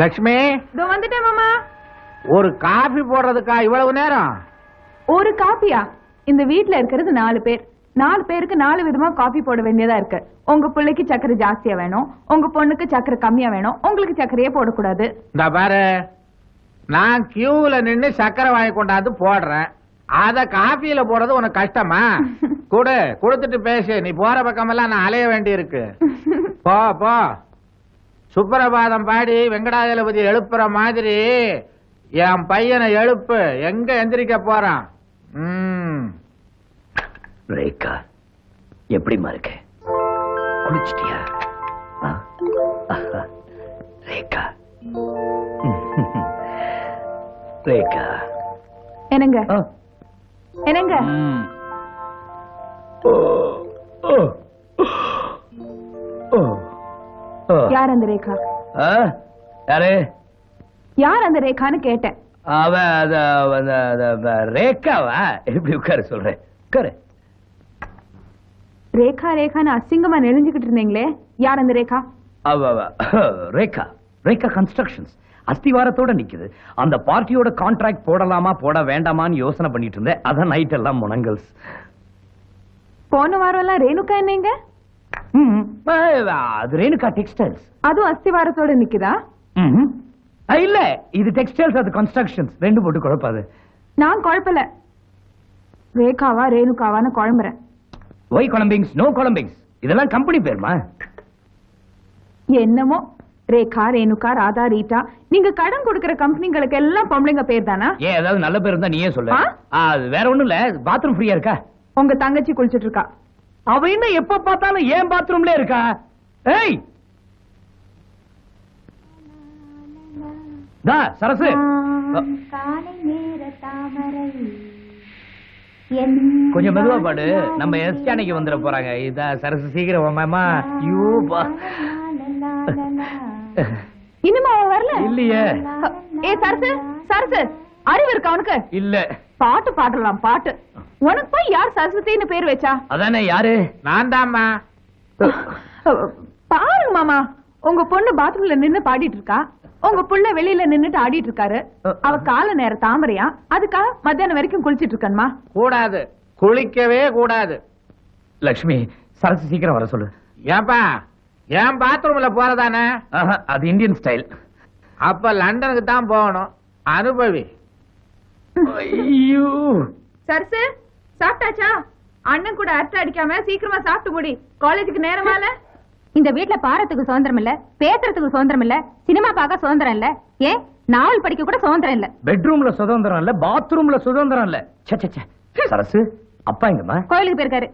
லக்ஷ்மி இதோ வந்துட்டேன் மாமா ஒரு காபி போடுறதுக்கா இவ்வளவு நேரம் ஒரு காப்பியா இந்த வீட்ல இருக்கிறது நாலு பேர் நாலு பேருக்கு நாலு விதமா காபி போட வேண்டியதா இருக்கு உங்க பிள்ளைக்கு சக்கரை ஜாஸ்தியா வேணும் உங்க பொண்ணுக்கு சக்கரை கம்மியா வேணும் உங்களுக்கு சக்கரையே போடக்கூடாது இந்த பாரு நான் கியூல நின்னு சக்கரை வாங்கி கொண்டாந்து போடுறேன் அத காபியில போடுறது உனக்கு கஷ்டமா கொடு கொடுத்துட்டு பேசு நீ போற பக்கமெல்லாம் நான் அலைய வேண்டி இருக்கு போ போ சுப்பிரபாதம் பாடி வெங்கடாஜலபதி எழுப்புற மாதிரி என் பையனை எழுப்பு எங்க எந்திரிக்க போறான் ம் ரேகா எப்படிமா இருக்க குளிச்சிட்டியா ஆ? ஆஹா. ரேகா ரேகா என்னங்க ஆ. என்னங்க ம். ஓ. ஓ. ஓ. ஓ. யார் அந்த ரேகா ஆ? யாரு யார் அந்த ரேகான்னு கேட்டேன் அவ அத அந்த அந்த- அந்த ரேகாவா எப்படி உட்கார சொல்றேன் உட்காரு ரேகா ரேகான்னு அசிங்கமா நெளிஞ்சுக்கிட்டு இருந்தீங்களே யார் அந்த ரேகா அவ அவ. ரேகா ரேகா கன்ஸ்ட்ரக்ஷன்ஸ் அஸ்திவாரத்தோட நிக்குது அந்த பார்ட்டியோட கான்ட்ராக்ட் போடலாமா போட வேண்டாமான்னு யோசனை பண்ணிட்டு இருந்தேன் அதான் நைட் எல்லாம் முனங்கல்ஸ் போன வாரம் எல்லாம் ரேணுகா என்னங்க ம். ஆ, அது ரேணுகா டெக்ஸ்டைல்ஸ் அதுவும் அஸ்திவாரத்தோட நிக்குதா இல்ல இது டெக்ஸ்டைல்ஸ் அது கன்ஸ்ட்ரக்ஷன்ஸ் ரெண்டு போட்டு குழப்பாது நான் குழப்பல ரேகாவா ரேணுகாவான்னு குழம்புறேன் ஒய் கொலம்பிங்ஸ் நோ கொலம்பிங்ஸ் இதெல்லாம் கம்பெனி பேருமா என்னமோ ரேகா ரேணுகா ராதா ரீட்டா நீங்க கடன் கொடுக்கிற கம்பெனிங்களுக்கு எல்லாம் பொம்பளைங்க பேர் தானா ஏன் ஏதாவது நல்ல பேர் இருந்தா நீயே சொல்லு ஆ? ஆ, அது வேற ஒண்ணும் இல்ல பாத்ரூம் ஃப்ரீயா இருக்கா உங்க தங்கச்சி குளிச்சிட்டு இருக்கா அவ என்ன எப்ப பார்த்தாலும் ஏன் பாத்ரூம்ல இருக்கா ஏய் தா சரசு காலை நேர தாமரை கொஞ்சம் மெதுவா பாடு நம்ம எஸ் அன்னைக்கு வந்துட போறாங்க இதா சரசு சீக்கிரம் வாமாமா ஐயோ பா இன்னுமா அவன் வரல இல்லையே ஏ சரசு சரசு அறிவு இருக்கா உனக்கு இல்ல பாட்டு பாடலாம் பாட்டு உனக்கு போய் யார் சரஸ்வதின்னு பேர் வச்சா அதானே யாரு நான் தாம்மா பாருங்க மாமா உங்க பொண்ணு பாத்ரூம்ல நின்னு பாடிட்டு இருக்கா உங்க புள்ள வெளியில நின்னுட்டு ஆடிட்டு இருக்காரு அவ கால நேர தாமரையா அதுக்காக மத்தியானம் வரைக்கும் குளிச்சிட்டு இருக்கணுமா கூடாது குளிக்கவே கூடாது லக்ஷ்மி சரசு சீக்கிரம் வர சொல்லு ஏன்பா என் பாத்ரூம்ல போறதானே ஆஹா, அது இந்தியன் ஸ்டைல் அப்ப லண்டனுக்கு தான் போகணும் அனுபவி ஐயோ சரசு சாப்பிட்டாச்சா அண்ணன் கூட அரட்டை அடிக்காம சீக்கிரமா சாப்பிட்டு முடி காலேஜுக்கு நேரமால இந்த வீட்ல பாரத்துக்கு சுதந்திரம் இல்ல பேசுறதுக்கு சுதந்திரம் இல்ல சினிமா பார்க்க சுதந்திரம் இல்ல ஏன் நாவல் படிக்க கூட சுதந்திரம் இல்ல பெட்ரூம்ல சுதந்திரம் இல்ல பாத்ரூம்ல சுதந்திரம் இல்ல ச்சே, ச்சே, ச்சே. சரசு அப்பா எங்கம்மா கோயிலுக்கு போயிருக்காரு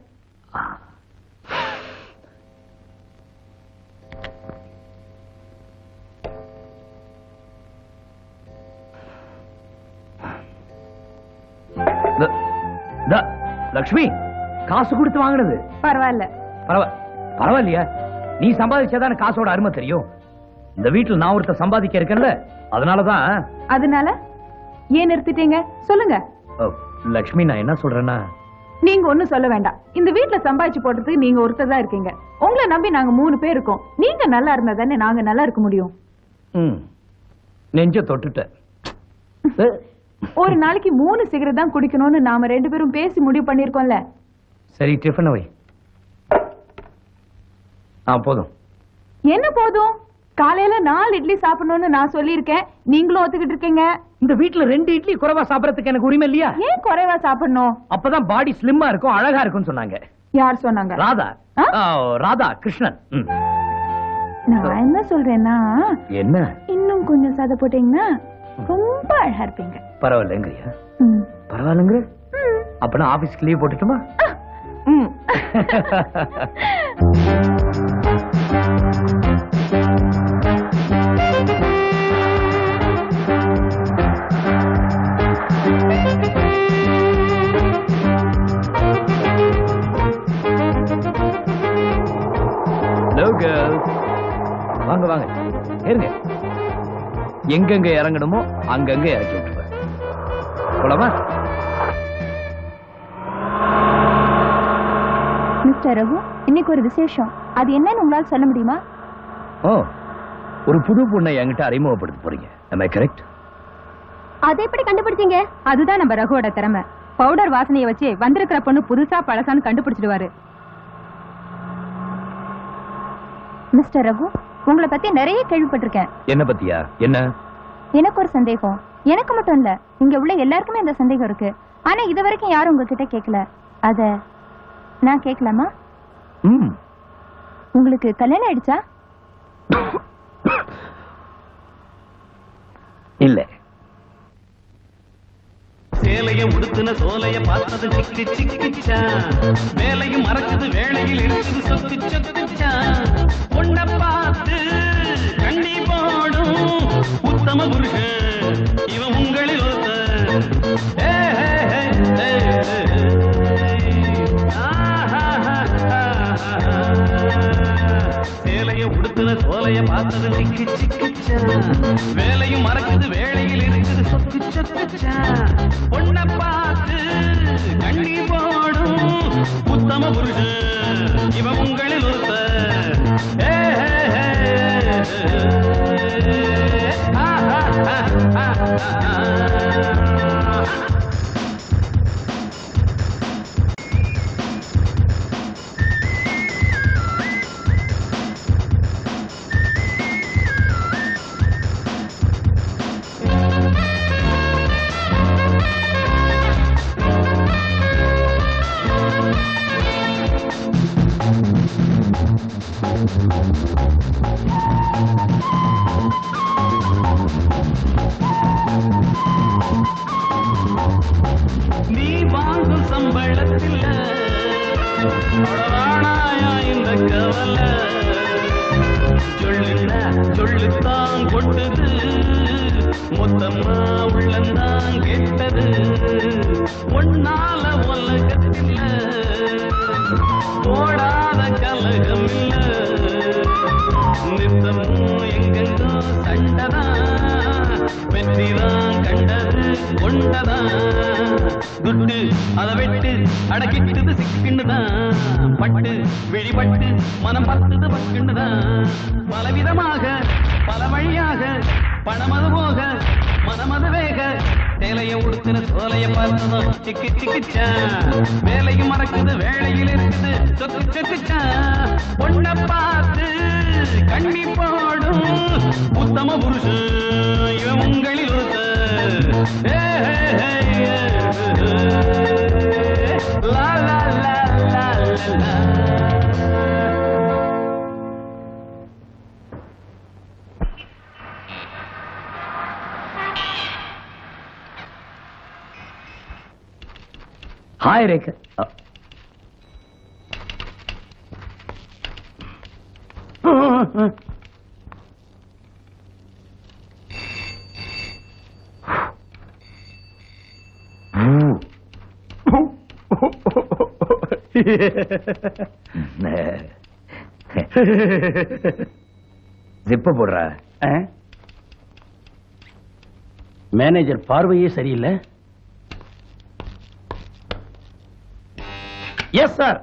த- த- லக்ஷ்மி காசு கொடுத்து வாங்கினது பரவாயில்ல பரவா பரவாயில்லையா நீ சம்பாதிச்சாதானே காசோட அருமை தெரியும் இந்த வீட்டுல நான் ஒருத்தர் சம்பாதிக்க இருக்கேன்ல அதனாலதான் அதனால ஏன் நிறுத்திட்டீங்க சொல்லுங்க அ, லக்ஷ்மி நான் என்ன சொல்றேன்னா நீங்க ஒண்ணும் சொல்ல வேண்டாம் இந்த வீட்ல சம்பாதிச்சு போடுறதுக்கு நீங்க ஒருத்தர் தான் இருக்கீங்க உங்களை நம்பி நாங்க மூணு பேர் இருக்கோம் நீங்க நல்லா இருந்தா தானே நாங்க நல்லா இருக்க முடியும் ம், நெஞ்ச தொட்டுட்ட அ, ஒரு நாளைக்கு மூணு சிகரெட் தான் குடிக்கணும்னு நாம ரெண்டு பேரும் பேசி முடிவு பண்ணிருக்கோம்ல சரி டிஃபன் வை ஆ போதும் என்ன போதும் காலையில நாலு இட்லி சாப்பிடணும்னு நான் சொல்லியிருக்கேன் நீங்களும் ஒத்துக்கிட்டு இருக்கீங்க இந்த வீட்டுல ரெண்டு இட்லி குறைவா சாப்பிடறதுக்கு எனக்கு உரிமை இல்லையா ஏன் குறைவா சாப்பிடணும் அப்பதான் பாடி ஸ்லிம்மா இருக்கும் அழகா இருக்கும்னு சொன்னாங்க யார் சொன்னாங்க ராதா ஆ? ஆ, ராதா கிருஷ்ணன் ம். நான் என்ன சொல்றேன்னா என்ன இன்னும் கொஞ்சம் சதை போட்டீங்கன்னா ரொம்ப அழகா இருப்பீங்க பரவாயில்லைங்கய்யா ம். பரவாயில்லைங்கிற அப்பனா ஆபீஸ்க்கு லீவ் போட்டுட்டுமா ம். ஹலோ கேர்ள்ஸ் வாங்க வாங்க ஏறுங்க எங்கெங்க இறங்கணுமோ அங்கங்க இறக்கி விட்டுருவேன் போலாமா மிஸ்டர் ரகு இன்னைக்கு ஒரு விசேஷம் அது என்னன்னு உங்களால சொல்ல முடியுமா ஓ ஒரு புது பொண்ணை என்கிட்ட அறிமுகப்படுத்த போறீங்க am I கரெக்ட் அதை எப்படி கண்டுபிடிச்சீங்க அதுதான் நம்ம ரகுவோட திறமை பவுடர் வாசனைய வச்சு வந்திருக்கிற பொண்ணு புதுசா பழசான்னு கண்டுபிடிச்சிடுவாரு மிஸ்டர் ரகு உங்களை பத்தி நிறைய கேள்விப்பட்டிருக்கேன் என்ன பத்தியா என்ன எனக்கு ஒரு சந்தேகம் எனக்கு மட்டும் இல்ல இங்க உள்ள எல்லாருக்குமே அந்த சந்தேகம் இருக்கு ஆனா இது வரைக்கும் யாரும் உங்ககிட்ட கேட்கல அத நான் கேட்கலாமா ம் உங்களுக்கு கல்யாணம் ஆயிடுச்சா இல்ல சேலைய உடுத்துன சோலைய பார்த்தது சிக்கி சிக்கிச்சா வேலையும் மறக்குது வேலையில் இருக்குது சொத்து சொத்துச்சா பொண்ண பார்த்து கண்ணி போடும் உத்தம புருஷன் இவன் உங்களில் ஒருத்தன். ஏ, ஏ, ஏ, ஏ, ஏ. ஆஹாஹாஹாஹா. சேலைய உடுத்துன சோலைய பார்த்தது சிக்கி சிக்கிச்சா வேலையும் மறக்குது வேலையில் இருக்குது சொத்து சொத்துச்சா பொண்ண பார்த்து கண்ணி போடும் உத்தம புருஷன் இவன் உங்களில் ஒருத்த ஏ, ஏ, ஏ, ஏ. ஆஹாஹாஹாஹா. நீ வாங்கும் சம்பளத்தில் அடவானாயா இந்த கவலை சொல்லுங்க சொல்லுத்தான் கொட்டது மொத்தமா உள்ளந்தான் கெட்டது ஒன்னால உலகத்தில் போடாத கலகம் இல்ல நித்தமும் எங்கெங்கோ சண்டதான் வெற்றிதான் கண்டது கொண்டதான் துட்டு அதை வெட்டு அடக்கிட்டது சிக்கிண்டுதான் பட்டு விழிபட்டு மனம் பத்தது பக்குண்டுதான் பலவிதமாக பல வழியாக பணமது போக மனமது வேக சேலைய உடுத்தின சோலைய பார்த்ததும் சிக்கி சிக்கிச்சா வேலையும் மறக்குது வேலையில் இருக்குது சொக்கு சொக்குச்சா பொண்ண பார்த்து கண்ணி போடும் உத்தம புருஷன் இவன் உங்களில் ஒருத்தன். ஏ, ஏ, ஏ, ஏ, ஏ. லா, லா, லா, லா, லா, லா. ஹாய் ரேகா அ. ஜிப்ப போடுற மேனேஜர் பார்வையே சரியில்லை எஸ் சார்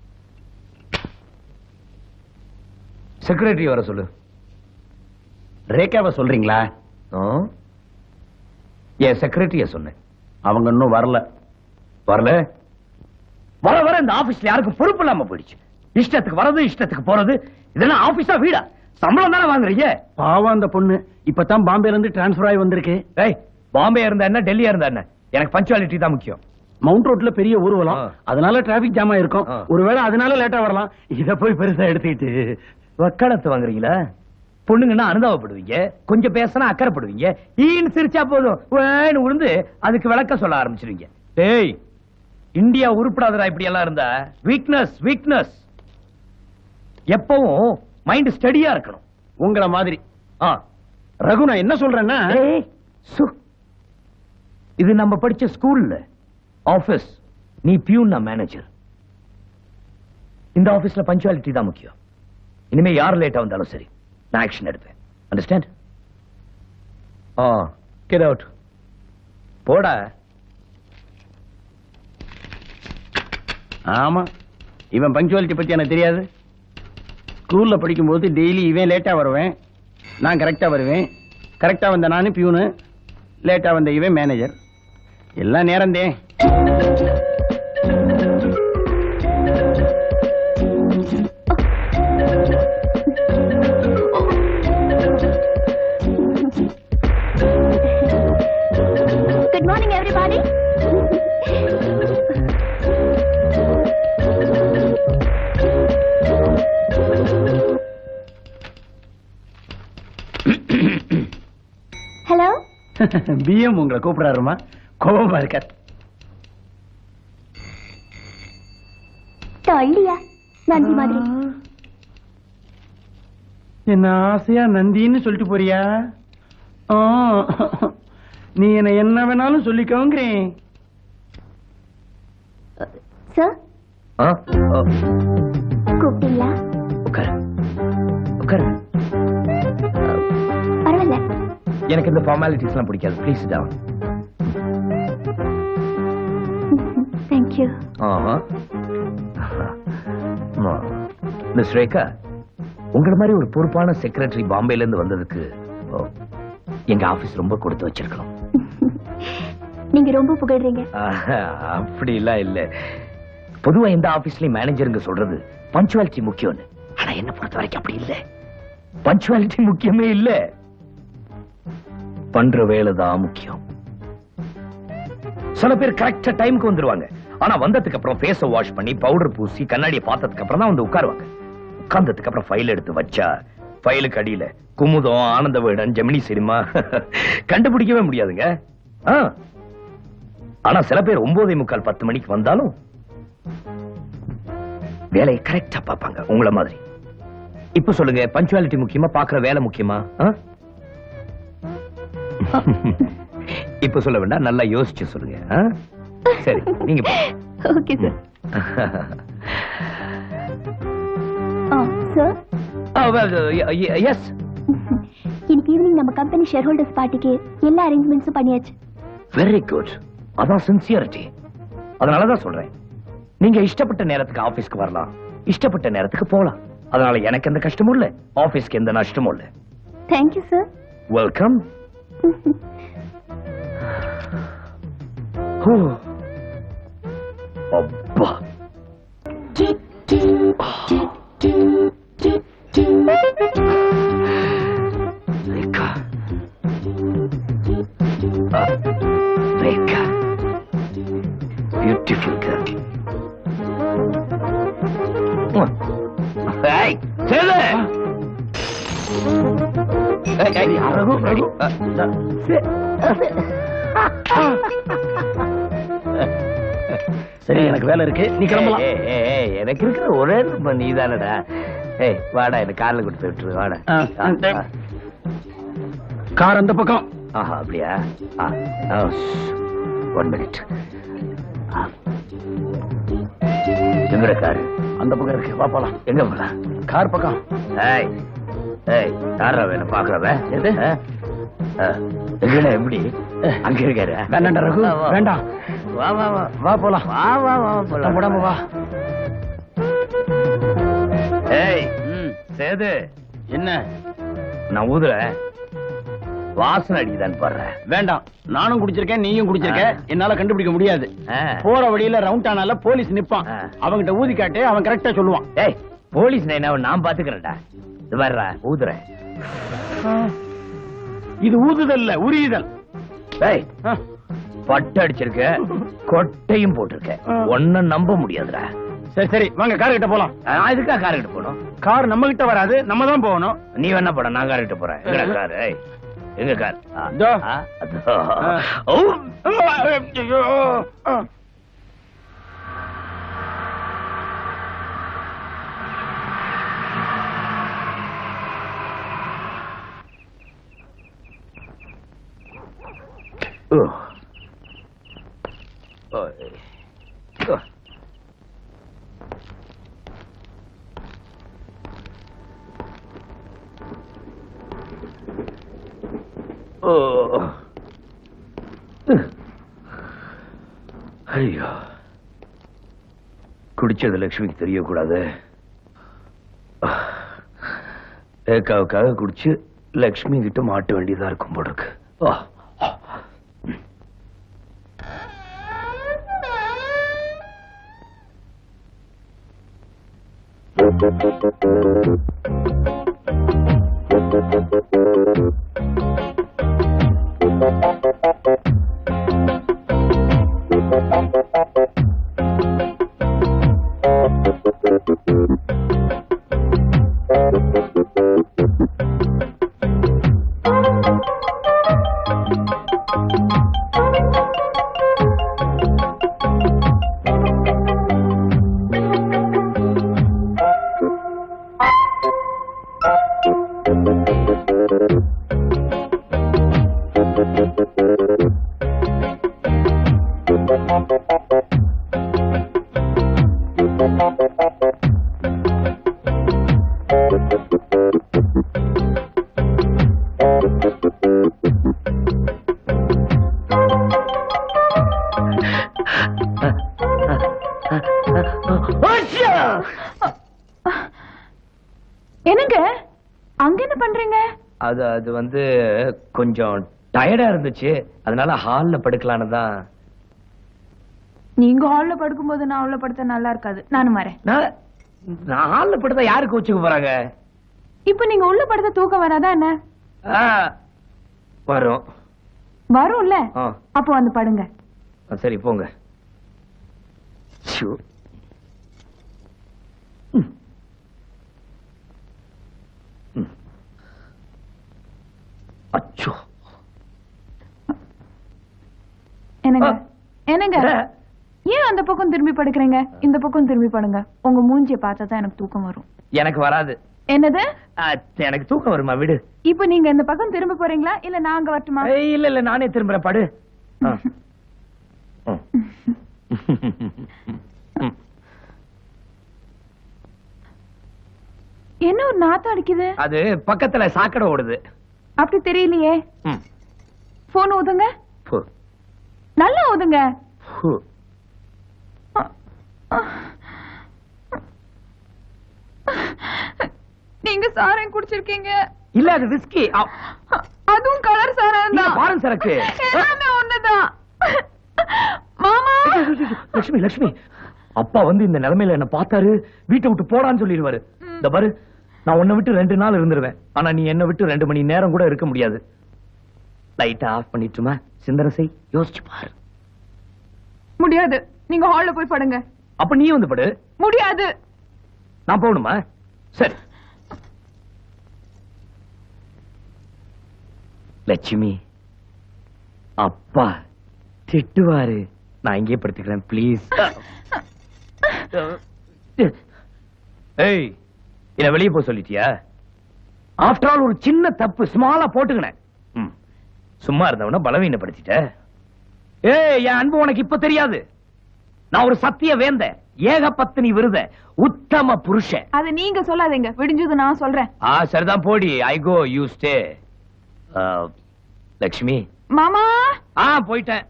செக்ரட்டரி வர சொல்லு ரேகாவை சொல்றீங்களா ஆ? என் செக்ரட்டரிய சொன்னேன் அவங்க இன்னும் வரல வரல வர வர இந்த ஆபீஸ்ல யாருக்கும் பொறுப்பு இல்லாம போயிடுச்சு இஷ்டத்துக்கு வரது இஷ்டத்துக்கு போறது இதெல்லாம் ஆபீஸா வீடா சம்பளம் தானே வாங்குறீங்க பாவம் அந்த பொண்ணு இப்பதான் பாம்பேல இருந்து டிரான்ஸ்பர் ஆகி வந்திருக்கு டேய் பாம்பே இருந்தா என்ன டெல்லியா இருந்தா என்ன எனக்கு பஞ்சுவாலிட்டி தான் முக்கியம் மவுண்ட் ரோட்ல பெரிய ஊர்வலம் ஆ. அதனால டிராபிக் ஜாம் ஆயிருக்கும் ஆ. ஒருவேளை அதனால லேட்டா வரலாம் இத போய் பெருசா எடுத்துக்கிட்டு வக்காலத்து வாங்குறீங்களா பொண்ணுங்கன்னா அனுதாபப்படுவீங்க கொஞ்சம் பேசினா அக்கறைப்படுவீங்க ஈன்னு சிரிச்சா போதும் வேன்னு உழுந்து அதுக்கு விளக்க சொல்ல ஆரம்பிச்சிருவீங்க டேய் இந்தியா உருப்படாதடா இப்படி எல்லாம் இருந்தா வீக்னஸ் வீக்னஸ் எப்பவும் மைண்ட் ஸ்டடியா இருக்கணும் உங்கள மாதிரி ஆ ரகு நான் என்ன சொல்றேன்னா ஏய், சு. இது நம்ம படிச்ச ஸ்கூல்ல ஆபீஸ் நீ பியூன் நான் மேனேஜர் இந்த ஆபீஸ்ல பஞ்சுவாலிட்டி தான் முக்கியம் இனிமே யார் லேட்டா வந்தாலும் சரி நான் ஆக்ஷன் எடுப்பேன் அண்டர்ஸ்டாண்ட் ஆ கெட் அவுட் போடா ஆமா இவன் பங்க்சுவாலிட்டி பத்தி எனக்கு தெரியாது ஸ்கூல்ல படிக்கும்போது டெய்லி இவன் லேட்டா வருவேன் நான் கரெக்டா வருவேன் கரெக்டா வந்த நானு பியூனு லேட்டா வந்த இவன் மேனேஜர் எல்லாம் நேரந்தே good morning everybody hello PM உங்களை கூப்பிடாருமா கோபமா இருக்கார் தொல்லியா நன்றி மாதிரி என்ன ஆசையா நந்தின்னு சொல்லிட்டு போறியா ஆ, நீ என்ன என்ன வேணாலும் சொல்லிக்கோங்கிறேன் சார் ஆ? ஓ, கூப்பிட்டீங்களா உட்காரு உட்காரு பரவாயில்ல எனக்கு இந்த ஃபார்மாலிட்டிஸ் எல்லாம் பிடிக்காது ப்ளீஸ் டவுன் தேங்க்யூ ஆஹா மிஸ் ரேகா உங்கள மாதிரி ஒரு பொறுப்பான செக்ரட்டரி பாம்பேல இருந்து வந்ததுக்கு ஓ, எங்க ஆபீஸ் ரொம்ப கொடுத்து வச்சிருக்கோம் நீங்க ரொம்ப புகழ்றீங்க ஆஹா, அப்படிலாம் இல்ல பொதுவா எந்த ஆபீஸ்லயும் மேனேஜருங்க சொல்றது பஞ்சுவாலிட்டி முக்கியம்னு ஆனா என்ன பொறுத்த வரைக்கும் அப்படி இல்ல பஞ்சுவாலிட்டி முக்கியமே இல்ல பண்ற வேலை தான் முக்கியம் சில பேர் கரெக்டா டைம்க்கு வந்துருவாங்க ஆனா வந்ததுக்கு அப்புறம் ஃபேஸ வாஷ் பண்ணி பவுடர் பூசி கண்ணாடியை பார்த்ததுக்கு அப்புறம் தான் வந்து உட்காருவாங்க உட்கார்ந்ததுக்கு அப்புறம் ஃபைல் எடுத்து வச்சா ஃபைலுக்கு அடியில குமுதம் ஆனந்த வீடன் ஜெமினி சினிமா கண்டுபிடிக்கவே முடியாதுங்க ஆ. ஆனா சில பேர் ஒன்பதே முக்கால் பத்து மணிக்கு வந்தாலும் வேலையை கரெக்டா பார்ப்பாங்க உங்கள மாதிரி இப்ப சொல்லுங்க பஞ்சுவாலிட்டி முக்கியமா பாக்குற வேலை முக்கியமா ஆ? இப்ப சொல்ல வேண்டாம் நல்லா யோசிச்சு சொல்லுங்க ஆ? சரி நீங்க போங்க. ஓகே சார் ஆ சார் ஆ, well, y- y- yes. இன்னைக்கு ஈவினிங் நம்ம கம்பெனி ஷேர் ஹோல்டர்ஸ் பார்ட்டிக்கு எல்லா அரேஞ்ச்மெண்ட்ஸும் பண்ணியாச்சு வெரி குட் அதான் சின்சியரிட்டி அதனாலதான் சொல்றேன் நீங்க இஷ்டப்பட்ட நேரத்துக்கு ஆபீஸ்க்கு வரலாம் இஷ்டப்பட்ட நேரத்துக்கு போலாம் அதனால எனக்கு எந்த கஷ்டமும் இல்ல ஆபீஸ்க்கு எந்த நஷ்டமும் இல்ல தேங்க்யூ சார் வெல்கம் அப்பா Rekha Ah, Rekha beautiful girl ஏய் சேது ஏய் ஏய் ரகு ரகு சரி எனக்கு வேலை இருக்கு நீ கிளம்பலாம் ஏய், ஏய், ஏய், எனக்கு இருக்கிற ஒரே நம்ப நீதானடா ஏய் வாடா எனக்கு கார்ல கொடுத்து விட்டுரு வாடா ஆ, ஆ, டேய். கார் அந்த பக்கம் ஆஹா அப்படியா ஒன் மினிட் எங்கட காரு அந்த பக்கம் இருக்கு வா போலாம் எங்க போலாம் கார் பக்கம் ஏய் ஏய் யாரா வேணும் பாக்குறவ எது எங்கடா எப்படி அங்க இருக்காரு வேண்டாம்டா ரகு வா, வா. வேண்டாம் வா வா வா வா போலாம் வா வா வா போலாம் உடம்பு வா ஏய் சேது என்ன நான் ஊதுறேன் வாசனை அடிக்குதான்னு பாடுறேன் வேண்டாம் நானும் குடிச்சிருக்கேன் நீயும் குடிச்சிருக்க ஆ. என்னால கண்டுபிடிக்க முடியாது போற வழியில ரவுண்ட் ஆனால போலீஸ் நிப்பான் ஆ. அவங்கிட்ட ஊதி காட்டு அவன் கரெக்டா சொல்லுவான் ஏய் போலீஸ் நைனா நான் பாத்துக்கிறேன்டா இது வர்றா ஊதுறேன் இது ஊதுதல் இல்ல உரியுதல் ஏய் ஆ. பட்டு அடிச்சிருக்க கொட்டையும் போட்டிருக்க ஒன்னும் நம்ப முடியாதுடா சரி சரி வாங்க கார் கிட்ட போலாம் நான் இதுக்கா கார் கிட்ட போகணும் கார் நம்ம கிட்ட வராது நம்ம தான் போகணும் நீ என்ன படம் நான் கார் கிட்ட போறேன் எங்கடா கார் ஏய் எங்க கார் ஆ, இதோ. ஆ, அதோ. ஆ. ஓ ஐயோ. ஆ. Ugh. Ugh. Ugh. Ugh. ஐயோ குடிச்சது லட்சுமிக்கு தெரியக்கூடாது ஏக்காவுக்காக குடிச்சு லக்ஷ்மி கிட்ட மாட்ட வேண்டியதா இருக்கும் போல இருக்கு ஆ. என்னங்க அங்க என்ன பண்றீங்க அது அது வந்து கொஞ்சம் டயர்டா இருந்துச்சு அதனால ஹால்ல படுக்கலான்னு தான் நீங்க ஹால்ல படுக்கும்போது நான் உள்ள படுத்தா நல்லா இருக்காது நானும் வரேன் நான் நான் ஹால்ல படுத்தா யாருக்கு வச்சுக்க போறாங்க இப்ப நீங்க உள்ள படுத்த தூக்கம் வராதா என்ன ஆ, வரும் வரும்ல ஆ, அப்போ வந்து படுங்க ஆ, சரி போங்க ஷோ. ம். ம். அச்சோ என்னங்க ஆ. என்னங்க ஏன் அந்த பக்கம் திரும்பி படுக்கிறீங்க இந்த பக்கம் திரும்பி படுங்க உங்க மூஞ்சிய பார்த்தா தான் எனக்கு தூக்கம் வரும் எனக்கு வராது என்னது ஆ, எனக்கு தூக்கம் வருமா விடு இப்ப நீங்க இந்த பக்கம் திரும்ப போறீங்களா இல்ல நான் அங்க வரட்டுமா ஏய், இல்ல இல்ல நானே திரும்புறேன் படு ஆ. ம். ம். என்ன ஒரு நாத்தம் அடிக்குது அது பக்கத்துல சாக்கடை ஓடுது அப்படி தெரியலையே ம். போன் ஊதுங்க ஃபு, நல்லா ஊதுங்க ஃபு. நீங்க சாரம் குடிச்சிருக்கீங்க இல்ல அது விஸ்கி அதுவும் கலர் சாரம் இல்ல, தான் பாரன் சரக்கு. எல்லாமே ஒண்ணுதான் மாமா லட்சுமி லட்சுமி அப்பா வந்து இந்த நிலைமையில என்ன பார்த்தாரு வீட்டை விட்டு போடான்னு சொல்லிடுவாரு இந்த பாரு நான் உன்னை விட்டு ரெண்டு நாள் இருந்துருவேன் ஆனா நீ என்ன விட்டு ரெண்டு மணி நேரம் கூட இருக்க முடியாது லைட்டை ஆஃப் பண்ணிட்டுமா சிந்தனை செய் யோசிச்சு பாரு முடியாது நீங்க ஹால்ல போய் படுங்க அப்ப நீ வந்து படு முடியாது நான் போகணுமா சரி லட்சுமி அப்பா திட்டுவாரு நான் இங்கே படுத்துக்கிறேன் ப்ளீஸ் ஏய் என்ன வெளியே போக சொல்லிட்டியா ஆஃப்டர் ஆல் ஒரு சின்ன தப்பு ஸ்மாலா போட்டுக்கினேன் ம். சும்மா இருந்தவன பலவீனப்படுத்திட்ட ஏய் என் அன்பு உனக்கு இப்ப தெரியாது நான் ஒரு சத்திய வேந்த ஏக பத்தினி விருத உத்தம புருஷன் அது நீங்க சொல்லாதீங்க விடிஞ்சது நான் சொல்றேன் ஆ சரிதான் போடி I go you stay Lakshmi மாமா ஆ போயிட்டேன்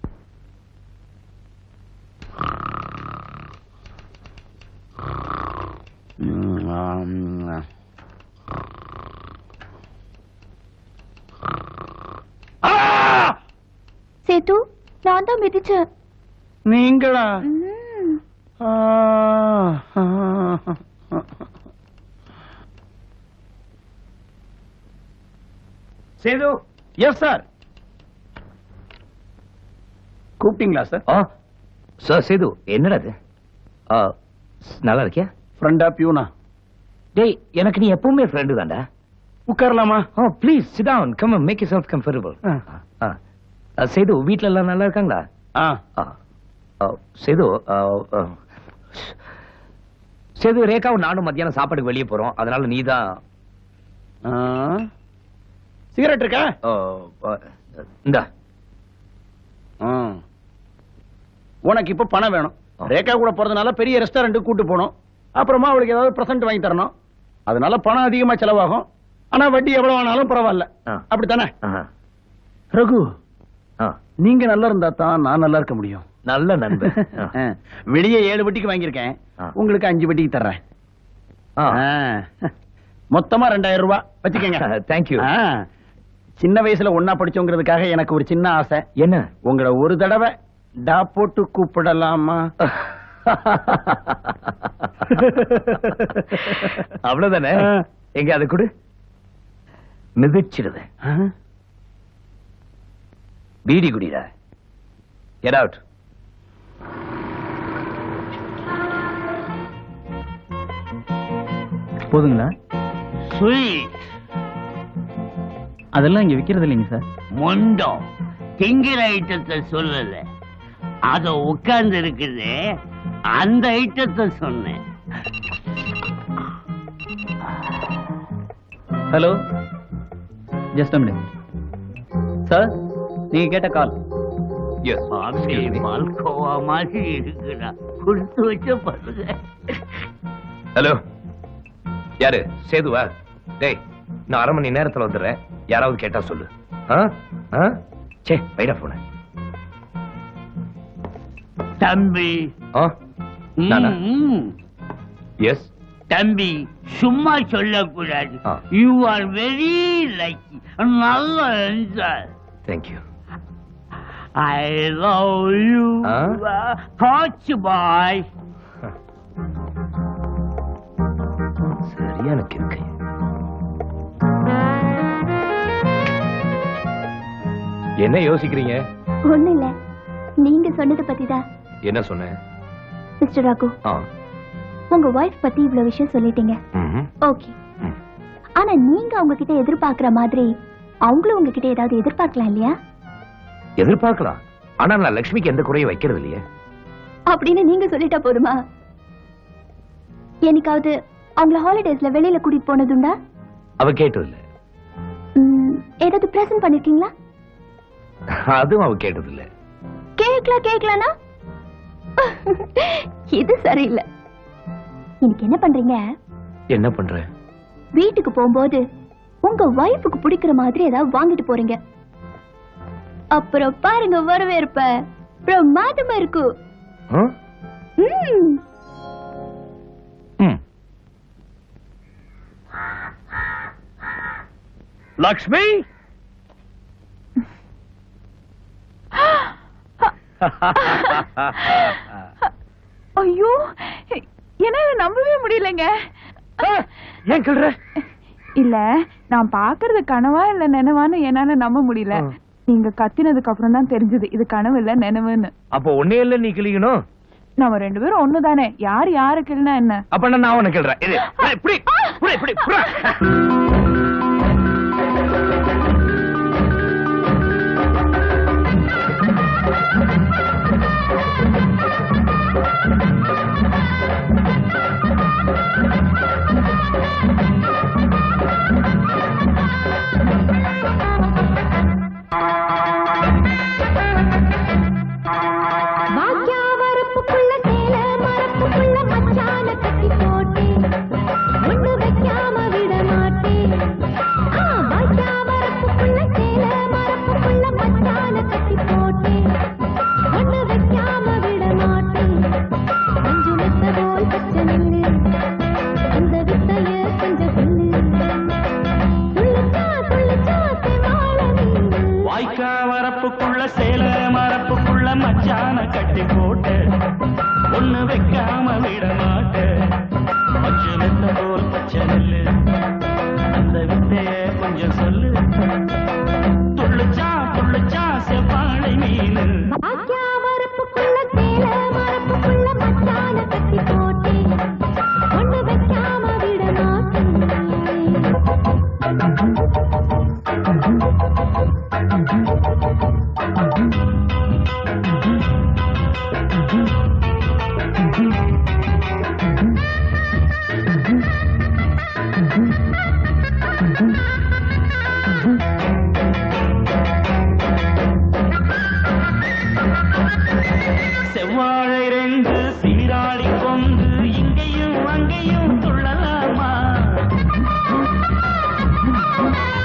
ஆ! சேத்து நான் தான் மிதிச்சேன் நீங்களா ம். ஆ, ஆ, சேது எஸ் சார் கூப்பிட்டீங்களா சார் ஆ சார் சேது என்னடா இது ஆ, நல்லா இருக்கியா ஃப்ரெண்டா பியூனா டேய் எனக்கு நீ எப்பவுமே ஃப்ரெண்டு தான்டா உட்காரலாமா oh please sit down come make yourself comfortable ஆ. சேது வீட்ல எல்லாம் நல்லா இருக்காங்களா ஆ ஆ. ஆ, சேது ஆ, ஆ. சேது ரேகாவும் நானும் மத்தியானம் சாப்பாடுக்கு வெளியே போறோம் அதனால நீ தான் ஆ. சிகரெட் இருக்கா இந்தா ஆ. உனக்கு இப்ப பணம் வேணும் ஆ. ரேகா கூட போறதுனால பெரிய ரெஸ்டாரண்ட்டுக்கு கூட்டு போகணும் அப்புறமா அவளுக்கு ஏதாவது பிரசன்ட் வாங்கி தரணும் அதனால பணம் அதிகமா செலவாகும் ஆனா வட்டி எவ்வளவு ஆனாலும் பரவாயில்ல ஆ. அப்படித்தானே ஆஹா. ரகு ஆ, நீங்க நல்லா இருந்தா தான் நான் நல்லா இருக்க முடியும் நல்ல நண்பன் ஆ. ஆ. வெளியே ஏழு வட்டிக்கு வாங்கியிருக்கேன் ஆ. உங்களுக்கு அஞ்சு வட்டிக்கு தர்றேன் ஆ. ஆ. மொத்தமா ரெண்டாயிரம் ரூபாய் வச்சுக்கோங்க தேங்க்யூ ஆ, சின்ன வயசுல ஒன்னா படிச்சோங்கிறதுக்காக எனக்கு ஒரு சின்ன ஆசை என்ன உங்களை ஒரு தடவை டா போட்டு கூப்பிடலாமா அவ்வளவுதானே ஆ. எங்க அதை கொடு மிதிச்சிடுது ஆ? பீடி குடிடா கெட் அவுட் போதுங்களா ஸ்வீட் அதெல்லாம் இங்க விக்கிறது இல்லைங்க சார் மொண்டம் திங்கிற ஐட்டத்தை சொல்லல அத உட்கார்ந்து இருக்குது அந்த ஐட்டத்தை சொன்னேன் ஹலோ ஜஸ்ட் மினிட் சார் நீங்க கேட்ட கால் எஸ் அப்படியே மால்கோவா மாதிரி இருக்குடா கொடுத்து வச்ச பாருங்க ஹலோ யாரு சேதுவா டேய் நான் அரை மணி நேரத்துல வந்துடுறேன் யாராவது கேட்டா சொல்லு ஆ? ஆ? சே வைடா போன தம்பி நானா ம், எஸ் தம்பி சும்மா சொல்லக்கூடாது ஆ. யூ ஆர் வெரி லக்கி நல்லா enjoy thank you I love you ஆ? ஹாட்ச் பாய் சரியான கிறுக்கு என்ன யோசிக்கிறீங்க ஒண்ணு இல்ல நீங்க சொன்னதை பத்தி தான் என்ன சொன்னேன் மிஸ்டர் ராகு ஆ உங்க ஒய்ஃப் பத்தி இவ்வளவு விஷயம் சொல்லிட்டீங்க ம்ஹும். ஓகே ம். ஆனா நீங்க அவங்க கிட்ட எதிர்பார்க்கிற மாதிரி அவங்களும் உங்ககிட்ட ஏதாவது எதிர்பார்க்கலாம் இல்லையா எதிர்பார்க்கலாம் ஆனா நான் லக்ஷ்மிக்கு எந்த குறையும் வைக்கிறது இல்லையே அப்படின்னு நீங்க சொல்லிட்டா போதுமா என்னைக்காவது அவங்கள ஹாலிடேஸ்ல வெளியில கூட்டிட்டு போனதுண்டா அவ கேட்டது இல்ல ம், ஏதாவது பிரசன்ட் பண்ணிருக்கீங்களா அதுவும் அவ கேட்டது இல்ல கேக்கலாம் கேக்கலனா இது சரியில்லை இன்னைக்கு என்ன பண்றீங்க என்ன பண்ற வீட்டுக்கு போகும்போது உங்க ஒய்ஃபுக்கு பிடிக்கிற மாதிரி ஏதாவது வாங்கிட்டு போறீங்க அப்புறம் பாருங்க வரவேற்ப பிரமாதமா இருக்கும் ஆ? ம். ம். லக்ஷ்மி ஐயோ என்னால நம்பவே முடியலங்க ஏன் சொல்ற இல்ல நான் பாக்குறது கனவா இல்ல நினைவான்னு என்னால நம்ப முடியல ஆ. நீங்க கத்தினதுக்கு அப்புறம் தான் தெரிஞ்சது இது கனவு இல்ல நினைவுன்னு அப்போ ஒன்னே இல்ல நீ கிளிக்கணும் நம்ம ரெண்டு பேரும் ஒண்ணுதானே யார் யாரு கிள்னா என்ன அப்ப நான் உனக்கு கேள்றேன் இது இப்படி இப்படி இப்படி இப்படி பாக்கியா வரப்புக்குள்ள சேல மரப்புக்குள்ள மச்சான கட்டி போட்டேன் ஒண்ணு வைக்காம விட மாட்டேன் ஆ, பாக்கியா வரப்புக்குள்ள சேல மரப்புக்குள்ள மச்சான கட்டி போட்டேன் ஒண்ணு வைக்காம விட மாட்டேன் அஞ்சு மெத்த போல் பச்சை நீரு அந்த வித்தைய கொஞ்சம் சொல்லு துள்ளிச்சா துள்ளிச்சா செவாழ மீன் வாய்க்கா வரப்புக்குள்ள சேல மரப்புக்குள்ள மச்சான கட்டி போட்டு ஒண்ணு வைக்காம விட மாட்டேன் பச்சை மெத்த போல் பச்சை நெல்லு அந்த வித்தைய கொஞ்சம் சொல்லு துள்ளுச்சா துள்ளுச்சா செவ்வாழை மீன் பாக்கியா மரப்புக்குள்ள சேல மரப்புக்குள்ள மச்சான கட்டி போட்டேன் ஒண்ணு வைக்காம விட மாட்டேன் செவ்வாழை ரெண்டு சீராடி கொண்டு இங்கேயும் அங்கேயும் துள்ளலாமா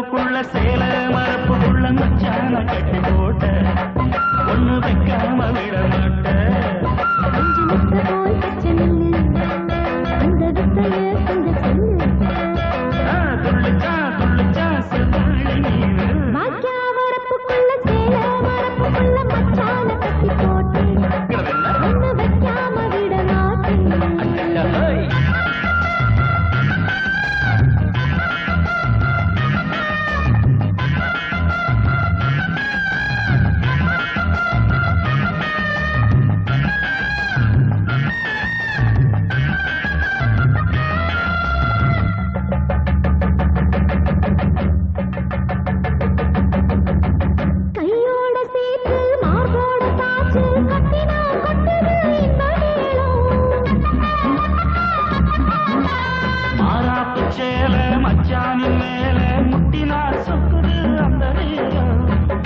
வரப்புக்குள்ள சேல மரப்புக்குள்ள மச்சான கட்டி போட்ட ஒண்ணு வைக்காம விட மாட்டேன் ஆ, துள்ளுச்சா துள்ளுச்சா செவ்வாழை நீரு கையோட சேர்த்து மார்போட சாச்சு கட்டினா கொட்டுது இந்த மாறாப்பு சேல மச்சானின் மேல முட்டினா சொக்குது அந்த நேரம்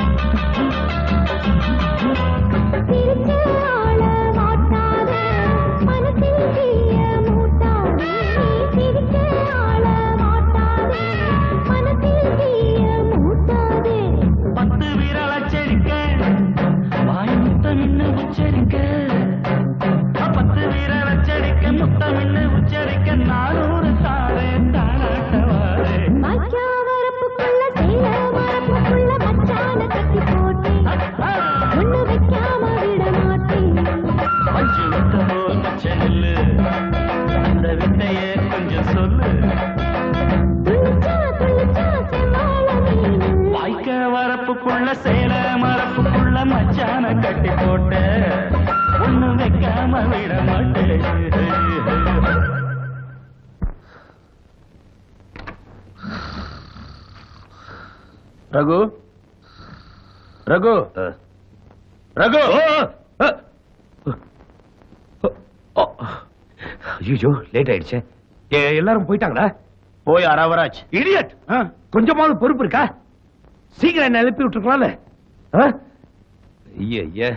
சிரிச்சு ஆள மாட்டாதே மனசில் தீய மூட்டாதே சிரிச்சு ஆள மாட்டாதே மனசில் தீய மூட்டாதே பத்து விரல செடிக்க வாய் முத்தமின்னு உச்சரிக்க பத்து விரல செடிக்க முத்தமின்னு உச்சரிக்க நானூறு தாரே தானாட்டவாரே வாய்க்கா வரப்புக்குள்ள சேல மரப்புக்குள்ள மச்சான கட்டி போட்டேன் ஒண்ணு வைக்காம விட மாட்டேன் மஞ்சு முத்த போல் மச்சனில்லு அந்த வித்தையே கொஞ்சம் சொல்லு துள்ளிச்சா துள்ளிச்சா செவ்வாழ மீனு வாய்க்க வரப்புக்குள்ள சேல மரப்புக்குள்ள மச்சான கட்டி போட்ட ஒண்ணு வைக்காம விட மாட்டேன் ரகு ரகு ரகு ஐயோ லேட் ஆயிடுச்சே ஏ, எல்லாரும் போயிட்டாங்களா போய் அரவராஜ் இடியட் கொஞ்சமாவது பொறுப்பு இருக்கா சீக்கிரம் என்ன எழுப்பி விட்டுருக்கலாம்ல ஆ? ஐயே ஐயே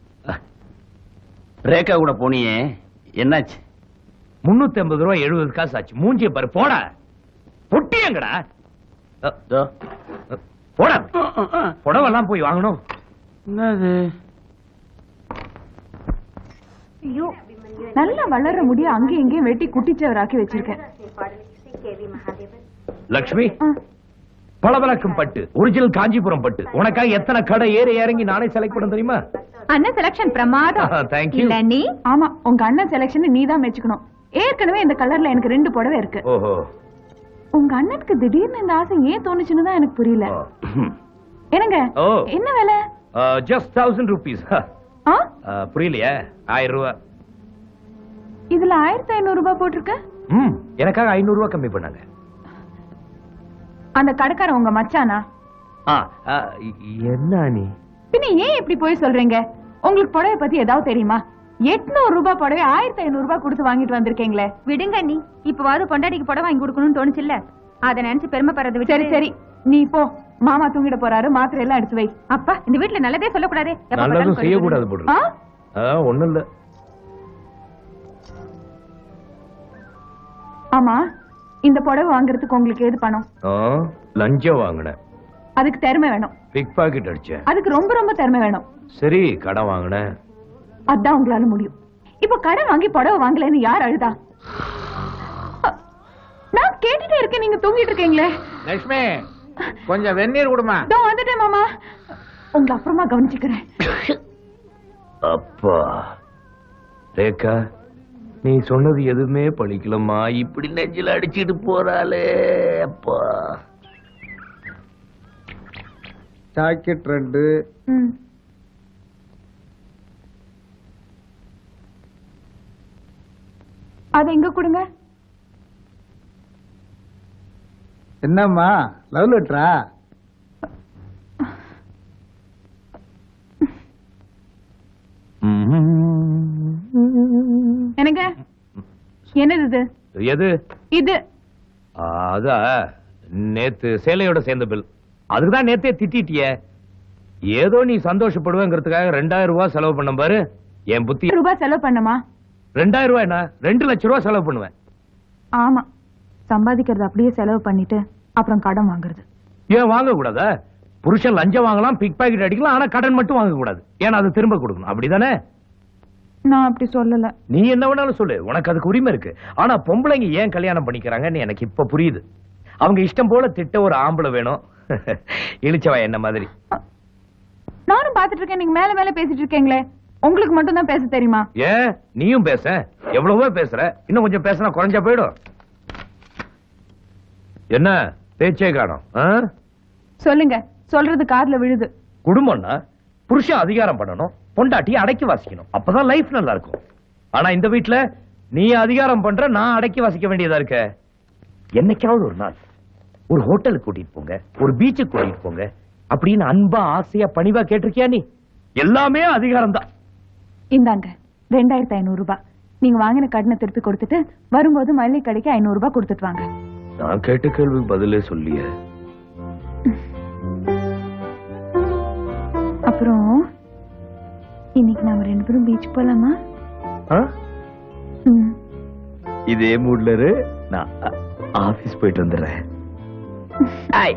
ரேகா கூட போனியே என்னாச்சு முன்னூத்தி ஐம்பது ரூபாய் எழுபது காசு ஆச்சு மூஞ்சிய பாரு போடா பொட்டியங்கடா போடா புடவெல்லாம் போய் வாங்கணும் என்னது ஐயோ நல்லா வளர்ற முடிய அங்கேயும் இங்கேயும் வெட்டி குட்டிச்சவராக்கி வச்சிருக்கேன் லக்ஷ்மி ஆ. பளபளக்கும் பட்டு ஒரிஜினல் காஞ்சிபுரம் பட்டு உனக்காக எத்தனை கடை ஏறி இறங்கி நானே செலக்ட் பண்ண தெரியுமா அண்ணன் செலக்ஷன் பிரமாதம் Thank you. இல்ல நீ ஆமா உங்க அண்ணன் செலக்ஷன் நீ தான் மெச்சுக்கணும் ஏற்கனவே இந்த கலர்ல எனக்கு ரெண்டு புடவை இருக்கு ஓஹோ உங்க அண்ணனுக்கு திடீர்னு இந்த ஆசை ஏன் தோணுச்சுன்னு தான் எனக்கு புரியல என்னங்க ஓ. என்ன வேலை ஜஸ்ட் தௌசண்ட் ருபீஸ் ஆ புரியலையா ஆயிரம் ரூபாய் இதுல ஆயிரத்தி ஐநூறு ரூபாய் போட்டிருக்க ம் எனக்காக ஐநூறு ரூபாய் கம்மி பண்ணாங்க அந்த கடைக்காரன் உங்க மச்சானா ஆ, ஆ, என்ன நீ பின்ன ஏன் இப்படி போய் சொல்றீங்க உங்களுக்கு புடவை பத்தி ஏதாவது தெரியுமா எட்நூறு ரூபாய் புடவை ஆயிரத்தி ஐநூறு ரூபாய் கொடுத்து வாங்கிட்டு வந்திருக்கீங்களே விடுங்க நீ இப்பவாவது பொண்டாட்டிக்கு புடவை வாங்கி கொடுக்கணும்னு தோணுச்சுல்ல அத நினைச்சு பெருமைப்படுறது விட்டு சரி சரி நீ போ மாமா தூங்கிட போறாரு மாத்திரை எல்லாம் எடுத்து வை அப்பா இந்த வீட்ல நல்லதே சொல்லக்கூடாதே எப்ப நல்லதும் பார்த்தாலும் செய்யக்கூடாது சொல்லி- போடுறது ஆ? ஒண்ணும் இல்ல ஆமா இந்த புடவை வாங்குறதுக்கு உங்களுக்கு எது பணம் ஆ, லஞ்சம் வாங்கினேன் அதுக்கு திறமை வேணும் பிக் பாக்கெட் அடிச்சேன் அதுக்கு ரொம்ப ரொம்ப திறமை வேணும் சரி கடன் வாங்கினேன் அதான் உங்களால முடியும் இப்ப கடன் வாங்கி புடவை வாங்கலைன்னு யார் அழுதா நான் கேட்டுட்டே இருக்கேன் நீங்க தூங்கிட்டு இருக்கீங்களே லட்சுமி கொஞ்சம் வெந்நீர் கொடுமா இதோ வந்துட்டேன் மாமா உங்களை அப்புறமா கவனிச்சுக்கிறேன் அப்பா ரேகா நீ சொன்னது எதுவுமே பழிக்கலம்மா இப்படி நெஞ்சில அடிச்சிட்டு போறாளே அப்பா ஜாக்கெட் ரெண்டு ம். அதை இங்க கொடுங்க என்னம்மா லவ் லெட்டரா எனக்கு என்னது இது எது இது அதா நேத்து சேலையோட சேர்ந்த பில் அதுக்குதான் நேத்தே திட்டிட்டியே ஏதோ நீ சந்தோஷப்படுவேங்கிறதுக்காக ரெண்டாயிரம் ரூபாய் செலவு பண்ண பாரு என் புத்தி ரூபாய் செலவு பண்ணுமா ரெண்டாயிரம் ரூபாய் என்ன ரெண்டு லட்சம் ரூபாய் செலவு பண்ணுவேன் ஆமா சம்பாதிக்கிறது அப்படியே செலவு பண்ணிட்டு அப்புறம் கடன் வாங்குறது ஏன் வாங்க கூடாதா புருஷன் லஞ்சம் வாங்கலாம் பிக் பாக்கெட் அடிக்கலாம் ஆனா கடன் மட்டும் வாங்க கூடாது ஏன்னா அது திரும்ப கொடுக்கணும் அப்படிதானே நான் அப்படி சொல்லல நீ என்ன வேணாலும் சொல்லு உனக்கு அதுக்கு உரிமை இருக்கு ஆனா பொம்பளைங்க ஏன் கல்யாணம் பண்ணிக்கிறாங்கன்னு எனக்கு இப்ப புரியுது அவங்க இஷ்டம் போல திட்ட ஒரு ஆம்பளை வேணும் இழிச்சவா என்ன மாதிரி நானும் பாத்துட்டு இருக்கேன் நீங்க மேல மேல பேசிட்டு இருக்கீங்களே உங்களுக்கு மட்டும் தான் பேச தெரியுமா ஏன் நீயும் பேச எவ்வளவோ பேசுற இன்னும் கொஞ்சம் பேசினா குறைஞ்சா போயிடும் என்ன பேச்சே காணும் சொல்லுங்க சொல்றது காதுல விழுது குடும்பம்னா புருஷன் அதிகாரம் பண்ணணும் பொண்டாட்டி அடக்கி வாசிக்கணும் அப்பதான் லைஃப் நல்லா இருக்கும் ஆனா இந்த வீட்ல நீ அதிகாரம் பண்ற நான் அடக்கி வாசிக்க வேண்டியதா இருக்க என்னைக்காவது ஒரு நாள் ஒரு ஹோட்டலுக்கு கூட்டிட்டு போங்க ஒரு பீச்சுக்கு கூட்டிட்டு போங்க அப்படின்னு அன்பா ஆசையா பணிவா கேட்டிருக்கியா நீ எல்லாமே அதிகாரம் தான் இந்தாங்க ரெண்டாயிரத்தி ஐநூறு ரூபாய் நீங்க வாங்கின கடனை திருப்பி கொடுத்துட்டு வரும்போது மல்லிகை கடைக்கு ஐநூறு ரூபாய் கொடுத்துட்டு வாங்க நான் கேட்ட கேள்விக்கு பதிலே சொல்லிய அப்புறம் இன்னைக்கு நாம ரெண்டு பேரும் பீச் போலாமா ம். இதே மூட்ல இரு நான் ஆபீஸ் போயிட்டு வந்துடுறேன் ஐ.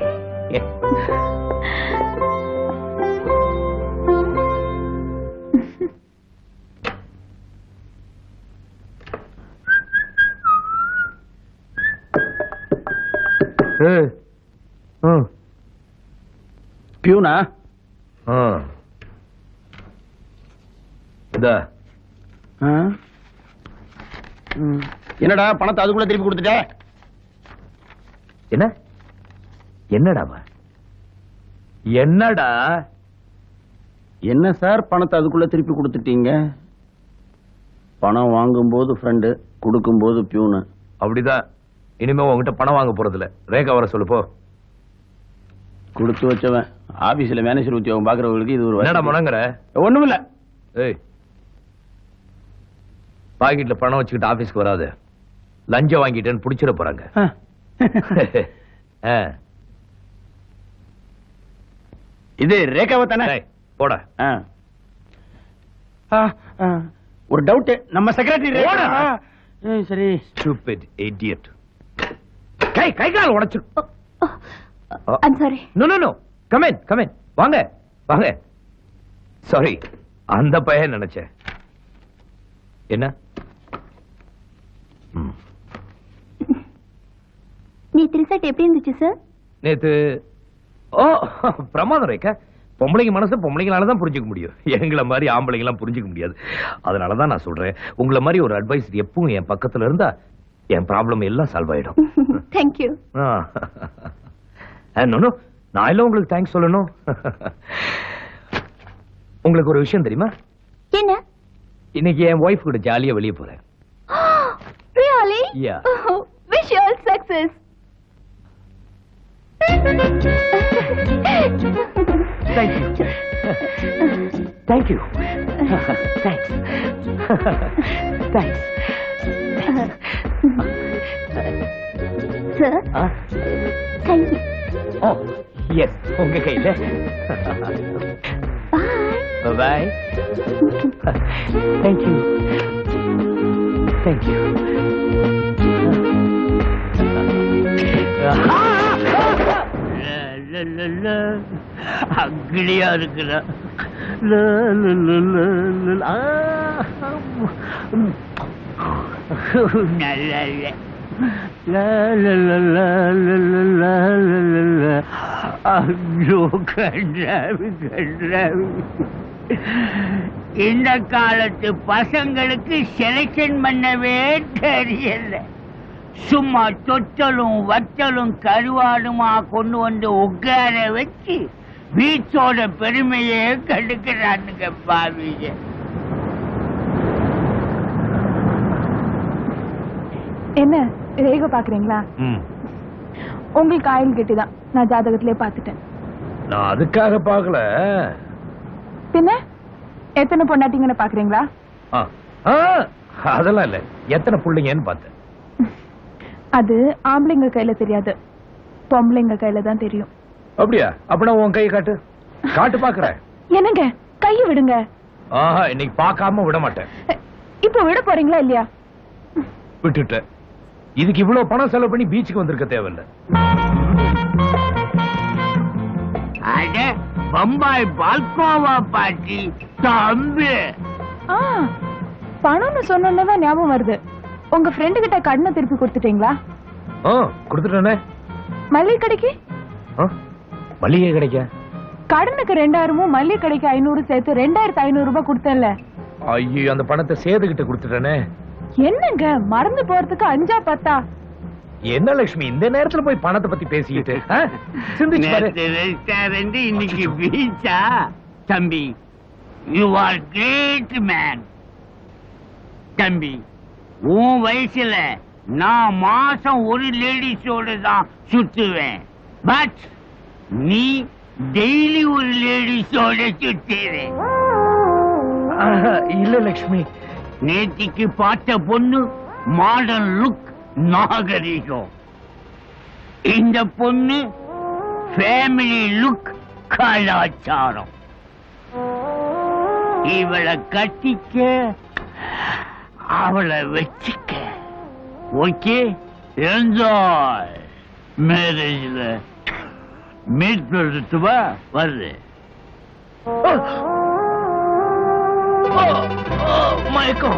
ஏய். ம். பியூனா ஆ. இந்தா ஆ? ம். என்னடா பணத்தை அதுக்குள்ள திருப்பி கொடுத்துட்ட என்ன என்னடாமா என்னடா என்ன சார் பணத்தை அதுக்குள்ள திருப்பி கொடுத்துட்டீங்க பணம் வாங்கும்போது ஃப்ரெண்டு கொடுக்கும்போது பியூனு அப்படிதான் இனிமே உங்ககிட்ட பணம் வாங்க போறது இல்ல ரேகா வர சொல்லு போ கொடுத்து வச்சவன் ஆபீஸ்ல மேனேஜர் உத்தியோகம் பாக்குறவங்களுக்கு இது ஒரு என்னடா வசதி. முணங்குற ஒண்ணுமில்ல ஏய் பாக்கெட்ல பணம் வச்சுக்கிட்டு ஆபீஸ்க்கு வராது லஞ்சம் வாங்கிட்டேன்னு புடிச்சிட போறாங்க ஆ. இது ரேகாவை தானே டேய், போடா ஆ. ஆ, ஆ. ஒரு டவுட் நம்ம செக்ரட்டரி போடா. சரி stupid idiot கை கை கால் உடைச்சு I'm sorry no no no come on come on வாங்க வாங்க சாரி அந்த பையன் நினைச்சேன் என்ன ம். நீ ரிசல்ட் எப்படி இருந்துச்சு சார் நேத்து ஓ பிரமாதம் ரேக்கா பொம்பளைங்க மனசு பொம்பளைங்களால தான் புரிஞ்சுக்க முடியும் எங்களை மாதிரி ஆம்பளைங்க எல்லாம் புரிஞ்சுக்க முடியாது அதனால தான் நான் சொல்றேன் உங்களை மாதிரி ஒரு அட்வைஸ் எப்பவும் என் பக்கத்துல இருந்தா என் ப்ராப்ளம் எல்லாம் சால்வ் ஆயிடும் தேங்க்யூ ஆ. ஆ, no, no. நான் எல்லாம் உங்களுக்கு தேங்க்ஸ் சொல்லணும் உங்களுக்கு ஒரு விஷயம் தெரியுமா என்ன இன்னைக்கு என் ஒய்ஃப் கூட ஜாலியா வெளியே போறேன் really Yeah. Wish you all success Thank you. Thank you. Thanks. Thanks. Sir ஆ? கை ஓ எஸ் உங்க கையில bye bye thank you thank you அக்கிலியா இருக்கிறா நல்ல ஐயோ கன்றாவி கன்றாவி இந்த காலத்து பசங்களுக்கு செலக்ஷன் பண்ணவே தெரியல சும்மா தொட்டலும் வத்தலும் கருவாடுமா கொண்டு வந்து உட்கார வச்சு வீட்டோட பெருமையே கெடுக்கிறானுங்க பாவிங்க என்ன ரேகை பாக்குறீங்களா ம் உங்களுக்கு ஆயில் கெட்டிதான் நான் ஜாதகத்திலே பார்த்துட்டேன் நான் அதுக்காக பார்க்கல பின்ன எத்தனை பொண்டாட்டிங்கன்னு பாக்குறீங்களா ஆ. ஆ, அதெல்லாம் இல்ல எத்தனை புள்ளைங்கன்னு பார்த்தேன் அது ஆம்பளைங்க கையில தெரியாது பொம்பளைங்க கையில தான் தெரியும் அப்படியா அப்படின்னா உன் கையை காட்டு காட்டு பாக்குறேன் என்னங்க கையை விடுங்க ஆஹா இன்னைக்கு பார்க்காம விட மாட்டேன் இப்ப விட போறீங்களா இல்லையா விட்டுட்டேன் இதுக்கு இவ்வளவு பணம் செலவு பண்ணி பீச்சுக்கு வந்திருக்க தேவையில்ல அட பம்பாய் பால்கோவா பாட்டி தம்பி ஆ பணம்னு சொன்னோன்னு தான் ஞாபகம் வருது உங்க ஃப்ரெண்டு கிட்ட கடனை திருப்பி கொடுத்துட்டீங்களா ஆ கொடுத்துட்டேனே மல்லிகை கடைக்கு ஆ, மளிகை கிடைக்க கடனுக்கு ரெண்டாயிரமும் மல்லிகை கடைக்கு ஐநூறு சேர்த்து ரெண்டாயிரத்து ஐநூறு ரூபாய் கொடுத்தேன்ல ஐயோ அந்த பணத்தை சேதுகிட்ட கொடுத்துட்டேனே என்னங்க மறந்து போறதுக்கு அஞ்சா பத்தா என்ன லட்சுமி இந்த நேரத்துல போய் பணத்தை பத்தி பேசிக்கிட்டு ஆ? சிந்திச்சு பாரு நேத்து ரெஸ்டாரண்ட் இன்னைக்கு பீச்சா தம்பி யூ ஆர் கிரேட் மேன் தம்பி உன் வயசுல நான் மாசம் ஒரு லேடிஸோட தான் சுத்துவேன் பட் நீ டெய்லி ஒரு லேடிஸோட சுத்துவேன் ஆஹா, இல்ல லட்சுமி நேத்திக்கு பார்த்த பொண்ணு மாடர்ன் லுக் நாகரிகம் இந்த பொண்ணு ஃபேமிலி லுக் கலாச்சாரம் இவளை கட்டிக்க அவளை வச்சுக்க ஓகே என்ஜாய் மேரேஜ்ல மீட் பண்ணிட்டு வா வருது ஆ! ஆ, ஆ, மயக்கம்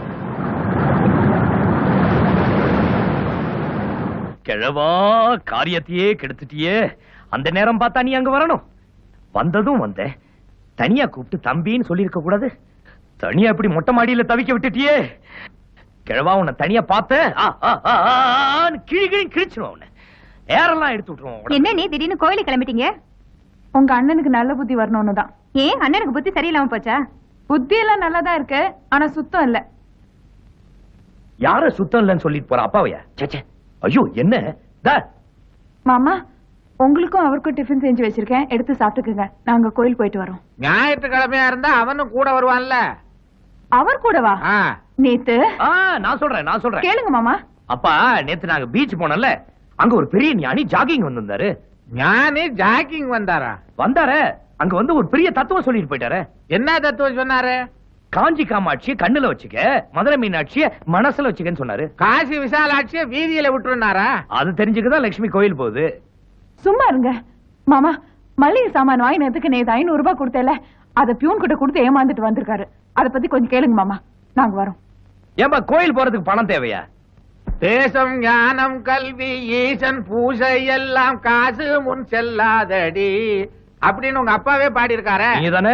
கிழவா காரியத்தையே கெடுத்துட்டியே அந்த நேரம் பார்த்தா நீ அங்க வரணும் வந்ததும் வந்த தனியா கூப்பிட்டு தம்பின்னு சொல்லியிருக்க கூடாது தனியா இப்படி மொட்டை மாடியில தவிக்க விட்டுட்டியே கிழவா உன்னை தனியா பார்த்தேன் ஆ, ஆ, ஆ, ஆ, ஆன்னு கிழி கிழி கிழிச்சிருவோம் உன்னை ஏரெல்லாம் எடுத்து விட்டுருவோம் உடனே. என்ன நீ திடீர்னு கோயிலுக்கு கிளம்பிட்டீங்க உங்க அண்ணனுக்கு நல்ல புத்தி வரணும்னு தான் ஏன் அண்ணனுக்கு புத்தி சரியில்லாம போச்சா புத்தி எல்லாம் நல்லதா இருக்கு ஆனா சுத்தம் இல்ல யார சுத்தம் இல்லைன்னு சொல்லிட்டு போற அப்பாவையா ச்சே, ச்சே. ஐயோ என்ன தா மாமா உங்களுக்கும் அவருக்கும் டிஃபன் செஞ்சு வச்சிருக்கேன் எடுத்து சாப்பிட்டுக்குங்க நாங்க கோயில் போயிட்டு வரோம் ஞாயிற்றுக்கிழமையா இருந்தா அவனும் கூட வருவான்ல அவர் கூடவா ஆ. நேத்து ஆ, நான் சொல்றேன் நான் சொல்றேன் கேளுங்க மாமா அப்பா நேத்து நாங்க பீச் போனோம்ல அங்க ஒரு பெரிய ஞானி ஜாகிங் வந்திருந்தாரு ஞானி ஜாக்கிங் வந்தாரா வந்தாரு அங்க வந்து ஒரு பெரிய தத்துவம் சொல்லிட்டு போயிட்டாரு என்ன தத்துவம் சொன்னாரு காஞ்சி காமாட்சிய கண்ணுல வச்சுக்க மதுரை மீனாட்சிய மனசுல வச்சுக்கன்னு சொன்னாரு காசி விசாலாட்சிய வீதியில விட்டுருனாரா அது தெரிஞ்சுக்கதான் லட்சுமி கோயில் போகுது சும்மா இருங்க மாமா மளிகை சாமான் வாங்கினதுக்கு நேத்து ஐநூறு ரூபாய் கொடுத்தேல அத பியூன் கிட்ட கொடுத்து ஏமாந்துட்டு வந்திருக்காரு அத பத்தி கொஞ்சம் கேளுங்க மாமா நாங்க வரோம் ஏன்பா கோயில் போறதுக்கு பணம் தேவையா தேசம் ஞானம் கல்வி ஈசன் பூசை எல்லாம் காசு முன் செல்லாதடி அப்படின்னு உங்க அப்பாவே பாடியிருக்காரே நீங்க தானே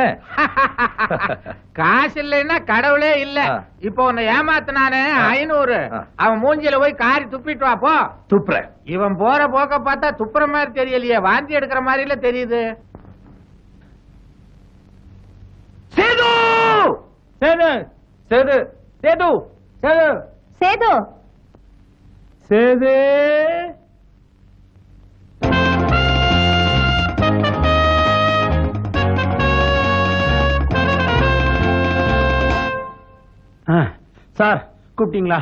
காசு இல்லைன்னா கடவுளே இல்ல ஆ. இப்போ உன்னை ஏமாத்தினானே ஆ. ஐநூறு ஆ. அவன் மூஞ்சில போய் காரி துப்பிட்டு வா போ துப்புற இவன் போற போக்க பார்த்தா துப்புற மாதிரி தெரியலையே வாந்தி எடுக்கிற மாதிரில தெரியுது சேது சேது சேது சேது சேது சேது சேது ஆ, சார் கூப்பிட்டீங்களா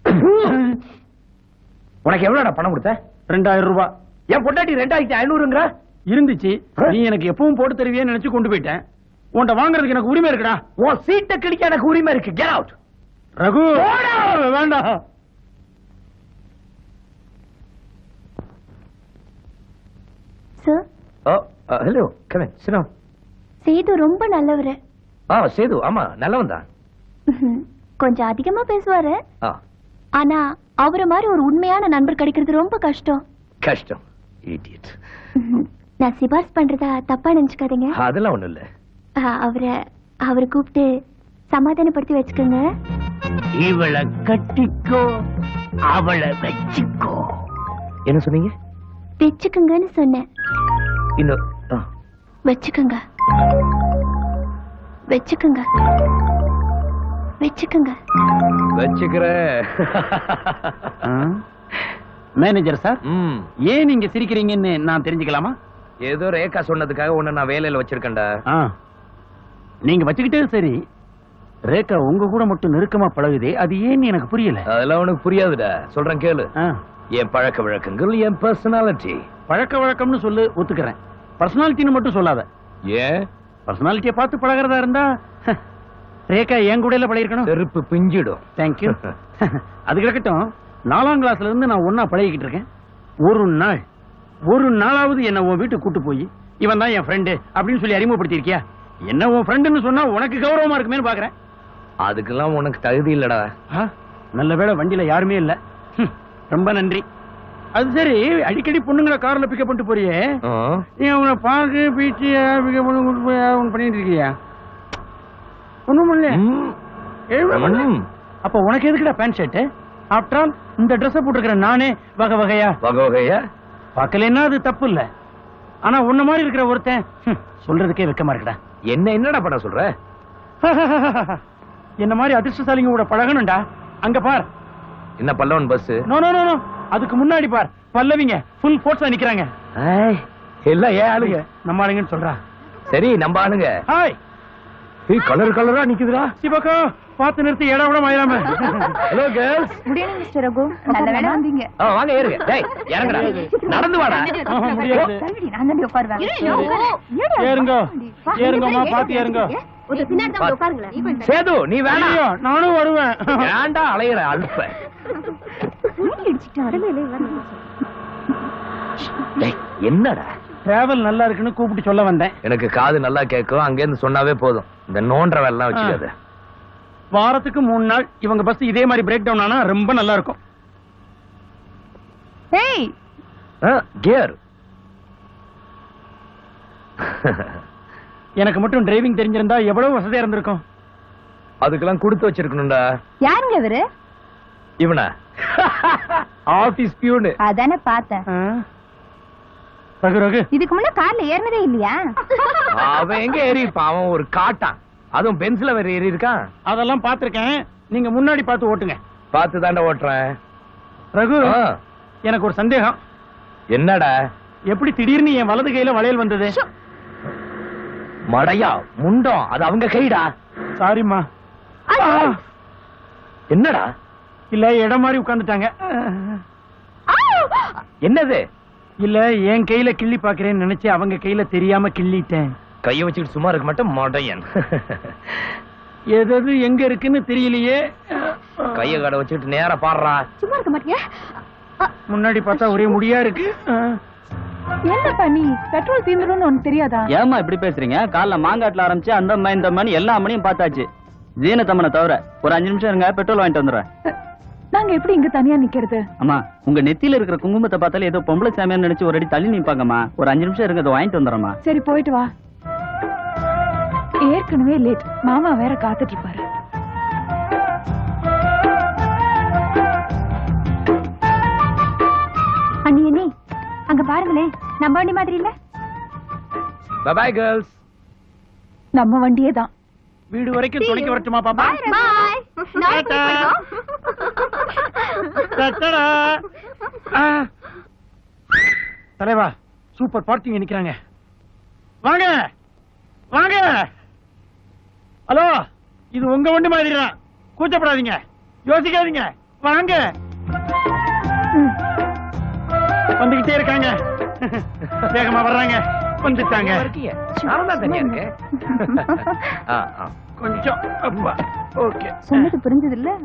உனக்கு எவ்வளவுடா பணம் கொடுத்த ரெண்டாயிரம் ரூபாய் என் பொண்டாட்டி ரெண்டாயிரத்தி ஐநூறுங்கிற இருந்துச்சு ஆ? நீ எனக்கு எப்பவும் போட்டு தருவியேன்னு நினைச்சு கொண்டு போயிட்டேன் உன்கிட்ட வாங்குறதுக்கு எனக்கு உரிமை இருக்குடா உன் சீட்டை கிழிக்க எனக்கு உரிமை இருக்கு கெட் அவுட் ரகு வேண்டாம் சார் ஹலோ கமன் சினோ சேது ரொம்ப நல்லவரு ஆ சேது ஆமா நல்லவன் தான் கொஞ்சம் அதிகமா பேசுவாரு ஆ ஆனா அவரை மாதிரி ஒரு உண்மையான நண்பர் கிடைக்கிறது ரொம்ப கஷ்டம் கஷ்டம் இடியட் நான் சிபாரிசு பண்றதா தப்பா நினைச்சுக்காதீங்க அதெல்லாம் ஒண்ணும் இல்ல ஆ, அவரை அவரை கூப்பிட்டு சமாதானப்படுத்தி வச்சுக்கோங்க இவளை கட்டிக்கோ அவளை வச்சுக்கோ என்ன சொன்னீங்க வச்சுக்குங்கன்னு சொன்னேன் இன்னும் ஆ. வச்சுக்குங்க வச்சுக்குங்க வச்சுக்குங்க வச்சுக்கிறேன் மேனேஜர் சார் ம் ஏன் நீங்க சிரிக்கிறீங்கன்னு நான் தெரிஞ்சுக்கலாமா ஏதோ ரேகா சொன்னதுக்காக உன்னை நான் வேலையில வச்சிருக்கேன்டா ஆ. நீங்க வச்சுக்கிட்டே சரி ரேகா உங்க கூட மட்டும் நெருக்கமா பழகுதே அது ஏன்னு எனக்கு புரியல அதெல்லாம் உனக்கு புரியாதுடா சொல்றேன் கேளு ஆ. என் பழக்க வழக்கங்கள் என் பர்சனாலிட்டி பழக்க வழக்கம்னு சொல்லு ஒத்துக்கிறேன் பர்சனாலிட்டின்னு மட்டும் சொல்லாத ஏன் பர்சனாலிட்டியை பார்த்து பழகிறதா இருந்தா ரேகா என் கூடையில பழகிருக்கணும் செருப்பு பிஞ்சிடும் தேங்க்யூ அது கிடக்கட்டும் நாலாம் கிளாஸ்ல இருந்து நான் ஒன்னா பழகிக்கிட்டு இருக்கேன் ஒரு நாள் ஒரு நாளாவது என்ன உன் வீட்டுக்கு கூட்டு போய் இவன் தான் என் ஃப்ரெண்டு அப்படின்னு சொல்லி அறிமுகப்படுத்தியிருக்கியா என்ன உன் ஃப்ரெண்டுன்னு சொன்னா உனக்கு கௌரவமா இருக்குமேன்னு பாக்குறேன் அதுக்கெல்லாம் உனக்கு தகுதி இல்லடா ஆ, நல்ல வேளை வண்டியில யாருமே இல்ல ஹம், ரொம்ப நன்றி அது சரி அடிக்கடி பொண்ணுங்களை கார்ல பிக்கப் பண்ணிட்டு போறியே ஆ. நீ அவனை பார்க்கு பீச்சு பிக்கப் பண்ணி கூட்டு போய் அவன் பண்ணிட்டு இருக்கியா ஒண்ணும் பண்ணல ம். எழுத பண்ணல ம். அப்ப உனக்கு எதுக்குடா பேண்ட் ஷர்ட் ஆஃப்டர் ஆல் இந்த ட்ரெஸ் போட்டுருக்கிற நானே வகை வகையா வகை வகையா பார்க்கலன்னா அது தப்பு இல்ல ஆனா உன்ன மாதிரி இருக்கிற ஒருத்தன் ஹம், சொல்றதுக்கே வெக்கமா இருக்குடா என்ன என்னடா பண்ண சொல்ற என்ன மாதிரி அதிர்ஷ்டசாலிங்க கூட பழகணும்டா அங்க பார் என்ன Pallavan bus no no no no அதுக்கு முன்னாடி பார் பல்லவிங்க ஃபுல் ஃபோர்ஸா நிக்கிறாங்க எல்லாம் ஏன் ஆளுங்க நம்ம ஆளுங்கன்னு சொல்றா சரி நம்ம ஆளுங்க ஹாய் கலர் கலரா நிக்குதுடா சிவகா பார்த்து நிறுத்தி இடம் விட மாயிராம hello girls good evening mister Raghu நல்ல வேலை வந்தீங்க ஆ வாங்க ஏறுங்க டேய் இறங்குடா நடந்து வாடா ஆஹா, முடியாது தள்ளுடி, நான் தாண்டி உட்காருவேன் ஏடி, ஏறுங்க வா, ஏறுங்கம்மா ஏடி, பார்த்து ஏறுங்க ஒரு பின்னாடி தான் வந்து உட்காருங்களேன் சேது நீ வேணாம் ஐயோ, நானும் வருவேன் ஏன்டா அலையிற அல்ப ஏடி இடிச்சிட்டு வரேன். டேய் என்னடா டிராவல் நல்லா இருக்குன்னு கூப்பிட்டு சொல்ல வந்தேன் எனக்கு காது நல்லா கேட்கும் அங்க இருந்து சொன்னாவே போதும் இந்த நோன்ற வேலை வச்சுக்காத வாரத்துக்கு மூணு நாள் இவங்க பஸ் இதே மாதிரி பிரேக் டவுன் ஆனா ரொம்ப நல்லா இருக்கும் ஏய் கியர் எனக்கு மட்டும் டிரைவிங் தெரிஞ்சிருந்தா எவ்வளவு வசதியா இருந்திருக்கும் அதுக்கெல்லாம் கொடுத்து வச்சிருக்கணும்டா யாருங்க இவரு இவனா ஆபீஸ் பியூனு அதானே பார்த்தேன் ஆ? ரகு ரகு இதுக்கு முன்ன கார்ல ஏறினதே இல்லையா அவன் எங்க ஏறி இருப்பான் அவன் ஒரு காட்டான் அதுவும் பென்சில வேற ஏறி இருக்கான் அதெல்லாம் பார்த்திருக்கேன் நீங்க முன்னாடி பார்த்து ஓட்டுங்க பார்த்து தாண்டா ஓட்டுறேன் ரகு ஆ, எனக்கு ஒரு சந்தேகம் என்னடா எப்படி திடீர்னு என் வலது கையில வளையல் வந்தது மடையா முண்டம் அது அவங்க கைடா சாரிம்மா என்னடா இல்ல இடம் மாதிரி உட்கார்ந்துட்டாங்க என்னது இல்ல என் கையில கிள்ளி பாக்குறேன்னு நினைச்சு அவங்க கையில தெரியாம கிள்ளிட்டேன் கைய வச்சுக்கிட்டு சும்மா இருக்க மாட்டேன் மடையன் எது எது எங்க இருக்குன்னு தெரியலையே கைய கடை வச்சுக்கிட்டு நேரா பாடுறா சும்மா இருக்க மாட்டியா முன்னாடி பார்த்தா ஒரே முடியா இருக்கு என்ன பண்ணி பெட்ரோல் தீந்துரும்னு உனக்கு தெரியாதா ஏமா இப்படி பேசுறீங்க காலைல மாங்காட்டுல ஆரம்பிச்சு அந்த அம்மா இந்த மணி எல்லா மணியும் பார்த்தாச்சு ஜீனத்தம்மனை தவிர ஒரு அஞ்சு நிமிஷம் இருங்க பெட்ரோல் வாங்கிட்டு வந்துடுறேன் நாங்க எப்படி இங்க தனியா நிக்கிறது அம்மா உங்க நெத்தியில இருக்கிற குங்குமத்தை பார்த்தாலே ஏதோ பொம்பளை சாமியான்னு நினைச்சு ஒரு அடி தள்ளி நிப்பாங்கம்மா ஒரு அஞ்சு நிமிஷம் இருங்க அதை வாங்கிட்டு வந்துடுறேம்மா சரி போயிட்டு வா ஏற்கனவே லேட் மாமா வேற காத்துட்டு இருப்பாரு அண்ணி அண்ணி அங்க பாருங்களேன் நம்ம வண்டி மாதிரி இல்ல பாய் கேர்ள்ஸ் நம்ம வண்டியே தான் வீடு வரைக்கும் துணைக்கு வரட்டுமா பாப்பா பாய் டாடா. டட்டடா. ஆ. தலைவா சூப்பர் பார்ட்டிங்க நிக்கிறாங்க வாங்க வாங்க ஹலோ இது உங்க வண்டி மாதிரி தான் கூச்சப்படாதீங்க யோசிக்காதீங்க வாங்க வந்துகிட்டே இருக்காங்க வேகமா வர்றாங்க வந்துட்டாங்க இருக்கீங்க நானும் தான் தனியா இருக்கேன் ஆ, ஆ. கொஞ்சம் அப்பா ஓகே சொன்னது புரிஞ்சது இல்ல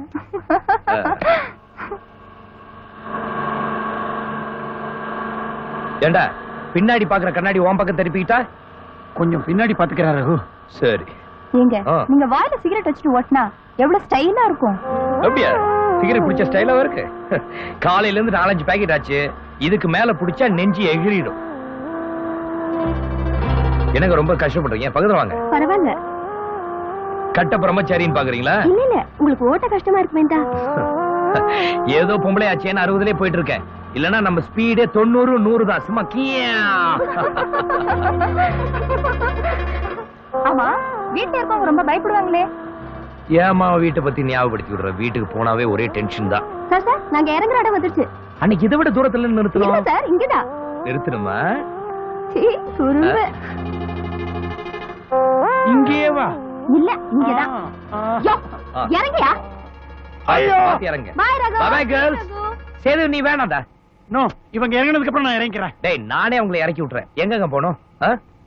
ஏண்டா பின்னாடி பாக்குற கண்ணாடி உன் பக்கம் திருப்பிக்கிட்டா கொஞ்சம் பின்னாடி பாத்துக்கிறாரு ரகு சரி ஏங்க ஆ. நீங்க வாயில சிகரெட் வச்சுட்டு ஓட்டினா எவ்வளவு ஸ்டைலா இருக்கும் அப்படியா சிகரெட் பிடிச்ச ஸ்டைலாவும் இருக்கு காலையில இருந்து நாலஞ்சு பாக்கெட் ஆச்சு இதுக்கு மேல பிடிச்சா நெஞ்சு எகிறிடும் எனக்கு ரொம்ப கஷ்டப்படுறீங்க பக்கத்துல வாங்க பரவாயில்ல கட்ட பிரம்மச்சாரின்னு பாக்குறீங்களா இல்ல இல்ல உங்களுக்கு ஓட்ட கஷ்டமா இருக்குமேண்டா ஏதோ பொம்பளை ஆச்சேன்னு அறுபதுலயே போயிட்டு இருக்கேன் இல்லனா நம்ம ஸ்பீடே தொண்ணூறு நூறு தான் சும்மா கியா ஆமா வீட்டுல இருக்கவங்க ரொம்ப பயப்படுவாங்களே ஏமா வீட்டை பத்தி ஞாபகப்படுத்தி விடுற வீட்டுக்கு போனாவே ஒரே டென்ஷன் தான் சார் சார் நாங்க இறங்குற இடம் வந்துருச்சு அன்னைக்கு இதை விட தூரத்துல இல்ல நிறுத்தணும் சார் இங்கதான் நிறுத்தணுமா சீ, குறும்பு இங்கேயே வா இல்ல இங்கதான் யோ, ஆ. இறங்கியா ஐயோ. பாத்து இறங்க பாய் ரகு Bye-bye, girls. சேது நீ வேணாம்டா நோ இவங்க இறங்கினதுக்கு அப்புறம் நான் இறங்கிக்கிறேன் டேய் நானே உங்களை இறக்கி விட்டுறேன் எங்கங்க போகணும் ஆ?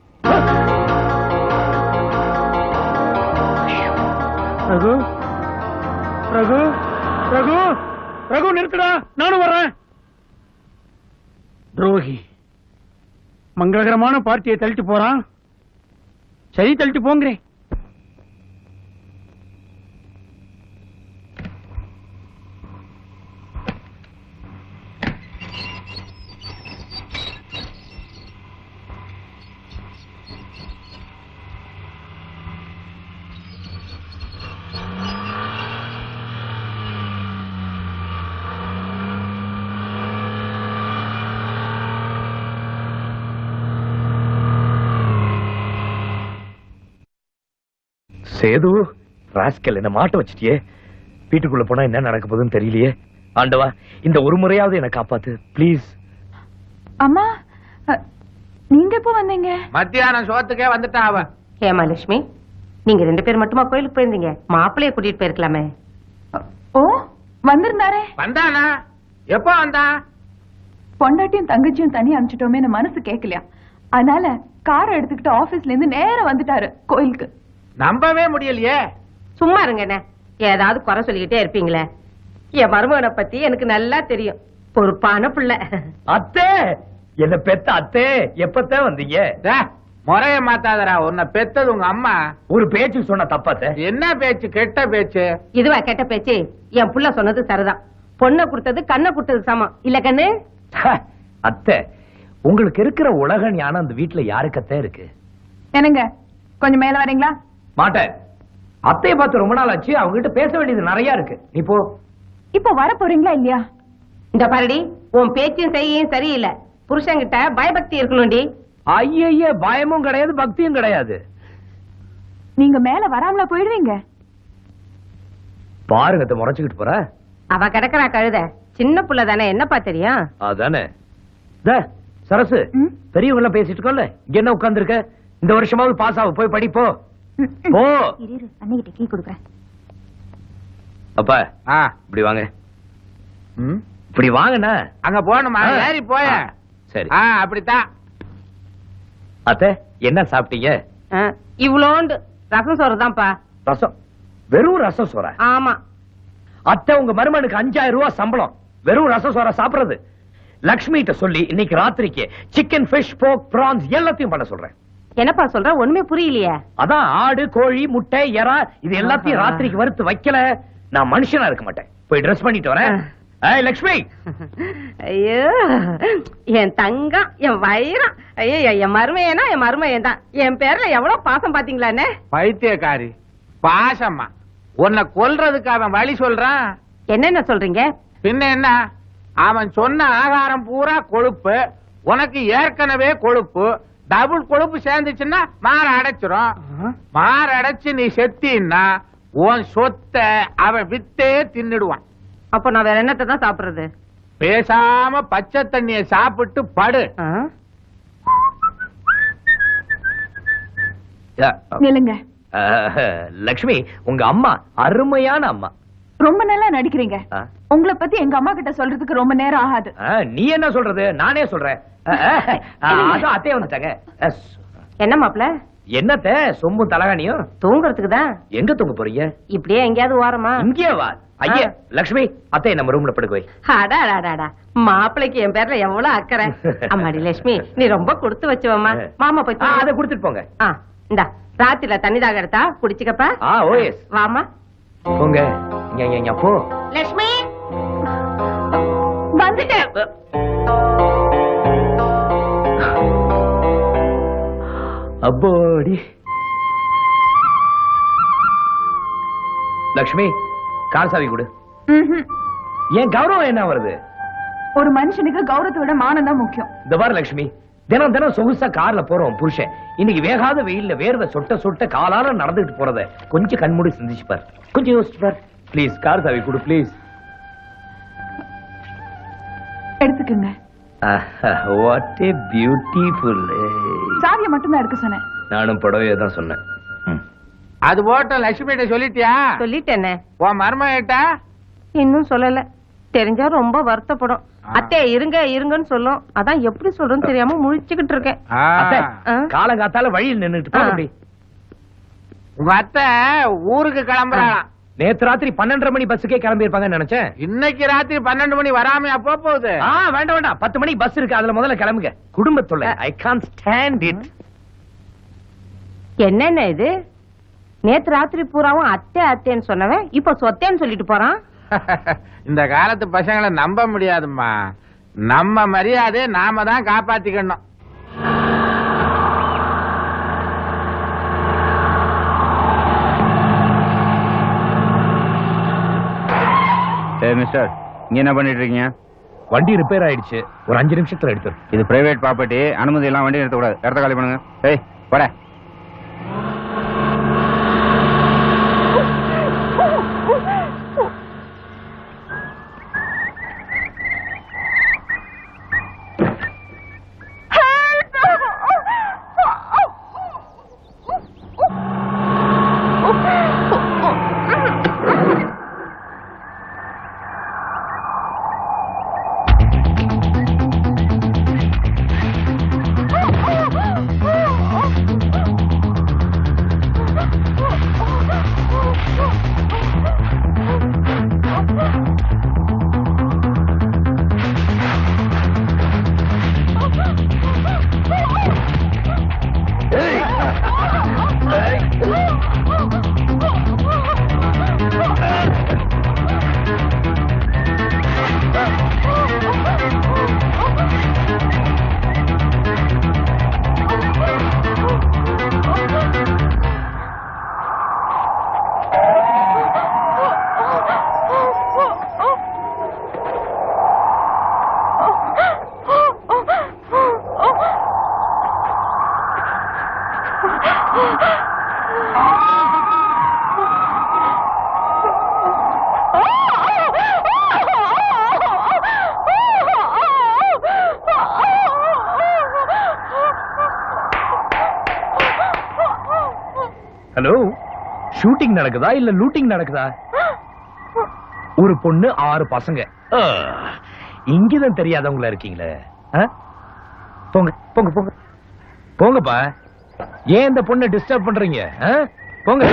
ரகு ரகு ரகு ரகு நிறுத்துடா நானும் வர்றேன் துரோகி மங்களகரமான பார்ட்டியை தள்ளிட்டு போறான் சரி தள்ளிட்டு போங்கிறேன் சேது ராஸ்கல் என்ன மாட்ட வச்சிட்டியே வீட்டுக்குள்ள போனா என்ன நடக்க போகுதுன்னு தெரியலையே ஆண்டவா இந்த ஒரு முறையாவது என்ன காப்பாத்து ப்ளீஸ் அம்மா அ, நீங்க எப்போ வந்தீங்க மத்தியானம் சோத்துக்கே வந்துட்டா அவ ஹேமாலட்சுமி நீங்க ரெண்டு பேர் மட்டுமா கோயிலுக்கு போயிருந்தீங்க மாப்பிள்ளைய கூட்டிட்டு போயிருக்கலாமே ஓ வந்திருந்தாரே வந்தானா எப்போ வந்தா பொண்டாட்டியும் தங்கச்சியும் தனியா அனுப்பிச்சிட்டோமேன்னு மனசு கேட்கலையா அதனால காரை எடுத்துக்கிட்டு ஆபீஸ்ல இருந்து நேரா வந்துட்டாரு கோயிலுக்கு நம்பவே முடியலையே சும்மா இருங்கண்ணே ஏதாவது குறை சொல்லிக்கிட்டே இருப்பீங்களே என் மருமகனை பத்தி எனக்கு நல்லா தெரியும் பொறுப்பான பிள்ளை அத்தே என்ன பெத்த அத்தே எப்பத்தான் வந்தீங்க டே, முறைய மாத்தாதடா உன்னை பெத்தது உங்க அம்மா ஒரு பேச்சு சொன்ன தப்பாத்த என்ன பேச்சு கெட்ட பேச்சு இதுவா கெட்ட பேச்சு என் புள்ள சொன்னது சரிதான் பொண்ணை கொடுத்தது கண்ணை கொடுத்தது சமம் இல்ல கண்ணு அத்தை உங்களுக்கு இருக்கிற உலக ஞானம் அந்த வீட்டுல யாருக்கத்தே இருக்கு என்னங்க கொஞ்சம் மேல வரீங்களா மாட்டேன் அத்தையை பார்த்து ரொம்ப நாள் ஆச்சு அவங்க கிட்ட பேச வேண்டியது நிறைய இருக்கு நீ போ இப்போ வர போறீங்களா இல்லையா இந்த பாருடி உன் பேச்சும் செய்யும் சரியில்லை புருஷன்கிட்ட பயபக்தி இருக்கணும்டி ஐய பயமும் கிடையாது பக்தியும் கிடையாது நீங்க மேல வராமலா போயிடுவீங்க பாருங்க அத்தை முறைச்சுக்கிட்டு போற அவ கிடக்குறா கழுத சின்ன புள்ள தானே என்னப்பா தெரியும் அதானே தே, சரசு ம்? பெரியவங்க எல்லாம் பேசிட்டு இருக்கோம்ல இங்க என்ன உட்கார்ந்திருக்க இந்த வருஷமாவது பாஸ் ஆக போய் படிப்போ போ இரு இரு அன்னைகிட்ட கீ கொடுக்குறேன் அப்பா ஆ இப்படி வாங்க ம்? இப்படி வாங்கண்ணா அங்க போகணுமா ஆ. ஏறி போய ஆ, சரி ஆ அப்படித்தான் அத்தை என்ன சாப்பிட்டீங்க ஆ, இவ்வளோண்டு ரசம் சோறு தான்ப்பா ரசம் வெறும் ரசம் சோற ஆமா அத்தை உங்க மருமனுக்கு அஞ்சாயிரம் ரூபாய் சம்பளம் வெறும் ரசம் சோற சாப்பிடுறது லக்ஷ்மி கிட்ட சொல்லி இன்னைக்கு ராத்திரிக்கு சிக்கன் ஃபிஷ் போக் பிரான்ஸ் எல்லாத்தையும் பண்ண சொல்றேன் என்னப்பா சொல்ற ஒண்ணுமே புரியலையே அதான் ஆடு கோழி முட்டை எறா இது எல்லாத்தையும் ராத்திரிக்கு வறுத்து வைக்கல நான் மனுஷனா இருக்க மாட்டேன் போய் ட்ரெஸ் பண்ணிட்டு வரேன் ஏய் லக்ஷ்மி ஐயோ என் தங்கம் என் வைரம் ஐயோ என் மருமையனா என் மருமையன் தான் என் பேர்ல எவ்வளவு பாசம் பாத்தீங்களாண்ணே பைத்தியக்காரி பாசம்மா உன்னை கொல்றதுக்கு அவன் வழி சொல்றான் என்னென்ன சொல்றீங்க பின்ன என்ன அவன் சொன்ன ஆகாரம் பூரா கொழுப்பு உனக்கு ஏற்கனவே கொழுப்பு டபுள் கொழுப்பு சேர்ந்துச்சுன்னா மாற அடைச்சிரும் மாற அடைச்சு நீ செத்தின்னா உன் சொத்தை அவன் வித்தே தின்னுடுவான் அப்ப நான் வேற என்னத்தை தான் சாப்பிடுறது பேசாம பச்சை தண்ணிய சாப்பிட்டு படு ஆ? நில்லுங்க அஹ், லக்ஷ்மி உங்க அம்மா அருமையான அம்மா ரொம்ப நல்லா நடிக்கிறீங்க ஆ. உங்களை பத்தி எங்க அம்மா கிட்ட சொல்றதுக்கு ரொம்ப நேரம் ஆகாது அஹ், நீ என்ன சொல்றது நானே சொல்றேன் அஹ், அஹ், அஹ், அதான் அத்தைய வந்துட்டாங்க அஹ், என்ன மாப்பிள என்னத்த சொம்பும் தலகாணியும் தூங்குறதுக்கு தான் எங்க தூங்க போறீங்க இப்படியே எங்கேயாவது ஓரமா இங்கே வா ஐயா லக்ஷ்மி அத்தைய நம்ம ரூம்ல படுக்க வை அடா அடா, அடா மாப்பிளைக்கு என் பேர்ல எவ்வளவு அக்கறை அம்மாடி லட்சுமி நீ ரொம்ப கொடுத்து வச்சுவம்மா மாமா போய் ஆ, தூங்கு. அதை கொடுத்துட்டு போங்க ஆ இந்தா ராத்திரில தண்ணி தாக எடுத்தா குடிச்சுக்கப்பா ஆ ஓஎஸ் வாமா போங்க இங்க, இங்க, இங்க, போ லட்சுமி வந்துட்டேன் அப்போடி லக்ஷ்மி கார் சாவி கொடு ம்ஹும். ஏன் கௌரவம் என்ன வருது ஒரு மனுஷனுக்கு கௌரவத்தை விட மானம் தான் முக்கியம் இந்த பாரு லக்ஷ்மி தினம் தினம் சொகுசா கார்ல போறோம் புருஷன் இன்னைக்கு வேகாத வெயில்ல வேர்வை சொட்ட சொட்ட காலால நடந்துட்டு போறத கொஞ்சம் கண்மூடி சிந்திச்சு பார் கொஞ்சம் யோசிச்சு பார் ப்ளீஸ் கார் சாவி கொடு ப்ளீஸ் எடுத்துக்கங்க வாட் ஏ பியூட்டிஃபுல் சாவியை மட்டும் தான் எடுக்க சொன்னேன் நானும் புடவையே தான் சொன்னேன் ம். அது போட்ட லட்சுமிகிட்ட சொல்லிட்டியா சொல்லிட்டேனே உன் மருமகிட்ட இன்னும் சொல்லல தெரிஞ்சா ரொம்ப வருத்தப்படும் அத்தை இருங்க இருங்கன்னு சொல்லும் அதான் எப்படி சொல்றேன்னு தெரியாம முழிச்சுக்கிட்டு இருக்கேன் ஆ. அத்தை, ஆ. காலங்காத்தால வழியில் நின்னுட்டு போக ஆ. அப்படி உங்க அத்தை ஊருக்கு கிளம்புறாளாம் நேத்து ராத்திரி பன்னெண்டரை மணி பஸ்ஸுக்கே கிளம்பி இருப்பாங்கன்னு நினைச்சேன் இன்னைக்கு ராத்திரி பன்னெண்டு மணி வராமையா போக போகுது ஆ வேண்டாம் வேண்டாம் பத்து மணிக்கு பஸ் இருக்கு அதுல முதல்ல கிளம்புங்க குடும்பத்தொல்லை ஐ கான் ஸ்டாண்ட் இட் என்னென்ன இது நேத்து ராத்திரி பூராவும் அத்தை அத்தைன்னு சொன்னவன் இப்ப சொத்தேன்னு சொல்லிட்டு போறான் இந்த காலத்து பசங்களை நம்ப முடியாதும்மா நம்ம மரியாதையை நாம தான் காப்பாத்திக்கணும் சரி மிஸ்டர் இங்க என்ன பண்ணிட்டு இருக்கீங்க வண்டி ரிப்பேர் ஆயிடுச்சு ஒரு அஞ்சு நிமிஷத்துல எடுத்துரு இது பிரைவேட் ப்ராப்பர்ட்டி அனுமதி எல்லாம் வண்டி நிறுத்தக்கூடாது இடத்த காலி பண்ணுங்க ஏய் போட ஹலோ ஷூட்டிங் நடக்குதா இல்ல லூட்டிங் நடக்குதா ஒரு பொண்ணு ஆறு பசங்க ஆ, இங்கதான் தெரியாதவங்களா இருக்கீங்களே ஆ? போங்க போங்க போங்க போங்கப்பா ஏன் இந்த பொண்ணை டிஸ்டர்ப் பண்றீங்க ஆ? போங்க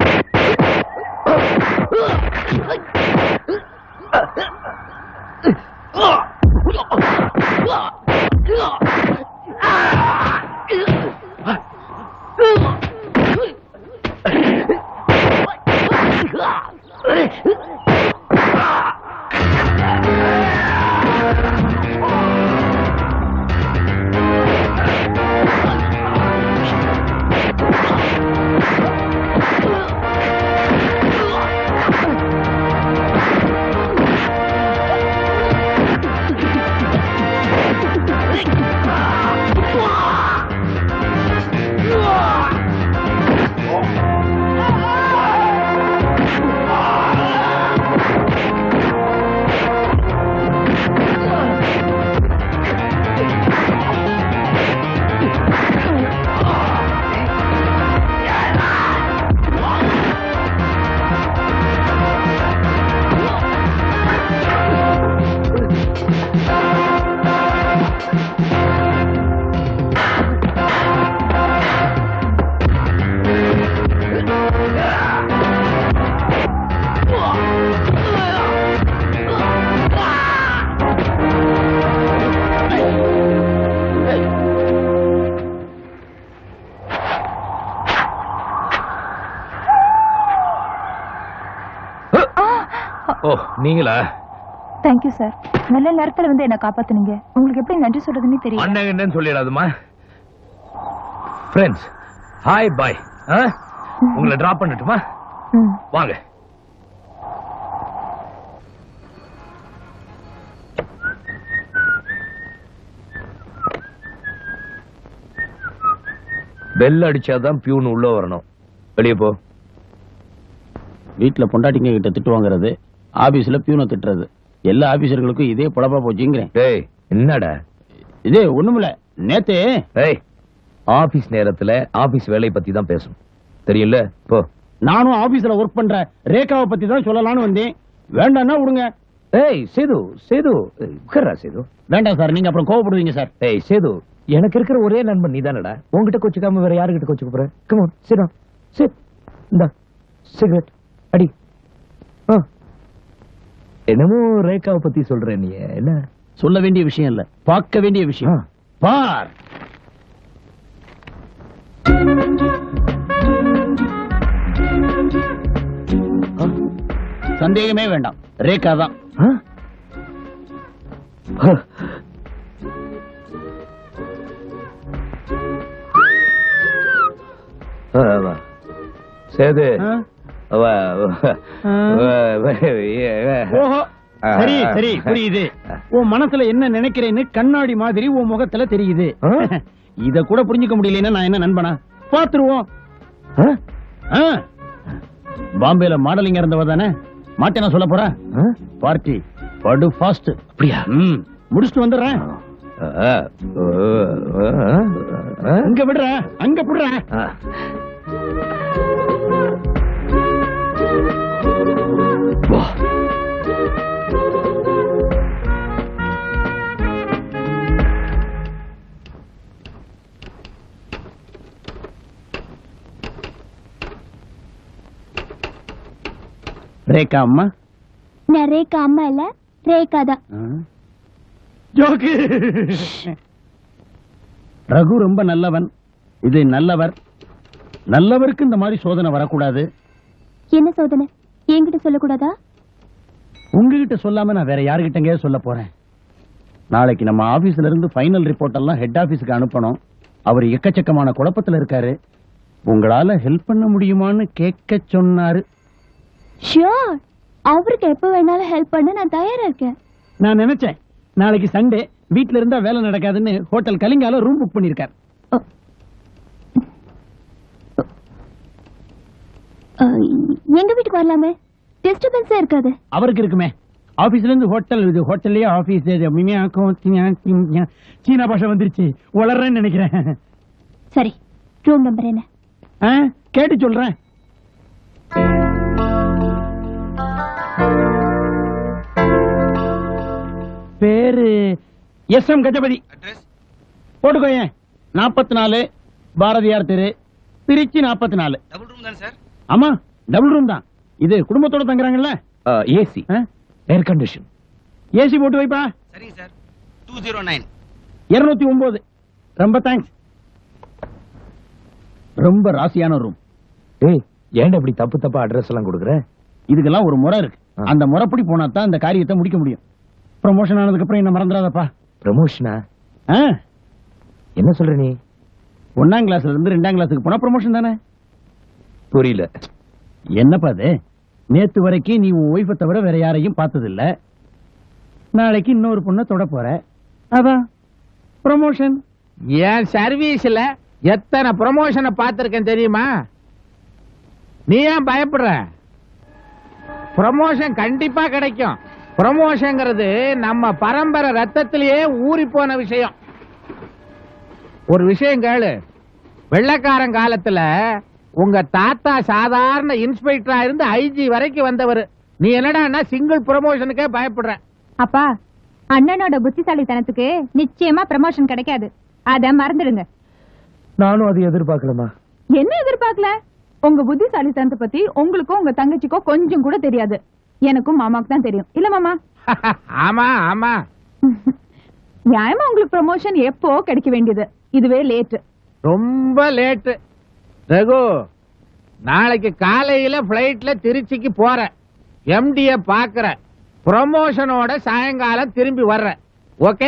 ஓ நீங்களா தேங்க்யூ சார் நல்ல நேரத்துல வந்து என்ன காப்பாத்துனீங்க உங்களுக்கு எப்படி நன்றி சொல்றதுன்னு தெரியல அண்ணன் என்னன்னு சொல்லிடாதுமா ஃப்ரெண்ட்ஸ் ஹாய் பாய் உங்களை டிராப் பண்ணட்டுமா ம். வாங்க பெல் அடிச்சாதான் பியூன் உள்ள வரணும் வெளியே போ வீட்டுல பொண்டாட்டிங்க கிட்ட திட்டு வாங்குறது ஆபீஸ்ல பியூனை திட்டுறது எல்லா ஆபீசர்களுக்கும் இதே புலப்பா போச்சுங்கிறேன் டேய் என்னடா இது ஒண்ணுமில்ல நேத்து ஏய் ஆபீஸ் நேரத்துல ஆபீஸ் வேலை பத்தி தான் பேசணும் தெரியல போ நானும் ஆபீஸ்ல ஒர்க் பண்ற ரேகாவை பத்தி தான் சொல்லலாம்னு வந்தேன் வேண்டாம்னா விடுங்க ஏய் சேது சேது ஏய், உட்கார்றா சேது வேண்டாம் சார் நீங்க அப்புறம் கோவப்படுவீங்க சார் ஏய் சேது எனக்கு இருக்கிற ஒரே நண்பன் நீதானடா உன்கிட்ட கொச்சுக்காம வேற யாருகிட்ட கொச்சுக்க போற கம் ஆன் சிட் சிட் இந்த சிகரெட் அடி என்னமோ ரேகாவை பத்தி சொல்ற நீ என்ன சொல்ல வேண்டிய விஷயம் இல்ல பார்க்க வேண்டிய விஷயம் பார் சந்தேகமே வேண்டாம் ரேகா தான் சேது அவ ஓஹோ சரி சரி புரியுது உன் மனசுல என்ன நினைக்கிறேன்னு கண்ணாடி மாதிரி உன் முகத்துல தெரியுது இத கூட புரிஞ்சுக்க முடியலன்னா நான் என்ன நண்பனா பாத்துருவோம் ஆ. பாம்பேல மாடலிங் இருந்தவ தானே மாட்டேனா சொல்ல போற பார்ட்டி படு ஃபாஸ்ட் அப்படியா ம் முடிச்சுட்டு வந்துடுறேன் இங்க விடுற அங்க விடுற ரேகா அம்மா நான் ரேகா அம்மா இல்ல ரேகா தான் ஜோக்கு ரகு ரொம்ப நல்லவன் இது நல்லவர் நல்லவருக்கு இந்த மாதிரி சோதனை வரக்கூடாது என்ன சோதனை என்கிட்ட சொல்லக்கூடாதா உங்ககிட்ட சொல்லாம நான் வேற யாருகிட்டங்க சொல்ல போறேன் நாளைக்கு நம்ம ஆபீஸ்ல இருந்து ஃபைனல் ரிப்போர்ட் எல்லாம் ஹெட் ஆபீஸ்க்கு அனுப்பணும் அவர் எக்கச்சக்கமான குழப்பத்துல இருக்காரு உங்களால ஹெல்ப் பண்ண முடியுமான்னு கேட்க சொன்னாரு ஷியோர் அவருக்கு எப்ப வேணாலும் ஹெல்ப் பண்ண நான் தயாரா இருக்கேன் நான் நினைச்சேன் நாளைக்கு சண்டே வீட்ல இருந்தா வேலை நடக்காதுன்னு ஹோட்டல் கலிங்கால ரூம் புக் பண்ணிருக்கார் அஹ், எங்க வீட்டுக்கு வரலாமே டிஸ்டர்பன்ஸா இருக்காது அவருக்கு இருக்குமே ஆபீஸ்ல இருந்து ஹோட்டல் இது ஹோட்டல்லயே ஆபீஸ் சீனா பாஷை வந்துருச்சு வளர்றேன்னு நினைக்கிறேன் சரி ரூம் நம்பர் என்ன ஆ, கேட்டு சொல்றேன் பேரு எஸ் எம் கஜபதி போட்டுக்கோயேன் நாற்பத்தி நாலு பாரதியார் தெரு திருச்சி நாற்பத்தி நாலு டபுள் ரூம் தானே சார் ஆமா டபுள் ரூம் தான் இது குடும்பத்தோட தங்குறாங்கல்ல ஏசி ஏர் கண்டிஷன் ஏசி போட்டு வைப்பா சரிங்க சார் டூ ஜீரோ நைன் இருநூத்தி ஒன்பது ரொம்ப தேங்க்ஸ் ரொம்ப ராசியான ரூம் டேய் ஏன்டா இப்படி தப்பு தப்பா அட்ரஸ் எல்லாம் கொடுக்குற இதுக்கெல்லாம் ஒரு முறை இருக்கு அந்த முறைப்படி போனா தான் இந்த காரியத்தை முடிக்க முடியும் ப்ரமோஷன் ஆனதுக்கு அப்புறம் என்ன மறந்துடாதப்பா ப்ரமோஷனா ஆ, என்ன சொல்ற நீ ஒண்ணாம் கிளாஸ்ல இருந்து ரெண்டாம் கிளாஸுக்கு போனா ப்ரமோஷன் தானே புரியல என்னப்பா அது நேத்து வரைக்கும் நீ உன் ஒய்ஃபை தவிர வேற யாரையும் பார்த்தது இல்ல நாளைக்கு இன்னொரு பொண்ணை தொட போற அதான் ப்ரமோஷன் என் சர்வீஸ்ல எத்தனை ப்ரமோஷனை பார்த்திருக்கேன் தெரியுமா நீ ஏன் பயப்படுற ப்ரமோஷன் கண்டிப்பா கிடைக்கும் ப்ரமோஷன்ங்கிறது நம்ம பரம்பரை ரத்தத்திலேயே ஊறி போன விஷயம் ஒரு விஷயம் கேளு வெள்ளக்காரன் காலத்துல உங்க தாத்தா சாதாரண இன்ஸ்பெக்டரா இருந்து ஐஜி வரைக்கும் வந்தவர் நீ என்னடான்னா சிங்கிள் ப்ரமோஷனுக்கே பயப்படுற அப்பா அண்ணனோட புத்திசாலித்தனத்துக்கு நிச்சயமா ப்ரமோஷன் கிடைக்காது அத மறந்துடுங்க நானும் அது எதிர்பார்க்கலமா என்ன எதிர்பார்க்கல உங்க புத்திசாலித்தனத்தை பத்தி உங்களுக்கும் உங்க தங்கச்சிக்கோ கொஞ்சம் கூட தெரியாது எனக்கும் மாமாக்கு தான் தெரியும் இல்ல மாமா ஆமா ஆமா நியாயமா உங்களுக்கு ப்ரமோஷன் எப்போ கிடைக்க வேண்டியது இதுவே லேட் ரொம்ப லேட்டு ரகு நாளைக்கு காலையில பிளைட்ல திருச்சிக்கு போற எம்டிய பாக்குற ப்ரமோஷனோட சாயங்காலம் திரும்பி வர்ற ஓகே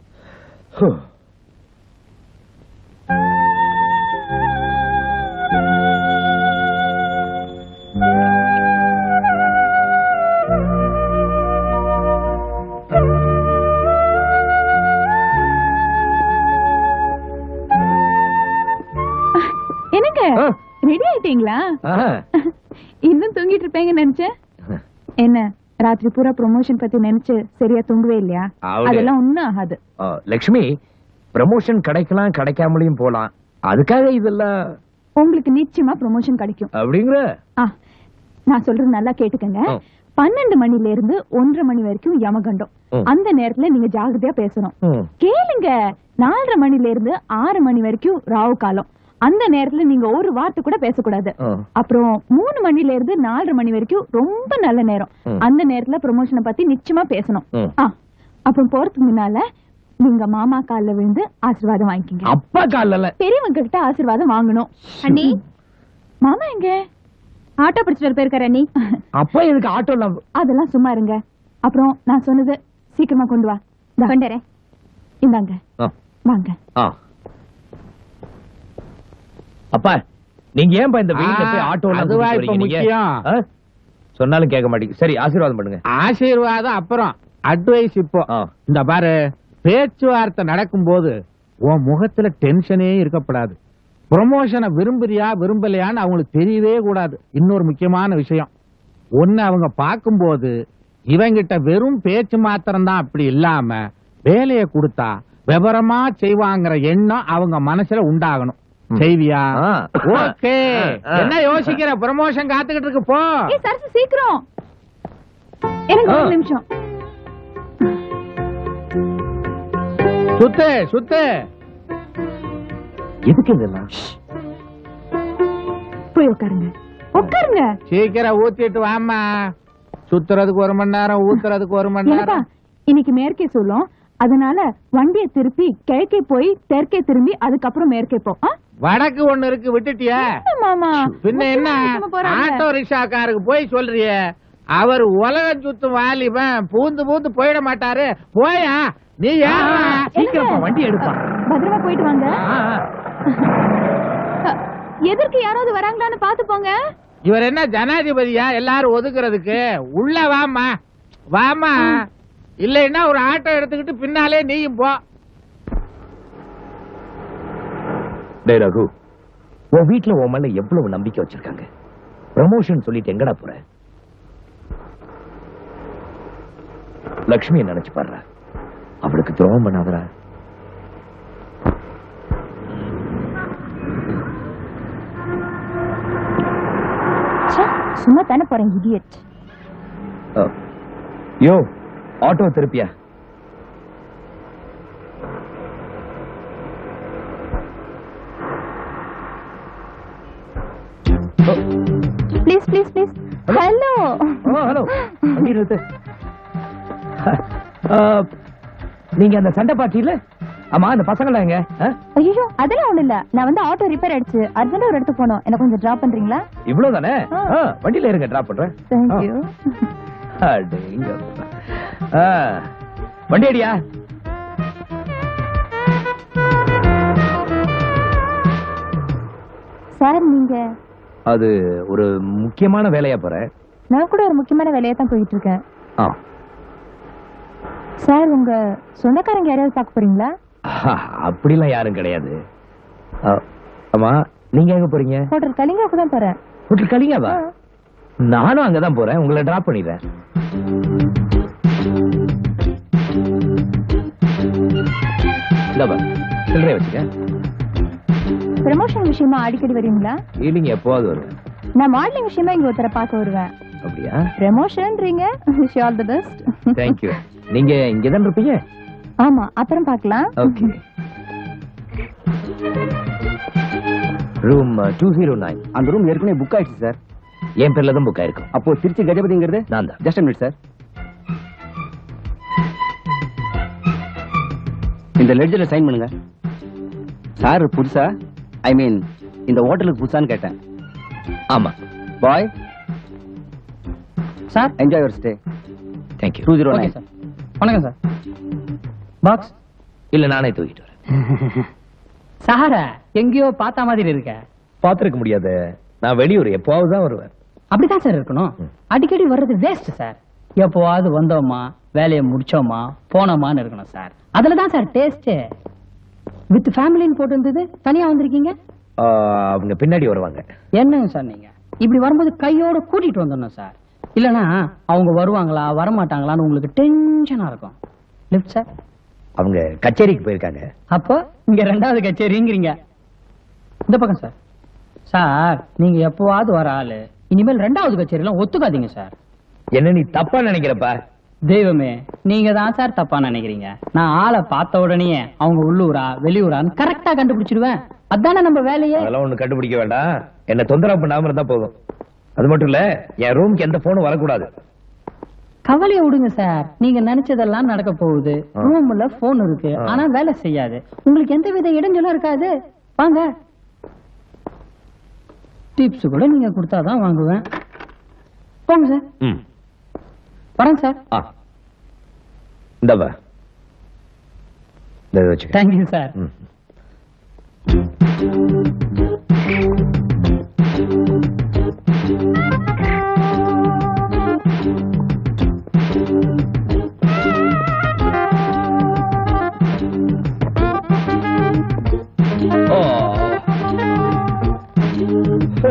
என்னங்க ரெடி ஆயிட்டீங்களா இன்னும் தூங்கிட்டு இருப்பேங்கன்னு நினைச்சேன் என்ன ராத்திரி பூரா ப்ரொமோஷன் பத்தி நினைச்சு சரியா தூங்கவே இல்லையா அவளே. அதெல்லாம் ஒண்ணும் ஆகாது ஆ, லக்ஷ்மி ப்ரமோஷன் கிடைக்கலாம் கிடைக்காமலையும் போலாம் அதுக்காக இதெல்லாம் உங்களுக்கு நிச்சயமா ப்ரொமோஷன் கிடைக்கும் அப்படிங்கிற ஆ, நான் சொல்றது நல்லா கேட்டுக்கங்க ஆ. பன்னெண்டு மணில இருந்து ஒன்றரை மணி வரைக்கும் யமகண்டம் ம். அந்த நேரத்துல நீங்க ஜாகிரதையா பேசணும் ம். கேளுங்க நாலரை மணில இருந்து ஆறு மணி வரைக்கும் ராவு காலம் அந்த நேரத்துல நீங்க ஒரு வார்த்தை கூட பேசக்கூடாது ஆ. அப்புறம் மூணு மணில இருந்து நாலரை மணி வரைக்கும் ரொம்ப நல்ல நேரம் ம். அந்த நேரத்துல ப்ரமோஷனை பத்தி நிச்சயமா பேசணும் ம். ஆ, அப்புறம் போறதுக்கு முன்னால நீங்க மாமா கால்ல விழுந்து ஆசீர்வாதம் வாங்கிக்கங்க அப்பா காலில் பெரியவங்க கிட்ட ஆசீர்வாதம் வாங்கணும் அண்ணி மாமா எங்க ஆட்டோ பிடிச்சிட்டு போயிருக்காரு அண்ணி அப்பா எதுக்கு ஆட்டோல அதெல்லாம் சும்மா இருங்க அப்புறம் நான் சொன்னது சீக்கிரமா கொண்டு வா இந்தா. கொண்டுறேன் இந்தாங்க ஆ. வாங்க ஆ. அப்பா நீங்க ஏன்பா இந்த வெயில்ல போய் ஆ, ஆட்டோல அதுவா இப்ப முக்கியம். சொன்னாலும் கேட்க மாட்டீங்க சரி ஆசீர்வாதம் பண்ணுங்க ஆசீர்வாதம் அப்புறம் அட்வைஸ் இப்போ ஆ. இந்த பாரு பேச்சுவார்த்தை நடக்கும்போது உன் முகத்துல டென்ஷனே இருக்கப்படாது ப்ரொமோஷனை விரும்புறியா விரும்பலையான்னு அவங்களுக்கு தெரியவே கூடாது இன்னொரு முக்கியமான விஷயம் ஒன்னு அவங்க பார்க்கும்போது இவங்கிட்ட வெறும் பேச்சு மாத்திரம்தான் அப்படி இல்லாம வேலையை கொடுத்தா விவரமா செய்வாங்கிற எண்ணம் அவங்க மனசுல உண்டாகணும் செய்வியா ஆ. ஓகே ஆ. என்ன யோசிக்கிற ப்ரமோஷன் காத்துக்கிட்டு இருக்கு போ ஏய் சரசு சீக்கிரம் எனக்கு ஒரு ஆ. நிமிஷம் சுத்து சுத்து எதுக்கு இதெல்லாம் போய் உட்காருங்க உட்காருங்க சீக்கிரம் ஊத்திட்டு வாம்மா சுத்துறதுக்கு ஒரு மணி நேரம் ஊத்துறதுக்கு ஒரு மணி ஏப்பா நேரம் இன்னைக்கு மேற்கே சொல்லும் அதனால வண்டியை திருப்பி கிழக்கே போய் தெற்கே திரும்பி அதுக்கப்புறம் மேற்கே போ ஆ? வடக்கு ஒண்ணு இருக்கு விட்டுட்டியா என்ன மாமா பின்ன என்ன சும்மா போறாங்க. ஆட்டோ ரிக்ஷாக்காருக்கு போய் சொல்றியே அவர் உலகம் சுத்தும் வாலிபன் பூந்து பூந்து போயிட மாட்டாரு போயா நீ ஏன் சீக்கிரம்ப்பா வண்டி எடுப்பா பத்திரமா போயிட்டு வாங்க ஆ, ஆ. எதற்கு யாராவது வராங்களான்னு பாத்து போங்க இவர் என்ன ஜனாதிபதியா எல்லாரும் ஒதுக்குறதுக்கு உள்ள வாமா வாமா இல்லைன்னா ஒரு ஆட்டோ எடுத்துக்கிட்டு பின்னாலே நீயும் போ டேய் ரகு உன் வீட்டுல உன் மேல எவ்வளவு நம்பிக்கை வச்சிருக்காங்க ப்ரமோஷன் சொல்லிட்டு எங்கடா போற லக்ஷ்மியை நினைச்சு பாடுற அவளுக்கு துரோகம் பண்ணாதடா ச்சே, சும்மா தானே போறேன் இடியட் அ, யோ ஆட்டோ திருப்பியா please please please hello hello வண்டி நிறுத்து அ, நீங்க அந்த சண்டை பார்ட்டியில ஆமா அந்த பசங்களா எங்க அ? ஐயோ அதெல்லாம் ஒண்ணு இல்ல நான் வந்து ஆட்டோ ரிப்பேர் ஆயிடுச்சு அர்ஜென்ட் ஒரு இடத்துக்கு போகணும் என்ன கொஞ்சம் டிராப் பண்றீங்களா இவ்வளவுதானே ஆ. ஆ, வண்டியில இருங்க டிராப் பண்றேன் தேங்க்யூ ஆ. அடேங்கப்பா. ஆ, வண்டி அடியா சார் நீங்க அது ஒரு முக்கியமான வேலையா போறேன் நான் கூட ஒரு முக்கியமான வேலையா தான் போயிட்டு இருக்கேன் ஆ. சார் உங்க சொந்தக்காரங்க யாரையாவது பார்க்க போறீங்களா ஆஹா, அப்படிலாம் யாரும் கிடையாது ஆ, ஆமா நீங்க எங்க போறீங்க ஹோட்டல் கலிங்காவுக்கு தான் போறேன் ஹோட்டல் கலிங்காவா நானும் அங்கதான் போறேன் உங்களை டிராப் பண்ணிடுறேன் இந்தாப்பா, சில்லறைய வச்சுக்க ப்ரமோஷன் விஷயமா அடிக்கடி வருவீங்களா இல்லைங்க எப்போவாது வருவேன் நான் மாடலிங் விஷயமா இங்க ஒருத்தரை பார்க்க வருவேன் அப்படியா ப்ரமோஷன்றீங்க wish all the best thank you நீங்க இங்கதான் இருப்பீங்க ஆமா அப்புறம் பார்க்கலாம் okay room two zero nine அந்த ரூம் ஏற்கனவே புக் ஆயிடுச்சு சார் என் பேர்ல தான் புக் ஆயிருக்கும் அப்போ திருச்சி கஜபதிங்கிறது நான் தான் ஜஸ்ட் மினிட் சார் இந்த லெட்ஜர்ல சைன் பண்ணுங்க சார் புதுசா ஐ மீன் இந்த ஹோட்டலுக்கு புதுசான்னு கேட்டேன் ஆமா bye sir enjoy your stay thank you two zero okay nine sir வணக்கம் சார் பாக்ஸ் இல்ல நானே தூக்கிட்டு வரேன் சார எங்கேயோ பார்த்த மாதிரி இருக்க பாத்திருக்க முடியாது நான் வெளியூர் எப்போவாவது தான் வருவேன் அப்படிதான் சார் இருக்கணும் அடிக்கடி வர்றது வேஸ்ட் சார் எப்போவாவது வந்தோமா வேலையை முடிச்சோமா போனோமான்னு இருக்கணும் சார் அதுல தான் சார் டேஸ்ட் வித் ஃபேமிலின்னு போட்டு இருந்தது தனியா வந்திருக்கீங்க ஆ, அவங்க பின்னாடி வருவாங்க என்னங்க சார் நீங்க இப்படி வரும்போது கையோட கூட்டிட்டு வந்துடணும் சார் இல்லனா அவங்க வருவாங்களா வரமாட்டாங்களான்னு உங்களுக்கு டென்ஷனா இருக்கும் லிஃப்ட் சார் அவங்க கச்சேரிக்கு போயிருக்காங்க அப்போ இங்க ரெண்டாவது கச்சேரிங்கிறீங்க இந்த பக்கம் சார் சார் நீங்க எப்பவாவது வர ஆளு இனிமேல் ரெண்டாவது கச்சேரியெல்லாம் ஒத்துக்காதீங்க சார் என்ன நீ தப்பா நினைக்கிறப்பா தெய்வமே நீங்க தான் சார் தப்பா நினைக்கிறீங்க நான் ஆளை பார்த்த உடனே அவங்க உள்ளூரா வெளியூரான்னு கரெக்டா கண்டுபிடிச்சிடுவேன் அதானே நம்ம வேலையே அதெல்லாம் ஒண்ணு கண்டுபிடிக்க வேண்டாம் என்ன தொந்தரவு பண்ணாம இருந்தா போதும் அது மட்டும் இல்ல என் ரூம்க்கு எந்த போனும் வரக்கூடாது கவலையை விடுங்க சார் நீங்க நினைச்சதெல்லாம் நடக்க போகுது ஆ. ரூம்ல போன் இருக்கு ஆ. ஆனா வேலை செய்யாது உங்களுக்கு எந்த வித இடைஞ்சலும் இருக்காது வாங்க டிப்ஸ் கூட நீங்க கொடுத்தாதான் வாங்குவேன் போங்க சார் ம் வரேன் சார் ஆ இந்தவா இந்த இதை வச்சுக்க தேங்க்யூ சார் ம். ஓ. ஓ.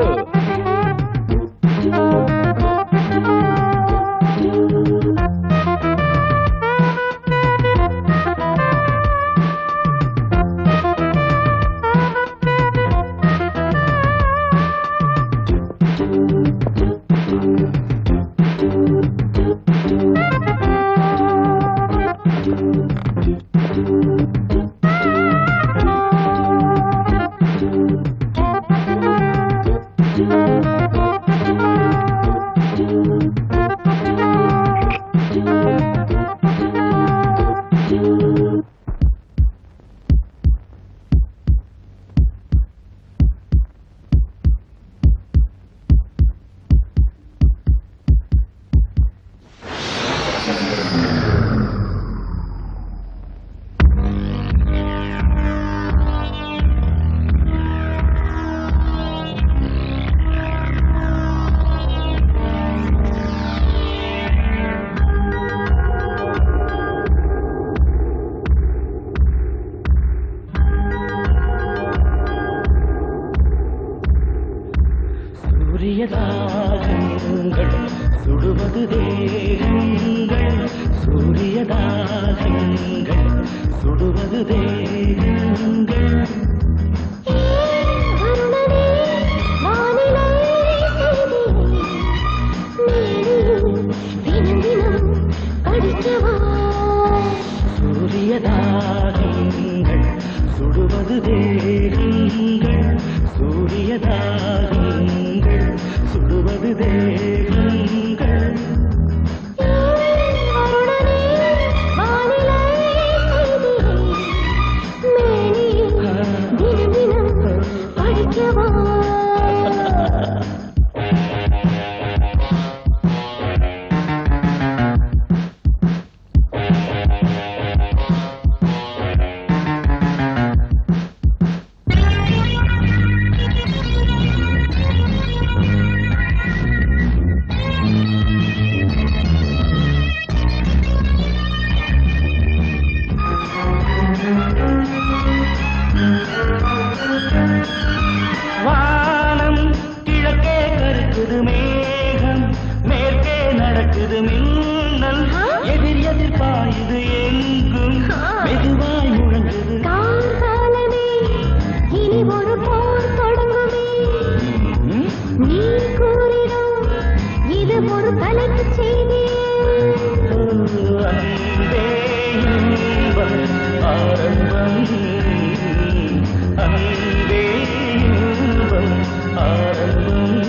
சூரியதாகங்கள் சுடுவது தேகங்கள் சூரியதாகங்கள் சுடுவது தேகங்கள் சூரியதாகங்கள் சுடுவது தேகங்கள் சூரியதாகங்கள் சுடுவது தேகங்கள் வானம் கிழக்கே கருக்குது மேகம் மேற்கே நடக்குது மின்னல் எதிர் எதிர் பாயுது எங்கும் மெதுவாய் முழங்குது இனி ஒரு போர் தொடங்குமே நீ கூறிடும் இது ஒரு தலைப்பு செய்தி அன்பே இன்பம் ஆரம்பம் அன்பே இன்பம் ஆரம்பம்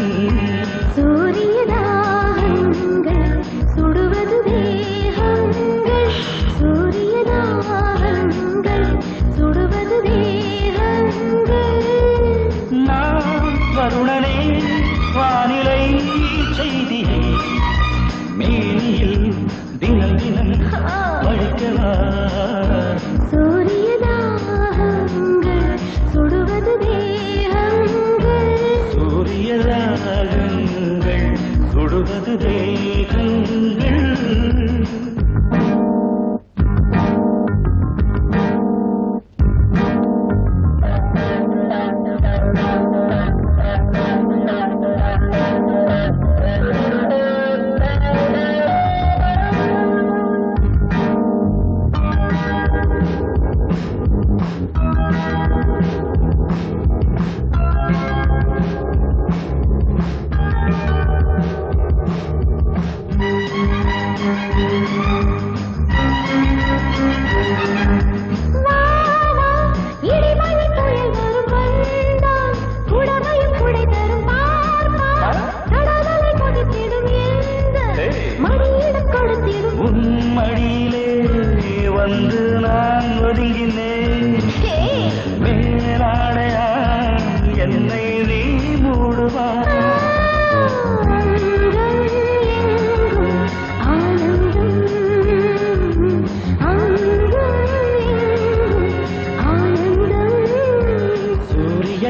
சூரியதாகங்கள் சுடுவது தேகங்கள் சூரியதாகங்கள் சுடுவது தேகங்கள் நான் வருணனே வானிலை செய்தியை மேனியில் தினம் தினம் படிக்கவா சூரியதாகங்கள் சுடுவது தேகங்கள் சூரியதாகங்கள்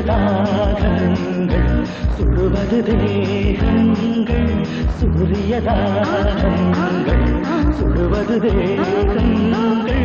சூரியதாகங்கள் சுடுவது தேகங்கள் சூரியதாகங்கள் சுடுவது தேகங்கள்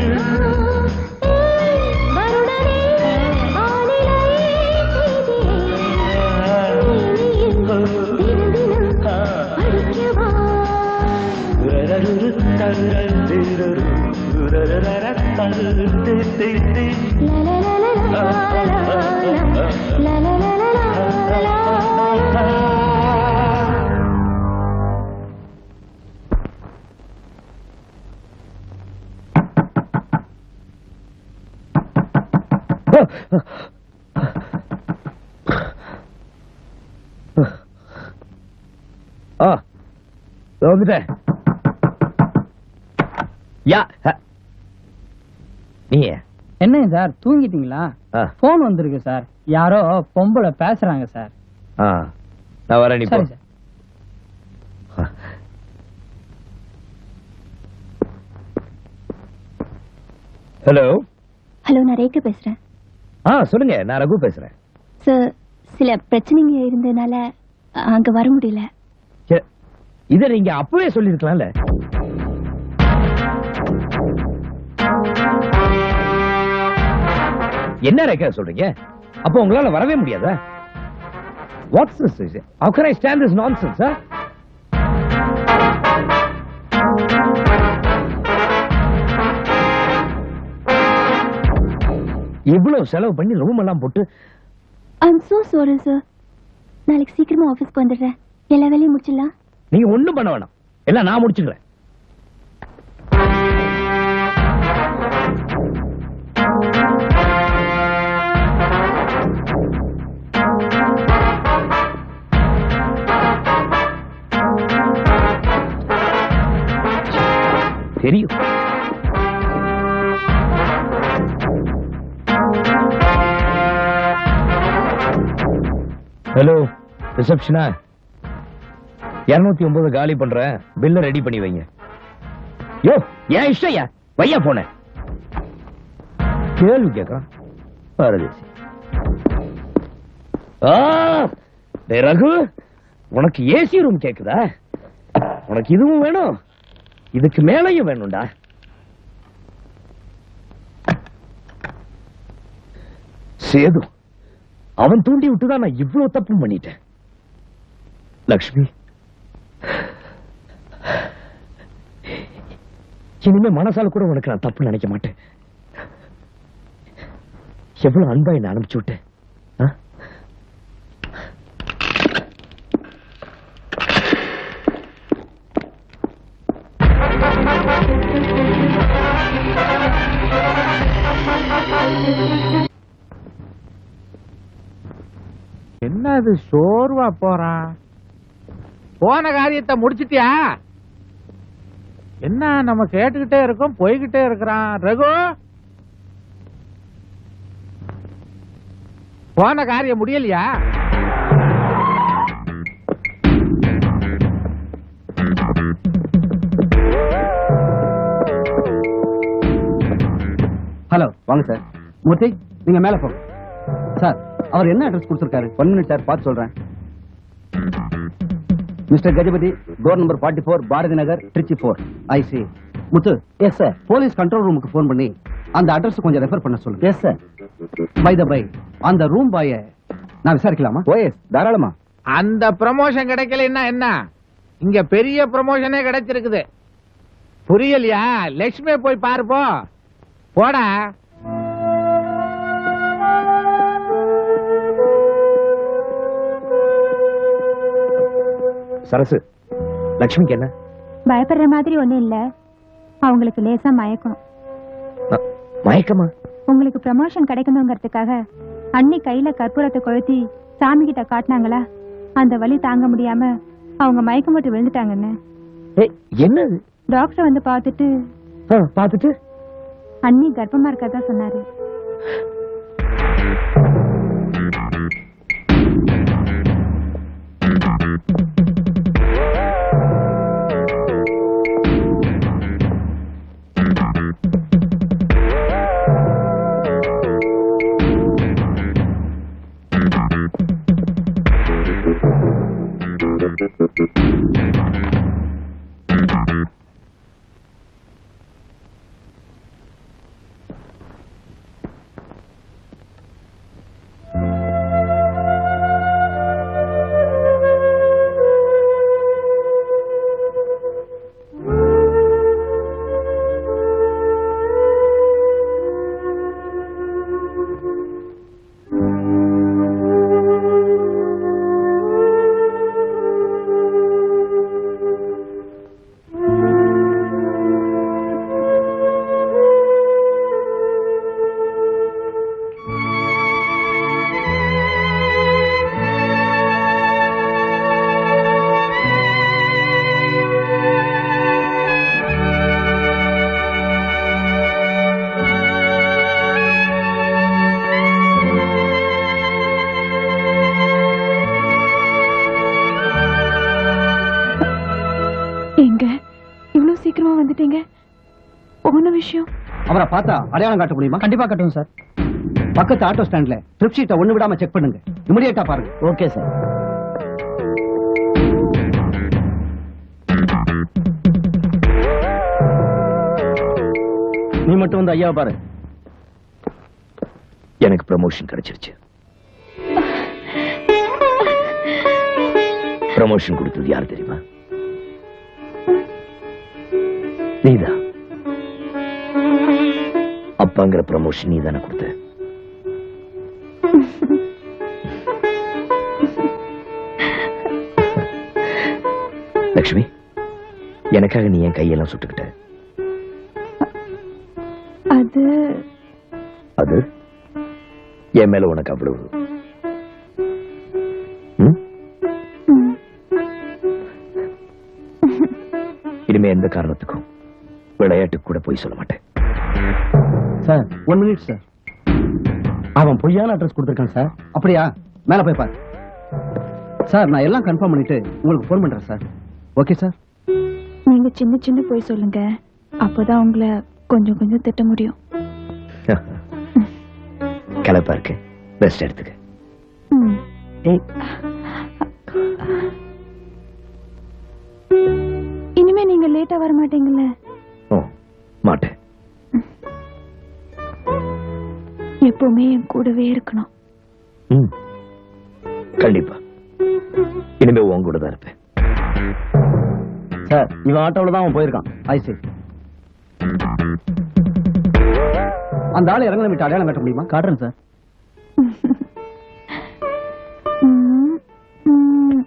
ஆ இதோ வந்துட்டேன் யா அ. நீங்க என்னங்க சார் தூங்கிட்டீங்களா ஆ. போன் வந்திருக்கு சார் யாரோ பொம்பளை பேசுறாங்க சார் ஆ நான் வரேன் நீ போ சரி சார் ஹலோ ஹலோ நான் ரேக்கா பேசுறேன் ஆ சொல்லுங்க நான் ரகு பேசுறேன் சார் சில பிரச்சனைங்க இருந்ததுனால அங்க வர முடியல சரி, இதை நீங்க அப்பவே சொல்லிருக்கலாம்ல என்ன ரேக்கா சொல்றீங்க அப்போ உங்களால வரவே முடியாதா what's this how can I stand this nonsense sir இவ்வளவு செலவு பண்ணி ரூம் எல்லாம் போட்டு ஐம் சோ சாரி சார் நாளைக்கு சீக்கிரமா ஆபீஸ்க்கு வந்துடுறேன் எல்லா வேலையும் முடிச்சிடலாம் நீங்க ஒண்ணும் பண்ண வேணாம் எல்லாம் நான் முடிச்சுக்கிறேன் தெரியும் ஹலோ ரிசப்ஷனா இருநூத்தி ஒன்பது காலி பண்றேன் பில்ல ரெடி பண்ணி வைங்க யோ ஏன் இஷ்டயா வையா போன கேள்வி கேட்கறான் பாரதேசி ஆ, டேய் ரகு உனக்கு ஏசி ரூம் கேக்குதா உனக்கு இதுவும் வேணும் இதுக்கு மேலையும் வேணும்டா சேது அவன் தூண்டி விட்டுதான் நான் இவ்வளவு தப்பு பண்ணிட்டேன் லக்ஷ்மி இனிமே மனசால கூட உனக்கு நான் தப்பு நினைக்க மாட்டேன் எவ்வளவு அன்பா என்ன அனுப்பிச்சு விட்டேன் ஆ? என்ன அது சோர்வா போறான் போன காரியத்தை முடிச்சிட்டியா என்ன நம்ம கேட்டுக்கிட்டே இருக்கோம் போய்கிட்டே இருக்கிறான் ரகு போன காரியம் முடியலையா ஹலோ வாங்க சார் மூர்த்தி நீங்க மேல போங்க சார் அவர் என்ன அட்ரஸ் கொடுத்திருக்காரு ஒன் மினிட் சார் பார்த்து சொல்றேன் mister Gajapathi door number forty four Bharathi Nagar Trichy four I C Muthu yes sir police control ரூமுக்கு ஃபோன் பண்ணி அந்த அட்ரஸ் கொஞ்சம் ரெஃபர் பண்ண சொல்லுங்க yes sir by the by அந்த ரூம் பாய நான் விசாரிக்கலாமா ஓ எஸ் தாராளமா அந்த ப்ரமோஷன் கிடைக்கலன்னா என்ன இங்க பெரிய ப்ரமோஷனே கிடைச்சிருக்குது புரியலையா லட்சுமி போய் பாரு போ போடா சரசு லக்ஷ்மிக்கு என்ன பயப்படுற மாதிரி ஒண்ணும் இல்ல அவங்களுக்கு லேசா மயக்கம் அ, மயக்கமா உங்களுக்கு ப்ரமோஷன் கிடைக்கணுங்கிறதுக்காக அண்ணி கையில கற்பூரத்தை கொளுத்தி சாமி கிட்ட காட்டினாங்களா அந்த வலி தாங்க முடியாம அவங்க மயக்கம் போட்டு விழுந்துட்டாங்கன்னு ஏய், என்னது டாக்டர் வந்து பார்த்துட்டு ஆ, பார்த்துட்டு அண்ணி கர்ப்பமா இருக்கதா சொன்னாரு அவரை பார்த்தா அடையாளம் காட்ட முடியுமா கண்டிப்பா கட்டுவோம் சார் பக்கத்து ஆட்டோ ஸ்டாண்ட்ல ட்ரிப் ஷீட்டை ஒண்ணு விடாம செக் பண்ணுங்க இமிடியேட்டா பாருங்க ஓகே சார் நீ மட்டும் வந்து ஐயா பாரு எனக்கு ப்ரமோஷன் கிடைச்சிருச்சு ப்ரமோஷன் கொடுத்தது யார் தெரியுமா நீதான் அப்பாங்கிற ப்ரமோஷன் நீ தானே கொடுத்த லக்ஷ்மி எனக்காக நீ என் கையெல்லாம் சுட்டுக்கிட்ட அது அது என் மேல உனக்கு அவ்வளவு ம்? இனிமே எந்த காரணத்துக்கும் விளையாட்டுக்கு கூட போய் சொல்ல மாட்டேன் சார் ஒன் மினிட் சார் அவன் பொய்யான அட்ரஸ் கொடுத்துருக்கான் சார் அப்படியா மேல போய் பாரு சார் நான் எல்லாம் கன்ஃபார்ம் பண்ணிட்டு உங்களுக்கு ஃபோன் பண்றேன் சார் ஓகே சார் நீங்க சின்ன சின்ன போய் சொல்லுங்க அப்பதான் உங்களை கொஞ்சம் கொஞ்சம் திட்ட முடியும் கலப்பா இருக்கு பெஸ்ட் எடுத்துக்க ம். இனிமே நீங்க லேட்டா வர மாட்டீங்கல்ல ஓ மாட்டேன் எப்பவுமே என் கூடவே இருக்கணும் ம் கண்டிப்பா இனிமே உன் கூட தான் இருப்பேன் சார் இவன் ஆட்டோல தான் அவன் போயிருக்கான் ஐ see அந்த ஆளை இறங்கல விட்டு அடையாளம் காட்ட முடியுமா காட்டுறேன் சார் ம், ம்.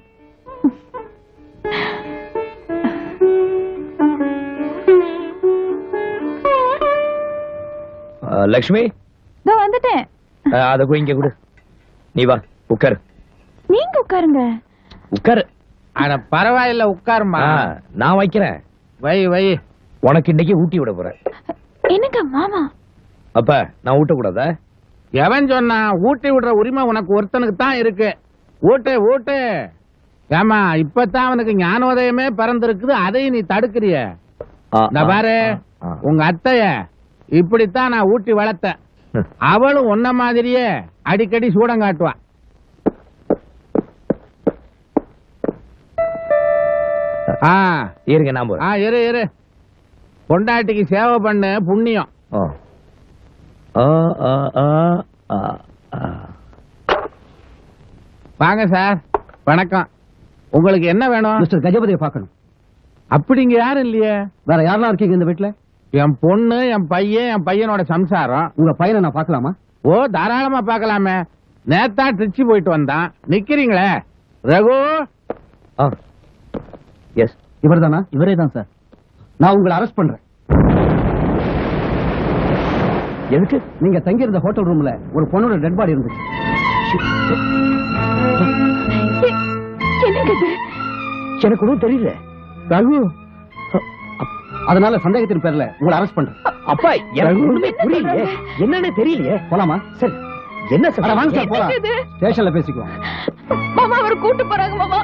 ஆ, லக்ஷ்மி இதோ வந்துட்டேன் ஆ, அதை போய் இங்க கொடு நீ வா உட்காரு நீங்க உட்காருங்க உட்காரு அட பரவாயில்ல உட்காருமா ஆ, நான் வைக்கிறேன் வை வை உனக்கு இன்னைக்கு ஊட்டி விட போறேன் என்னங்க மாமா அப்ப நான் ஊட்டக்கூடாதா எவன் சொன்னா ஊட்டி விடுற உரிமை உனக்கு ஒருத்தனுக்கு தான் இருக்கு ஊட்டு ஊட்டு ஏமா இப்பதான் அவனுக்கு ஞானோதயமே பிறந்திருக்குது அதையும் நீ தடுக்கிறிய ஆ, இந்த ஆ, பாரு ஆ, ஆ. உங்க அத்தைய இப்படித்தான் நான் ஊட்டி வளர்த்தேன் அவளும் உன்ன மாதிரியே அடிக்கடி சூடம் காட்டுவா ஆ இருங்க நான் போறேன் ஆ இரு இரு பொண்டாட்டிக்கு சேவை பண்ணு புண்ணியம் ஆ. ஆ, ஆ, ஆ, ஆ, ஆ. வாங்க சார் வணக்கம் உங்களுக்கு என்ன வேணும் மிஸ்டர் கஜபதியை பார்க்கணும் அப்படிங்க யாரும் இல்லையே வேற யாரெல்லாம் இருக்கீங்க இந்த வீட்டுல என் பொண்ணு என் பையன் என் பையனோட சம்சாரம் உங்க பையனை நான் பார்க்கலாமா ஓ தாராளமா பார்க்கலாமே நேத்தா திருச்சி போயிட்டு வந்தான் நிக்கிறீங்களே ரகு ஆ எஸ் இவர்தானா இவரே தான் சார் நான் உங்களை அரெஸ்ட் பண்றேன் எதுக்கு நீங்க தங்கியிருந்த ஹோட்டல் ரூம்ல ஒரு பொண்ணோட டெட் பாடி இருந்துச்சு என்னங்க இது எனக்கு ஒன்றும் தெரியல ரகு அதனால சந்தேகத்தின் பேர்ல உங்களை அரெஸ்ட் பண்றேன் அப்பா எனக்கு ஒண்ணுமே புரியலையே என்னன்னு தெரியலையே போலாமா சரி என்ன அட, வாங்க சார் போலாம் என்னங்க இது? ஸ்டேஷன்ல பேசிக்குவோம் மாமா அவரை கூட்டு போறாங்க மாமா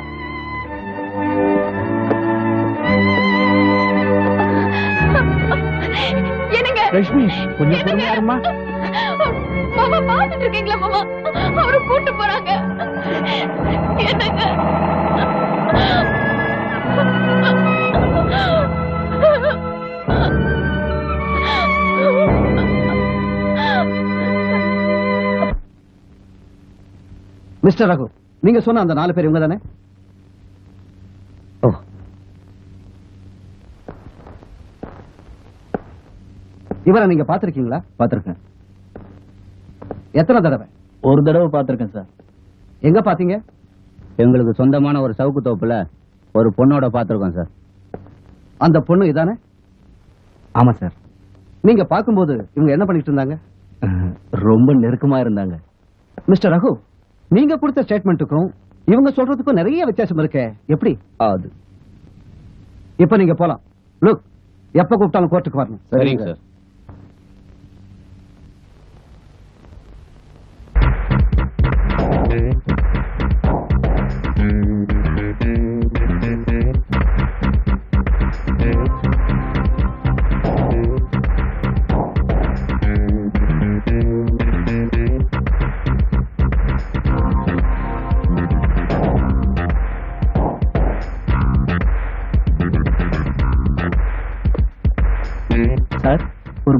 என்னங்க லட்சுமி கொஞ்சம் என்னங்க? பொறுமையா இருமா மாமா பாத்துட்டு இருக்கீங்களா மாமா அவரை கூட்டு போறாங்க என்னங்க மிஸ்டர் ரகு நீங்க சொன்ன அந்த நாலு பேர் இவங்க தானே ஓ இவரை நீங்க பாத்திருக்கீங்களா பார்த்திருக்கேன் எத்தனை தடவை ஒரு தடவை பார்த்திருக்கேன் சார் எங்க பாத்தீங்க எங்களுக்கு சொந்தமான ஒரு சவுக்கு தோப்புல ஒரு பொண்ணோட பார்த்திருக்கோம் சார் அந்த பொண்ணு இதானே ஆமா சார் நீங்க பாக்கும்போது இவங்க என்ன பண்ணிட்டு இருந்தாங்க ரொம்ப நெருக்கமா இருந்தாங்க மிஸ்டர் ரகு நீங்க கொடுத்த ஸ்டேட்மெண்ட்டுக்கும் இவங்க சொல்றதுக்கும் நிறைய வித்தியாசம் இருக்கே எப்படி அது இப்ப நீங்க போலாம் லுக் எப்ப கூப்பிட்டாலும் கோர்ட்டுக்கு வரணும் சரிங்க சார்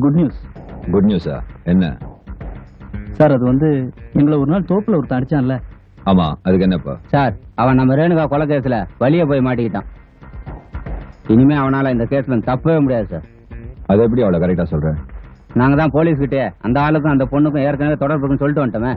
குட் நியூஸ் குட் நியூஸா என்ன சார் அது வந்து எங்களை ஒரு நாள் தோப்புல ஒருத்தன் அடிச்சான்ல ஆமா அதுக்கு என்னப்பா சார் அவன் நம்ம ரேணுகா கொலை கேஸ்ல வழிய போய் மாட்டிக்கிட்டான் இனிமே அவனால இந்த கேஸ்ல இருந்து தப்பவே முடியாது சார் அது எப்படி அவ்வளவு கரெக்டா சொல்ற நாங்க தான் போலீஸ் கிட்டே அந்த ஆளுக்கும் அந்த பொண்ணுக்கும் ஏற்கனவே தொடர்பு இருக்குன்னு சொல்லிட்டு வந்துட்டோமே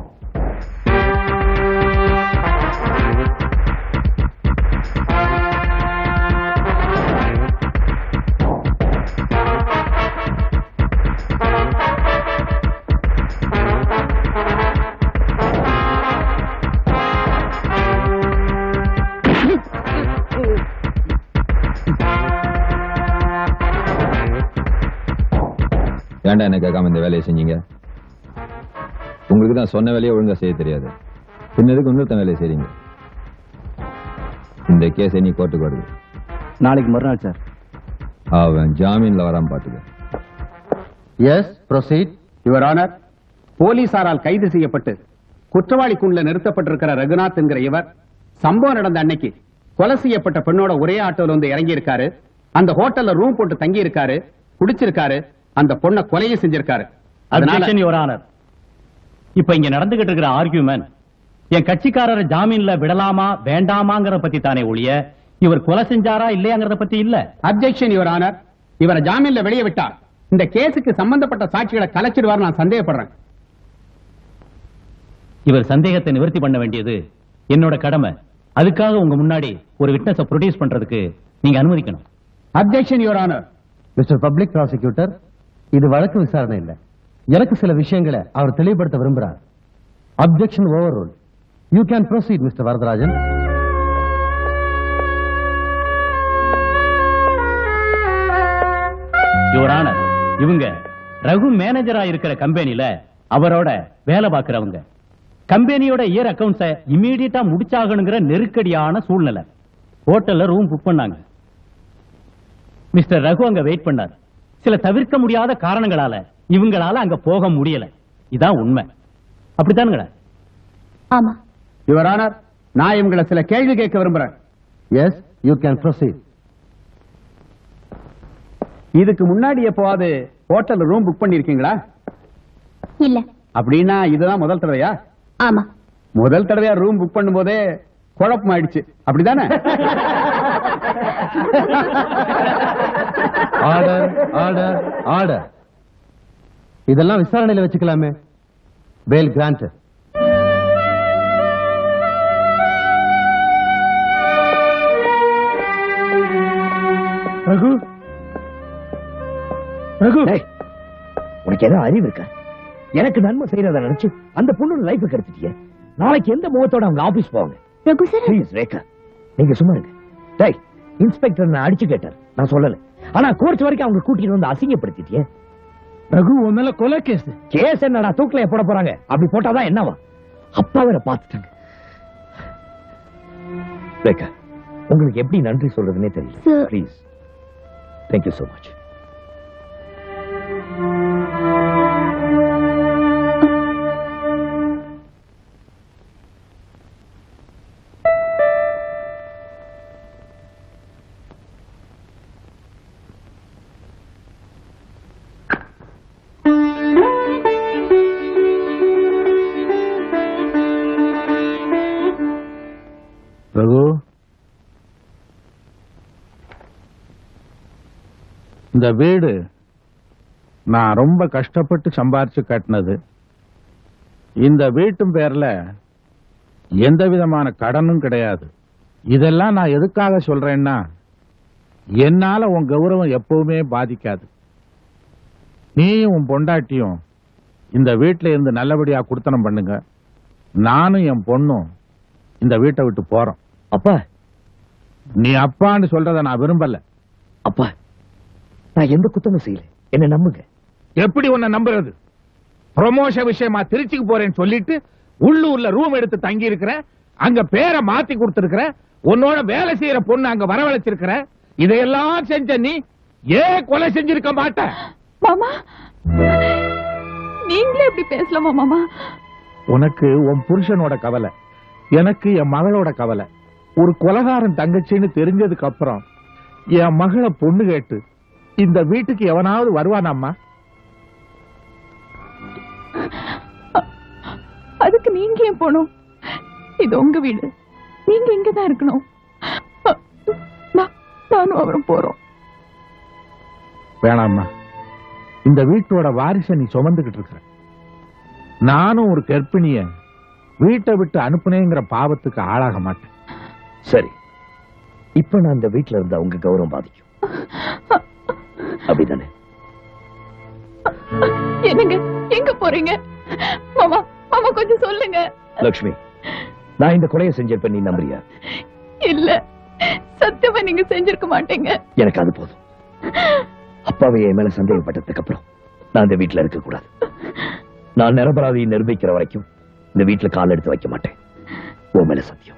ஏன்டா என்ன கேட்காம இந்த வேலையை செஞ்சீங்க உங்களுக்கு தான் சொன்ன வேலையை ஒழுங்கா செய்ய தெரியாது பின்னதுக்கு இன்னொருத்தன் வேலையை செய்றீங்க இந்த கேஸை நீ கோர்ட்டுக்கு வருது நாளைக்கு மறுநாள் சார் அவன் ஜாமீன்ல வராம பாத்துக்க எஸ் ப்ரொசீட் யுவர் ஆனர் போலீசாரால் கைது செய்யப்பட்டு குற்றவாளிக்குள்ள நிறுத்தப்பட்டிருக்கிற ரகுநாத் என்கிற இவர் சம்பவம் நடந்த அன்னைக்கு கொலை செய்யப்பட்ட பெண்ணோட ஒரே ஆட்டோல வந்து இறங்கி இருக்காரு அந்த ஹோட்டல்ல ரூம் போட்டு தங்கி இருக்காரு குடிச்சிருக்காரு அந்த பொண்ணை கொலையும் செஞ்சிருக்காரு அதனால Objection, Your Honor. இப்ப இங்க நடந்துகிட்டு இருக்கிற ஆர்கியூமெண்ட் என் கட்சிக்காரரை ஜாமீன்ல விடலாமா வேண்டாமாங்கிற பத்தி தானே ஒழிய இவர் கொலை செஞ்சாரா இல்லையாங்கிறத பத்தி இல்ல அப்ஜெக்ஷன் யுவர் ஆனர் இவரை ஜாமீன்ல வெளியே விட்டார் இந்த கேஸுக்கு சம்பந்தப்பட்ட சாட்சிகளை கலைச்சிடுவார் நான் சந்தேகப்படுறேன் இவர் சந்தேகத்தை நிவர்த்தி பண்ண வேண்டியது என்னோட கடமை அதுக்காக உங்க முன்னாடி ஒரு விட்னஸ ப்ரொடியூஸ் பண்றதுக்கு நீங்க அனுமதிக்கணும் objection your honour mister public prosecutor இது வழக்கு விசாரணை இல்ல எனக்கு சில விஷயங்களை அவர் தெளிவுபடுத்த விரும்புறார் objection overrule you can proceed mister Varadarajan your honour இவங்க ரகு மேனேஜரா இருக்கிற கம்பெனில அவரோட வேலை பார்க்கறவங்க கம்பெனியோட இயர் அக்கவுண்ட்ஸ இமீடியட்டா முடிச்சாகணுங்கிற நெருக்கடியான சூழ்நிலை ஹோட்டல்ல ரூம் புக் பண்ணாங்க மிஸ்டர் ரகு அங்க வெயிட் பண்ணார் சில தவிர்க்க முடியாத காரணங்களால இவங்களால அங்க போக முடியல இதான் உண்மை அப்படித்தானுங்களா ஆமா யுவர் ஆனர் நான் இவங்களை சில கேள்வி கேட்க விரும்புறேன் எஸ் யூ கேன் ப்ரொசீட் இதுக்கு முன்னாடி எப்போவாது ஹோட்டல்ல ரூம் புக் பண்ணிருக்கீங்களா இல்ல அப்படின்னா இதுதான் முதல் தடவையா ஆமா முதல் தடவையா ரூம் புக் பண்ணும்போதே குழப்பம் ஆயிடுச்சு அப்படிதானே ஆர்டர் ஆர்டர் ஆர்டர் இதெல்லாம் விசாரணையில வச்சுக்கலாமே பேல் கிராண்ட் ரகு ரகு உனக்கு ஏதோ அறிவு இருக்கா எனக்கு நன்மை செய்யறத நினைச்சு அந்த பொண்ணு லைஃப் கெடுத்துட்டிய நாளைக்கு எந்த முகத்தோட அவங்க ஆபீஸ் போவாங்க ரகு சார் ப்ளீஸ் ரேகா நீங்க சும்மா இருங்க டேய் இன்ஸ்பெக்டர் நான் அடிச்சு கேட்டார் நான் சொல்லல ஆனா கோர்ட் வரைக்கும் அவங்க கூட்டிட்டு வந்து அசிங்கப்படுத்திட்டியே ரகு உன் மேல கொலை கேஸ் கேஸ் என்னடா தூக்கில போட போறாங்க அப்படி போட்டாதான் என்னவா அப்பா வேற பாத்துட்டாங்க ரேகா உங்களுக்கு எப்படி நன்றி சொல்றதுன்னே தெரியல Sir. Please thank you so much Raghu இந்த வீடு நான் ரொம்ப கஷ்டப்பட்டு சம்பாரிச்சு கட்டினது இந்த வீட்டும் பேர்ல எந்த விதமான கடனும் கிடையாது இதெல்லாம் நான் எதுக்காக சொல்றேன்னா என்னால உன் கௌரவம் எப்பவுமே பாதிக்காது நீயும் உன் பொண்டாட்டியும் இந்த வீட்டுல இருந்து நல்லபடியா குடுத்தனம் பண்ணுங்க நானும் என் பொண்ணும் இந்த வீட்டை விட்டு போறோம் அப்பா நீ அப்பான்னு சொல்றத நான் விரும்பல அப்பா நான் எந்த குத்தமும் செய்யல என்ன நம்புங்க எப்படி உன்னை நம்புறது ப்ரொமோஷன் விஷயமா திருச்சிக்கு போறேன்னு சொல்லிட்டு உள்ளூர்ல ரூம் எடுத்து தங்கி இருக்கிற அங்க பேரை மாத்தி கொடுத்திருக்கிற உன்னோட வேலை செய்யற பொண்ணு அங்க வரவழைச்சிருக்கிற இதையெல்லாம் செஞ்ச நீ ஏன் கொலை செஞ்சிருக்க மாட்ட மாமா நீங்களே இப்படி பேசலாமா மாமா உனக்கு உன் புருஷனோட கவலை எனக்கு என் மகளோட கவலை ஒரு கொலகாரன் தங்கச்சின்னு தெரிஞ்சதுக்கு அப்புறம் என் மகளை பொண்ணு கேட்டு இந்த வீட்டுக்கு எவனாவது வருவானாம்மா ஏன் போகணும் இது உங்க வீடு நீங்க இங்கதான் இருக்கணும் அ, நான்- நானும் அவரும் போறோம் வேணாம்மா இந்த வீட்டோட வாரிசை நீ சுமந்துகிட்டு இருக்கிற நானும் ஒரு கர்ப்பிணிய வீட்டை விட்டு அனுப்புனேங்கிற பாவத்துக்கு ஆளாக மாட்டேன் சரி இப்ப நான் இந்த வீட்டுல இருந்தா உங்க கௌரவம் பாதிக்கும் அப்படிதானே என்னங்க எங்க போறீங்க மாமா மாமா கொஞ்சம் சொல்லுங்க லக்ஷ்மி நான் இந்த கொலையை செஞ்சிருப்பேன் நீ நம்புறியா இல்ல சத்தியமா நீங்க செஞ்சிருக்க மாட்டீங்க எனக்கு அது போதும் அப்பாவை என் மேல சந்தேகப்பட்டதுக்கு அப்புறம் நான் இந்த வீட்டுல இருக்க கூடாது நான் நிரபராதியை நிரூபிக்கிற வரைக்கும் இந்த வீட்டுல கால் எடுத்து வைக்க மாட்டேன் உன் மேல சத்தியம்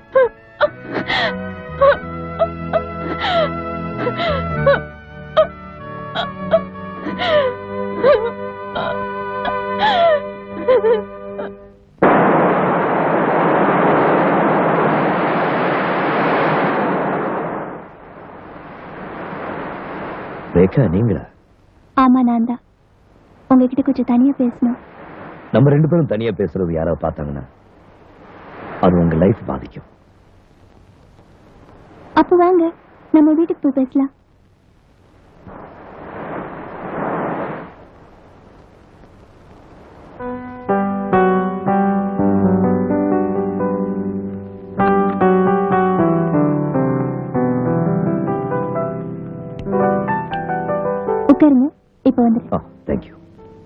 ரேகா நீங்களா ஆமா நான் தான் உங்ககிட்ட கொஞ்சம் தனியா பேசணும் நம்ம ரெண்டு பேரும் தனியா பேசுறது யாரோ பார்த்தாங்கன்னா அது உங்க லைஃப் பாதிக்கும் அப்ப வாங்க நம்ம வீட்டுக்கு போய் பேசலாம் உட்காருங்க இப்ப வந்துரு ஆ தேங்க்யூ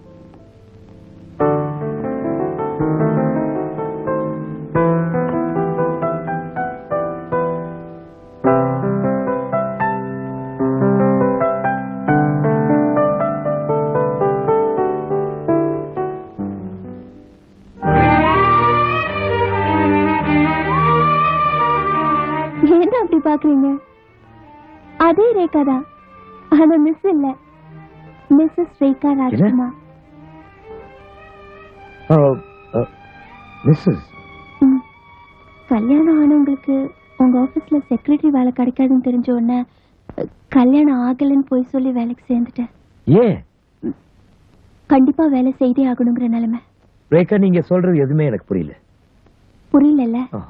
ஏன் அப்படி பாக்குறீங்க அதே ரேகா தான் ஆனா மிஸ் இல்ல மிஸ்ஸஸ் ரேகா ராஜ்குமார் மிஸ்ஸஸ் ம். கல்யாணம் ஆனவங்களுக்கு உங்க ஆபீஸ்ல செக்ரட்டரி வேலை கிடைக்காதுன்னு தெரிஞ்ச உடனே அஹ், கல்யாணம் ஆகலைன்னு போய் சொல்லி வேலைக்கு சேர்ந்துட்டேன் ஏன் கண்டிப்பா வேலை செய்தே ஆகணுங்கிற நிலைமை ரேகா நீங்க சொல்றது எதுவுமே எனக்கு புரியல புரியலல்ல ஆ.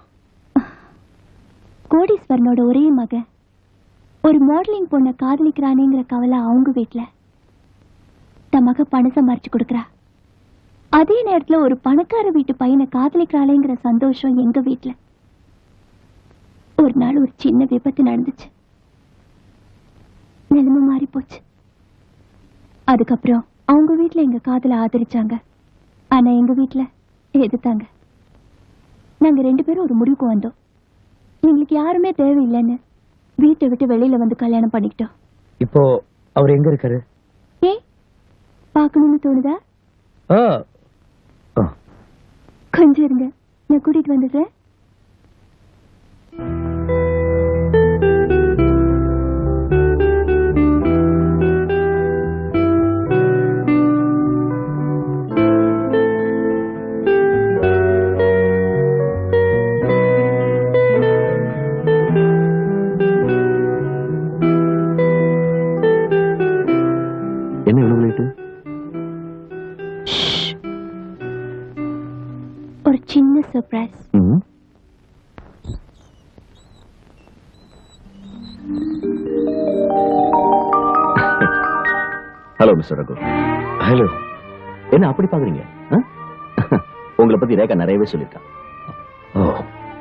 கோடீஸ்வரனோட ஒரே மகன் ஒரு மாடலிங் பொண்ண காதலிக்கிறானேங்கிற கவலை அவங்க வீட்ல தன் மக பணம் சம்பாரிச்சு கொடுக்கறா அதே நேரத்துல ஒரு பணக்கார வீட்டு பையனை காதலிக்கிறாளேங்கிற சந்தோஷம் எங்க வீட்ல ஒரு நாள் ஒரு சின்ன விபத்து நடந்துச்சு நிலைமை மாறி போச்சு அதுக்கப்புறம் அவங்க வீட்ல எங்க காதலை ஆதரிச்சாங்க ஆனா எங்க வீட்ல எதிர்த்தாங்க நாங்க ரெண்டு பேரும் ஒரு முடிவுக்கு வந்தோம் எங்களுக்கு யாருமே தேவையில்லைன்னு வீட்டை விட்டு வெளியில வந்து கல்யாணம் பண்ணிக்கிட்டோம் இப்போ அவர் எங்க இருக்காரு ஏ பார்க்கணும்னு தோணுதா ஆ கொஞ்சம் இருங்க நான் கூட்டிட்டு வந்துடுறேன் என்ன இவ்வளவு லேட்டு ஒரு சின்ன சர்ப்ரைஸ் ம் ஹலோ மிஸ்டர் ரகு ஹலோ என்ன அப்படி பாக்குறீங்க ஆ? உங்களை பத்தி ரேகா நிறையவே சொல்லியிருக்கா ஓ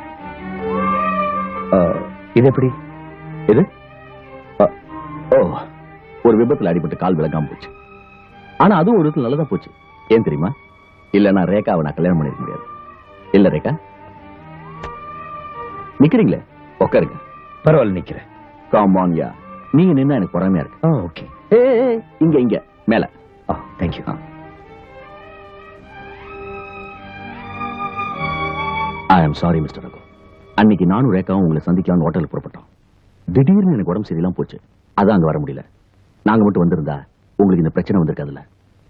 ஆ, இது எப்படி இது ஆ, ஓ ஒரு விபத்துல அடிபட்டு கால் விளக்காம போச்சு ஆனா அதுவும் ஒரு விதத்துல நல்லதா போச்சு ஏன் தெரியுமா இல்ல நான் ரேகாவை நான் கல்யாணம் பண்ணிருக்க முடியாது இல்ல ரேகா நிக்கிறீங்களே உட்காருங்க பரவாயில்ல நிக்கிறேன் காமான்யா நீங்க நின்னா எனக்கு பொறாமையா இருக்கு ஓகே இங்க இங்க மேல thank you I am sorry mister Raghu அன்னைக்கு நானும் ரேகாவும் உங்களை சந்திக்கலாம் ஹோட்டலுக்கு புறப்பட்டோம் திடீர்னு எனக்கு உடம்பு சரியில்லாம போச்சு அதான் அங்க வர முடியல நாங்க மட்டும் வந்திருந்தா உங்களுக்கு இந்த பிரச்சனை வந்திருக்காதுல்ல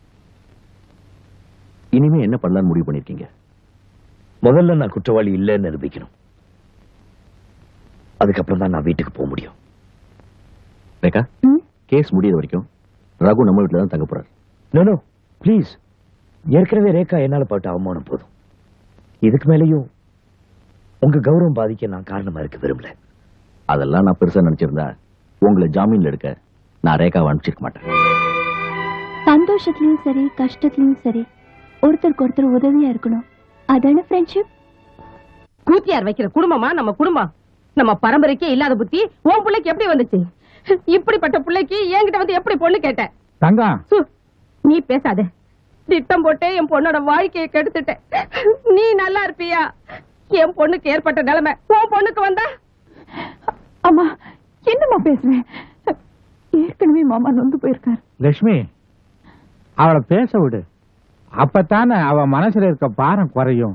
இனிமே என்ன பண்ணலாம்னு முடிவு பண்ணிருக்கீங்க முதல்ல நான் குற்றவாளி இல்லைன்னு நிரூபிக்கணும் அதுக்கப்புறம் தான் நான் வீட்டுக்கு போக முடியும் ரேகா கேஸ் முடியிற வரைக்கும் ரகு நம்ம வீட்டுல தான் தங்க போறாரு நோ நோ ப்ளீஸ் ஏற்கனவே ரேகா என்னால பட்ட அவமானம் போதும் இதுக்கு மேலேயும் உங்க கௌரவம் பாதிக்க நான் காரணமா இருக்க விரும்பல அதெல்லாம் நான் பெருசா நினைச்சிருந்தா உங்களை ஜாமீன்ல எடுக்க நான் ரேகாவை அனுப்பிச்சிருக்க மாட்டேன் சந்தோஷத்துலயும் சரி கஷ்டத்துலயும் சரி ஒருத்தருக்கு ஒருத்தர் உதவியா இருக்கணும் அதான ஃப்ரெண்ட்ஷிப் கூத்தியார் வைக்கிற குடும்பமா நம்ம குடும்பம் நம்ம பரம்பரைக்கே இல்லாத புத்தி உன் பிள்ளைக்கு எப்படி வந்துச்சு இப்படிப்பட்ட பிள்ளைக்கு என்கிட்ட வந்து எப்படி பொண்ணு கேட்ட தங்கம் சு, நீ பேசாத திட்டம் போட்டு என் பொண்ணோட வாழ்க்கையை கெடுத்துட்ட நீ நல்லா இருப்பியா என் பொண்ணுக்கு ஏற்பட்ட நிலைமை உன் பொண்ணுக்கு வந்தா அம்மா என்னம்மா பேசுறேன் ஏற்கனவே மாமா நொந்து போயிருக்காரு லட்சுமி அவளை பேச விடு அப்பத்தானே அவ மனசுல இருக்க பாரம் குறையும்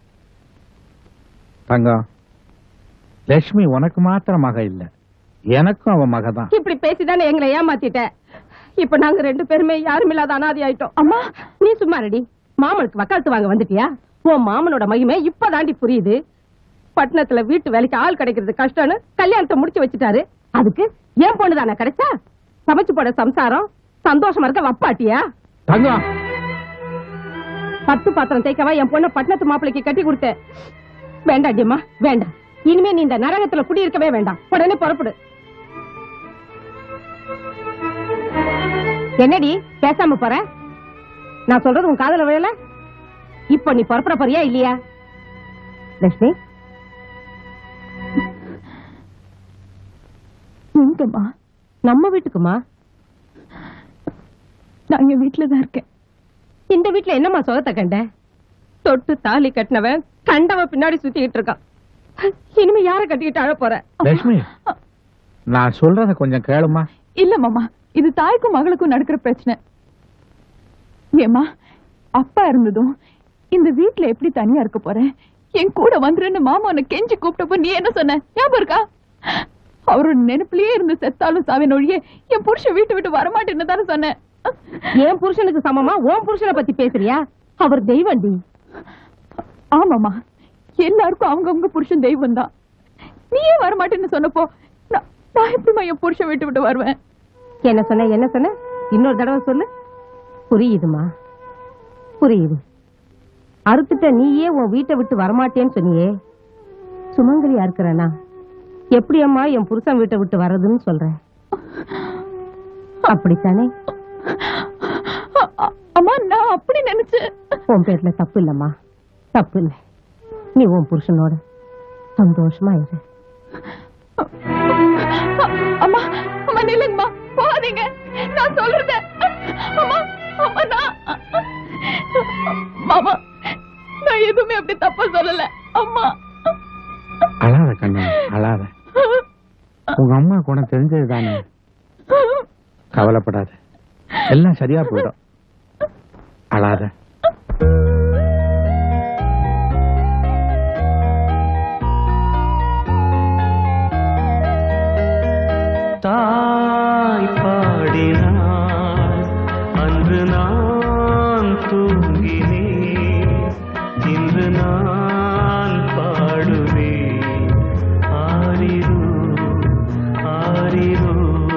தங்கம் லட்சுமி உனக்கு மாத்திரம் மக இல்ல எனக்கும் அவ மக தான் இப்படி பேசிதானே எங்களை ஏமாத்திட்ட இப்ப நாங்க ரெண்டு பேருமே யாரும் இல்லாத அனாதி ஆயிட்டோம் அம்மா நீ சும்மா ரெடி மாமனுக்கு வக்காலத்து வாங்க வந்துட்டியா உன் மாமனோட மகிமை இப்பதாண்டி புரியுது பட்டணத்துல வீட்டு வேலைக்கு ஆள் கிடைக்கிறது கஷ்டம்னு கல்யாணத்தை முடிச்சு வச்சுட்டாரு அதுக்கு ஏன் பொண்ணு தானே கிடைச்சா சமைச்சு போட சம்சாரம் சந்தோஷமா இருக்க வப்பாட்டியா தங்கம் பத்து பாத்திரம் தேய்க்கவா என் பொண்ணை பட்டணத்து மாப்பிளைக்கு கட்டி கொடுத்தேன் வேண்டாம் டிம்மா வேண்டாம் இனிமே நீ இந்த நரகத்துல குடியிருக்கவே வேண்டாம் உடனே புறப்படு என்னடி பேசாம போற நான் சொல்றது உன் காதல விழல இப்ப நீ புறப்பட போறியா இல்லையா லட்சுமி எங்கம்மா நம்ம வீட்டுக்குமா நான் என் வீட்டுலதான் இருக்கேன் இந்த வீட்டுல என்னம்மா சுகத்தை கண்ட தொட்டு தாலி கட்டினவன் கண்டவ பின்னாடி சுத்திக்கிட்டு இருக்கான் இனிமே யார கட்டிக்கிட்டு அழ போற லட்சுமி நான் சொல்றத கொஞ்சம் கேளுமா இல்ல மாமா இது தாய்க்கும் மகளுக்கும் நடக்கிற பிரச்சனை ஏமா அப்பா இருந்ததும் இந்த வீட்ல எப்படி தனியா இருக்க போறேன் என் கூட வந்துருன்னு மாமா உன்னை கெஞ்சி கூப்பிட்டப்போ நீ என்ன சொன்ன ஞாபகம் இருக்கா அவரோட நினைப்புலயே இருந்து செத்தாலும் சாவின் ஒழிய என் புருஷன் வீட்டு விட்டு வரமாட்டேன்னு தானே சொன்னேன் என் புருஷனுக்கு சமமா உன் புருஷனை பத்தி பேசுறியா அவர் தெய்வண்டி ஆமாமா எல்லாருக்கும் அவங்கவங்க புருஷன் தெய்வம் தான் நீயே வரமாட்டேன்னு சொன்னப்போ நான் நான் எப்படிமா என் புருஷன் விட்டு விட்டு வருவேன் என்ன சொன்ன என்ன சொன்ன இன்னொரு தடவை சொல்லு புரியுதுமா புரியுது அறுத்துட்ட நீயே உன் வீட்டை விட்டு வரமாட்டேன்னு சொன்னியே சுமங்கலியா இருக்கிறனா எப்படி அம்மா என் புருஷன் வீட்டை விட்டு வர்றதுன்னு சொல்றேன் அப்படித்தானே அம்மா நான் அப்படி நினைச்சேன் உன் பேர்ல தப்பு இல்லம்மா தப்பு இல்லை நீ உன் புருஷனோட சந்தோஷமா இரு அம்மா அம்மா நில்லுங்கம்மா போகாதீங்க நான் சொல்றத அம்மா அம்மா நான் மாமா நான் எதுவுமே அப்படி தப்பா சொல்லல அம்மா அழாத கண்ணு அழாத உங்க அம்மா குணம் தெரிஞ்சது தானே கவலைப்படாத எல்லாம் சரியா போயிடும் அழாத தாய் பாடினாள் அன்று நான் தூங்கினேன் இன்று நான் பாடுவேன் ஆரிரு ஆரிரு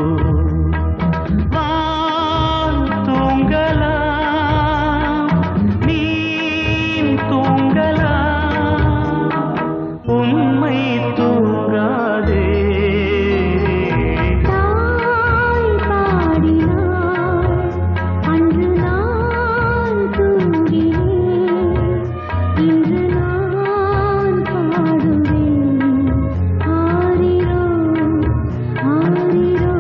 வான் தூங்கலாம் நீன் தூங்கலாம் உண்மை தூங்காதே அன்று நான் தூங்கினேன் இன்று நான் பாடுவேன் ஆரிரோ ஆரிரோ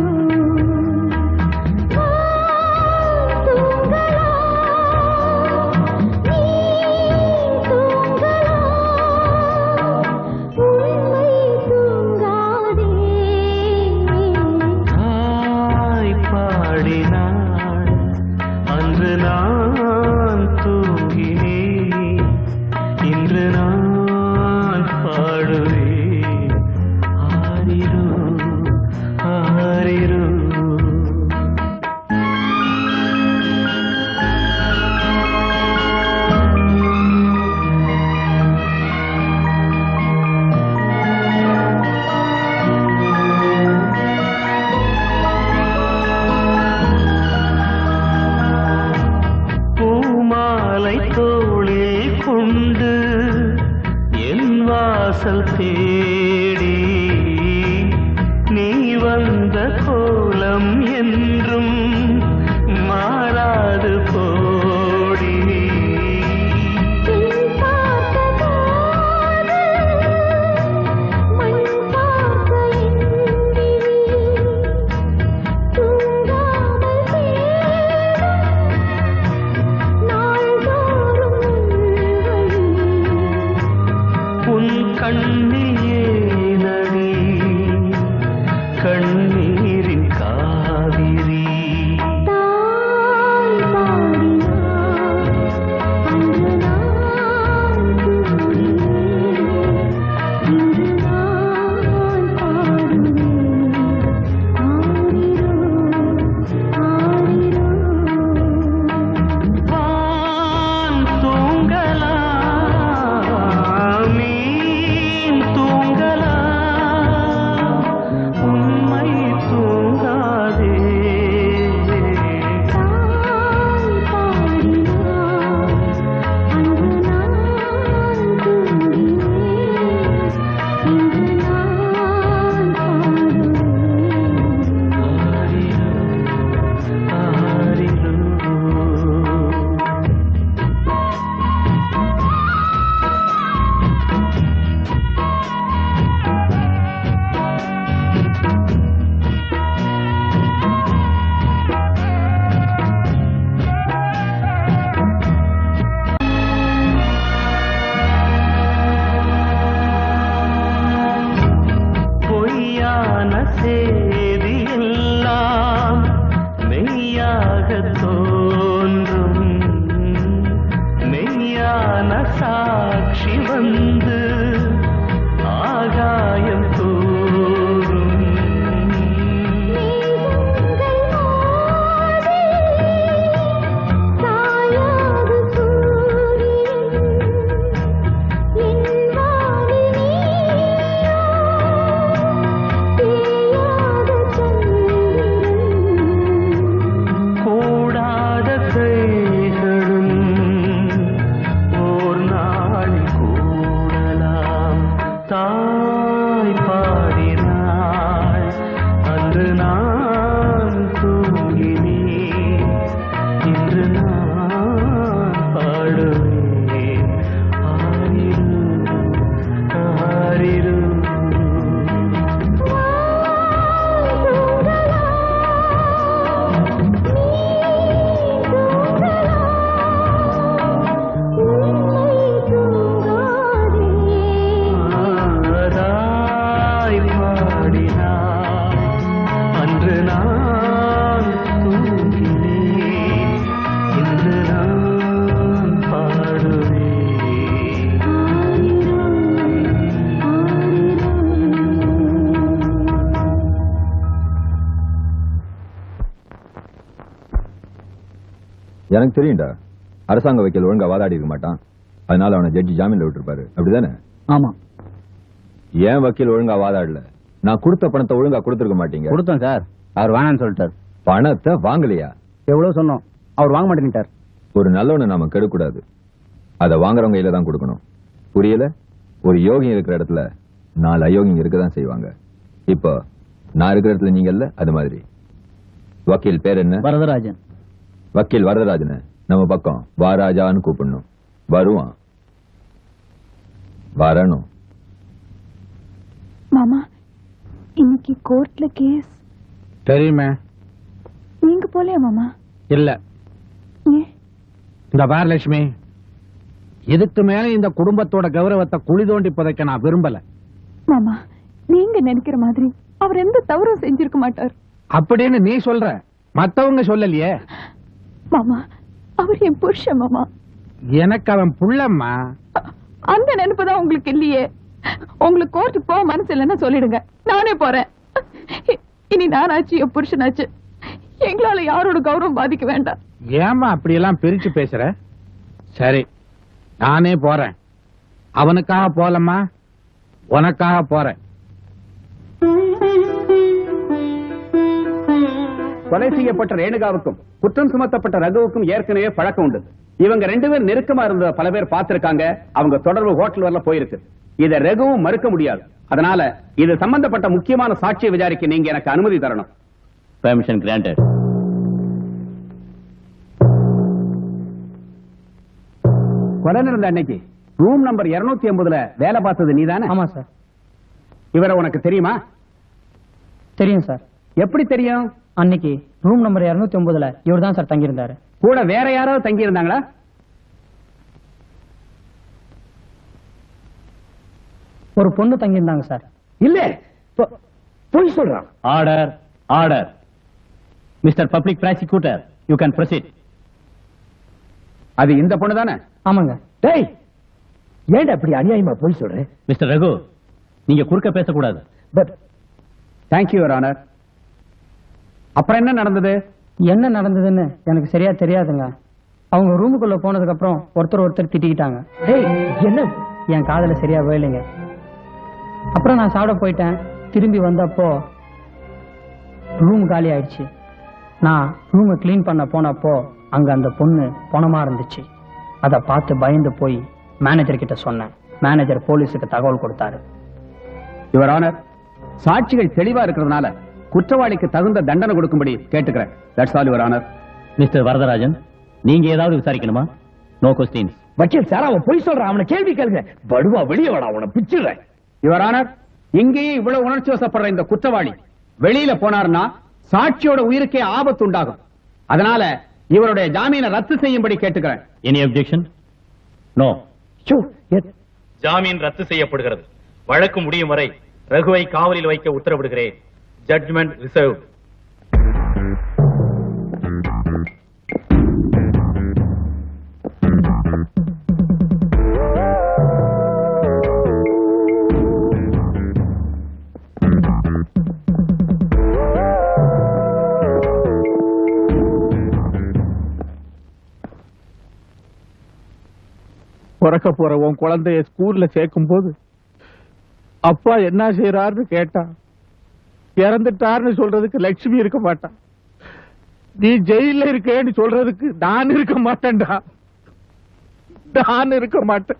தாய் பாடினாள் அன்று நான் தூங்கினேன் இன்று நான் பாடுவேன் ஆரிரு ஆரிரு பூமாலை தோளில் கொண்டு வாசல் தேடி நீ வந்த கோலம் என்றும் மாறாது போடி உன் கண்ணில் ஏனடி கண்ணீரின் காவிரி வான் தூங்கலாம் மீன் தூங்கலாம் உண்மை தூங்காதே பொய்யான செய்தியெல்லாம் மெய்யாக தோன்றும் மெய்யான சாட்சி வந்து ஆகாயம் தோறும் கூடாத கைகளும் ஓர் நாள் கூடலாம் தாய் பாடினாள் அன்று நான் தூங்கினேன் இன்று நான் பாடுவேன் ஆரிரு ஆரிரு தாய் பாடினாள் அன்று நான் தூங்கினேன் இன்று நான் பாடுவேன் எனக்கு தெரியும்டா அரசாங்க வக்கீல் ஒழுங்கா வாதாடி இருக்க மாட்டான் அதனால அவனை ஜட்ஜி ஜாமீன்ல விட்டுருப்பாரு அப்படிதானே ஆமா ஏன் வக்கீல் ஒழுங்கா வாதாடல நான் கொடுத்த பணத்தை ஒழுங்கா கொடுத்துருக்க மாட்டீங்க கொடுத்தோம் சார் அவர் வேணாம்னு சொல்லிட்டார் பணத்தை வாங்கலையா எவ்வளவு சொன்னோம் அவர் வாங்க மாட்டேங்கிட்டார் ஒரு நல்லவனை நாம கெடுக்கூடாது அதை வாங்குறவங்க கையில தான் கொடுக்கணும் புரியல ஒரு யோகியம் இருக்கிற இடத்துல நாலு அயோகியம் இருக்க தான் செய்வாங்க இப்போ நான் இருக்கிற இடத்துல நீங்க இல்ல அது மாதிரி வக்கீல் பேர் என்ன வரதராஜன் வக்கீல் வரதராஜன நம்ம பக்கம் வாராஜான்னு கூப்பிடணும் வருவான் வரணும் மாமா இன்னைக்கு கோர்ட்ல கேஸ் தெரியுமே நீங்க போலையா மாமா இல்ல ஏன் இந்த பாரலட்சுமி இதுக்கு மேல இந்த குடும்பத்தோட கௌரவத்தை குழி தோண்டி புதைக்க நான் விரும்பல மாமா நீங்க நினைக்கிற மாதிரி அவர் எந்த தவறும் செஞ்சிருக்க மாட்டார் அப்படின்னு நீ சொல்ற மத்தவங்க சொல்லலையே மாமா அவர் என் புருஷன் மாமா எனக்கு அவன் புள்ளம்மா அந்த நினைப்பு தான் உங்களுக்கு இல்லையே உங்களுக்கு கோர்ட்டுக்கு போக மனசு இல்லைன்னா சொல்லிடுங்க நானே போறேன் இனி நானாச்சு என் புருஷனாச்சு எங்களால யாரோட கௌரவம் பாதிக்க வேண்டாம் ஏமா அப்படியெல்லாம் பிரிச்சு பேசுற சரி நானே போறேன் அவனுக்காக போலம்மா உனக்காக போறேன் கொலை செய்யப்பட்ட ரேணுகாவுக்கும் குற்றம் சுமத்தப்பட்ட ரகுவுக்கும் ஏற்கனவே பழக்கம் உண்டு இவங்க ரெண்டு பேரும் நெருக்கமா இருந்த பல பேர் பார்த்திருக்காங்க அவங்க தொடர்பு ஹோட்டல் வரல போயிருக்கு இதை ரகுவும் மறுக்க முடியாது அதனால இது சம்பந்தப்பட்ட முக்கியமான சாட்சியை விசாரிக்க நீங்க எனக்கு அனுமதி தரணும் பெர்மிஷன் கிராண்டட் கொலை நடந்த அன்னைக்கு ரூம் நம்பர் 280 எண்பதுல வேலை பார்த்தது நீதானே ஆமா சார் இவரை உனக்கு தெரியுமா தெரியும் சார் எப்படி தெரியும் அன்னைக்கு ரூம் நம்பர் இருநூத்தி ஒன்பதுல இவர் தான் சார் தங்கியிருந்தாரு கூட வேற யாராவது தங்கி இருந்தாங்களா ஒரு பொண்ணு தங்கியிருந்தாங்க சார் இல்ல பொய் சொல்றான் order order mister public prosecutor you can proceed அது இந்த பொண்ணு தானே ஆமாங்க டேய் ஏன்டா அப்படி அநியாயமா பொய் சொல்றேன் மிஸ்டர் ரகு நீங்க குறுக்க பேசக்கூடாது பட் தேங்க்யூ யுவர் ஆனர் அப்புறம் என்ன நடந்தது என்ன நடந்ததுன்னு எனக்கு சரியா தெரியாதுங்க அவங்க ரூமுக்குள்ள போனதுக்கு அப்புறம் ஒருத்தர் ஒருத்தர் திட்டிக்கிட்டாங்க டேய் என்ன என் காதுல சரியா வேலைங்க அப்புறம் நான் சாப்பிட போயிட்டேன் திரும்பி வந்தப்போ ரூம் காலி ஆயிடுச்சு நான் ரூமை க்ளீன் பண்ண போனப்போ அங்க அந்த பொண்ணு பணமா இருந்துச்சு அதை பார்த்து பயந்து போய் மேனேஜர் கிட்ட சொன்னேன் மேனேஜர் போலீஸுக்கு தகவல் கொடுத்தாரு யுவர் ஆனர் சாட்சிகள் தெளிவா இருக்கிறதுனால குற்றவாளிக்கு தகுந்த தண்டனை கொடுக்கும்படி கேட்டுக்கிறேன் that's all your honour mister Varadarajan நீங்க ஏதாவது விசாரிக்கணுமா நோ கொஸ்டின்ஸ் வக்கீல் சார் அவன் பொய் சொல்றான் அவனை கேள்வி கேளுங்க படுவா வெளியே வாடா அவனை பிச்சிடுறேன் யுவர் ஆனர் இங்கேயே இவ்வளவு உணர்ச்சி வசப்படுற இந்த குற்றவாளி வெளியில போனார்னா சாட்சியோட உயிருக்கே ஆபத்து உண்டாகும் அதனால இவருடைய ஜாமீனை ரத்து செய்யும்படி கேட்டுக்கிறேன் எனி அப்ஜெக்ஷன் நோ ஜாமீன் ரத்து செய்யப்படுகிறது வழக்கு முடியும் வரை ரகுவை காவலில் வைக்க உத்தரவிடுகிறேன் ஜட்ஜ்மெண்ட் ரிசர்வ் பிறக்க போற உன் குழந்தைய ஸ்கூல்ல சேர்க்கும் போது அப்பா என்ன செய்யறாருன்னு கேட்டா இறந்துட்டாருன்னு சொல்றதுக்கு லட்சுமி இருக்க மாட்டான் நீ ஜெயில இருக்கேன்னு சொல்றதுக்கு நான் இருக்க மாட்டேன்டா நான் இருக்க மாட்டேன்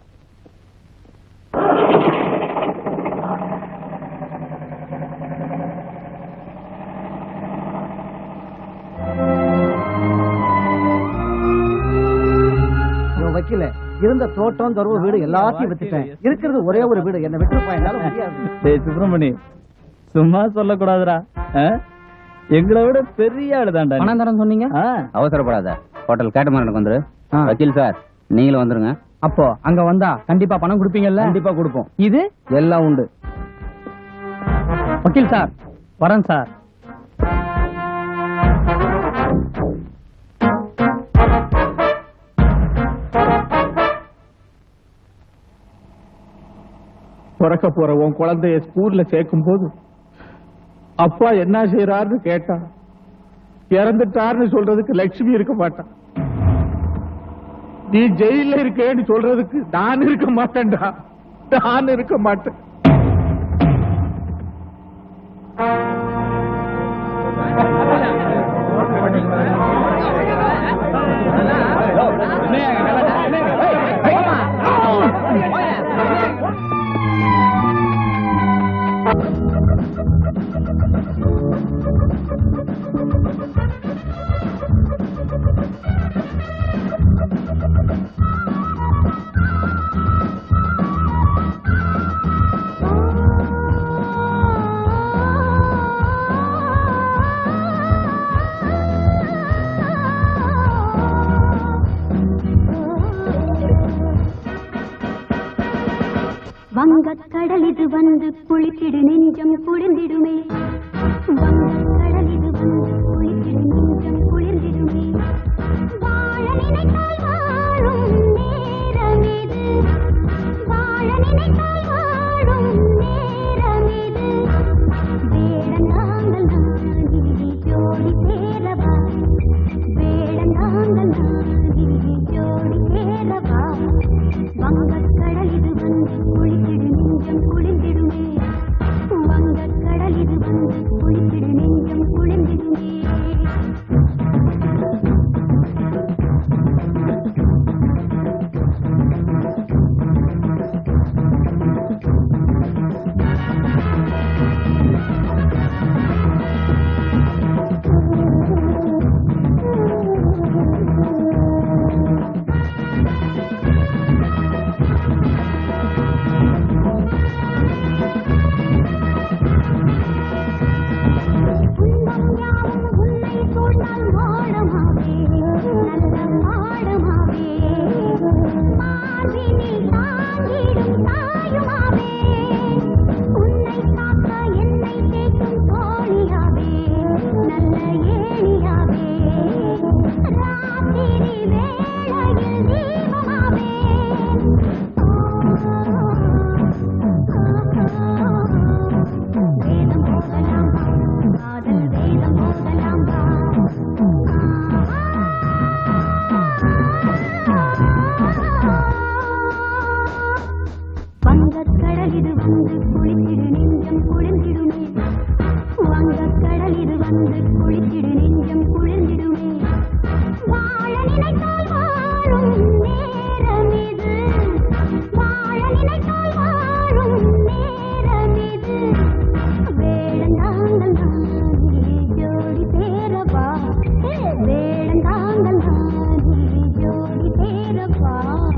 வைக்கல இருந்த தோட்டம் துறவு வீடு எல்லாத்தையும் வித்துட்டேன் இருக்கிறது ஒரே ஒரு வீடு என்ன விட்டுருப்பா என்னால முடியாது டேய் சுப்பிரமணி சும்மா சொல்லக்கூடாதுடா ஆ? எங்களை விட பெரிய ஆளுதான்டா நீ. பணம் தரேன் சொன்னீங்க ஆ. அவசரப்படாத ஹோட்டல் கேட்டமரனுக்கு வந்துரு ஆ. வக்கீல் சார் நீங்களும் வந்துருங்க அப்போ அங்க வந்தா கண்டிப்பா பணம் கொடுப்பீங்கல்ல கண்டிப்பா கொடுப்போம் இது எல்லாம் உண்டு வக்கீல் சார் வரேன் சார் பிறக்க போற உன் குழந்தைய ஸ்கூல்ல சேர்க்கும் போது அப்பா என்ன செய்யறாருன்னு கேட்டா இறந்துட்டாருன்னு சொல்றதுக்கு லட்சுமி இருக்க மாட்டான் நீ ஜெயில இருக்கேன்னு சொல்றதுக்கு நான் இருக்க மாட்டேன்டா நான் இருக்க மாட்டேன் வங்கக் கடல் இது வந்து குளித்திடு நெஞ்சம் குளிர்ந்திடுமே வங்கக் கடல் இது வந்து குளித்திடு நெஞ்சம் குளிர்ந்திடுமே வாழ நினைத்தால் வாழும் நேரமிது வாழ நினைத்தால் வாழும் நேரமிது வேடந்தாங்கள் நாடி ஜோடி சேரவா வேடந்தாங்கள் நாடி ஜோடி சேரவா வங்கக் கடல் இது வந்து குளித்திடு நெஞ்சம் குளிர்ந்திடுமே வங்கக் கடல் இது வந்து குளித்திடு நெஞ்சம் குளிர்ந்திடுமே இது வந்து குளித்திடு நெஞ்சம் குளிர்ந்திடுமே வங்கக் கடல் இது வந்து குளித்திடு நெஞ்சம் குளிர்ந்திடுமே வாழ நினைத்தால் வாழும் நேரம் இது வாழ நினைத்தால் வாழும் நேரம் இது வேடந்தாங்கள் நானே ஜோடி சேரவா வேடந்தாங்கள் நானே ஜோடி சேரவா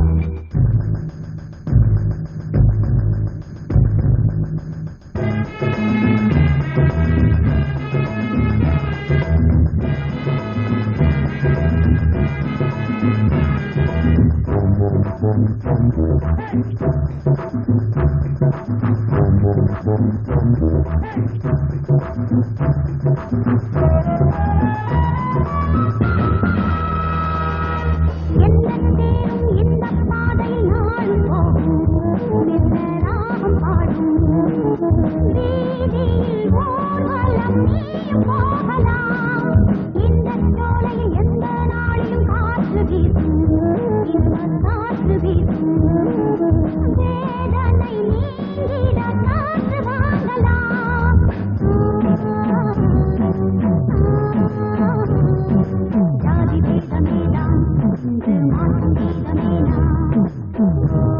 எந்த தேரும் இந்த பாதையில் நாளும் போகும் மெல்ல ராகம் பாடும் வீதியில் ஊர்வலம் நீயும் போகலாம் இந்த சோலையில் எந்த நாளிலும் காற்று வீசும் இன்ப காற்று வீசும் வேதனை நீங்கிட காற்று வாங்கலாம் ஜாதி பேதமேலாம் இன்று மாற்றம் பேதமேலாம்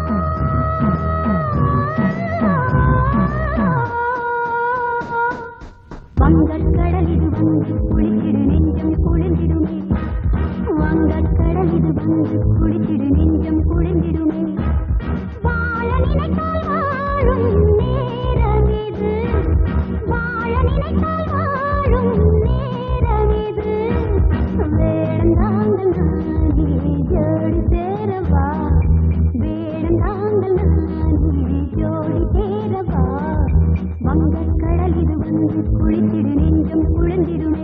வங்கக் கடல் இது வந்து குளித்திடு நெஞ்சம் குளிர்ந்திடுமே வங்கக் கடல் இது வந்து குளித்திடு நெஞ்சம் குளிர்ந்திடுமே வாழ நினைத்தால் வாழும் நேரம் இது வாழ நினைத்தால் வாழும் நேரம் இது வேடந்தாங்கள் நானே ஜோடி சேரவா வேடந்தாங்கள் நானே ஜோடி சேரவா வங்கக் கடல் இது வந்து குளித்திடு நெஞ்சம் குளிர்ந்திடுமே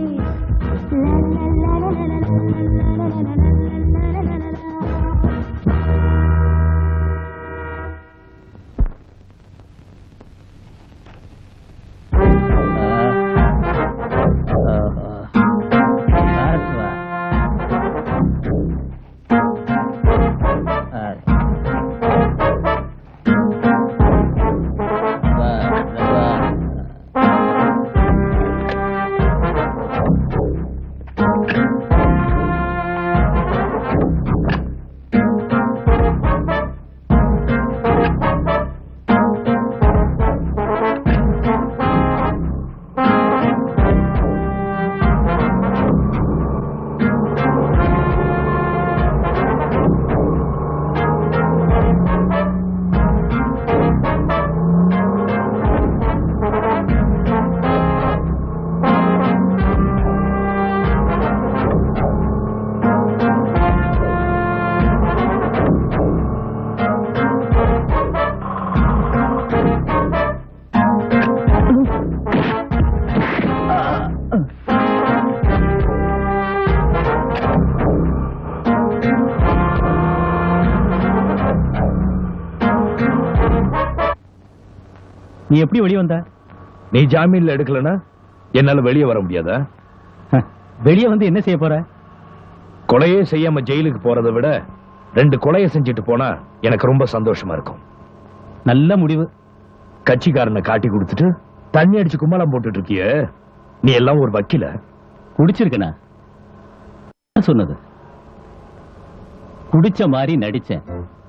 நீ எப்படி வெளியே வந்த நீ ஜாமீன்ல எடுக்கலனா என்னால வெளியே வர முடியாதா வெளியே வந்து என்ன செய்ய போற கொலையே செய்யாம ஜெயிலுக்கு போறதை விட ரெண்டு கொலையை செஞ்சுட்டு போனா எனக்கு ரொம்ப சந்தோஷமா இருக்கும் நல்ல முடிவு கட்சிக்காரனை காட்டி கொடுத்துட்டு தண்ணி அடிச்சு கும்மாளம் போட்டுட்டு இருக்கிய நீ எல்லாம் ஒரு வக்கீல குடிச்சிருக்கனா யார் சொன்னது குடிச்ச மாதிரி நடிச்சேன்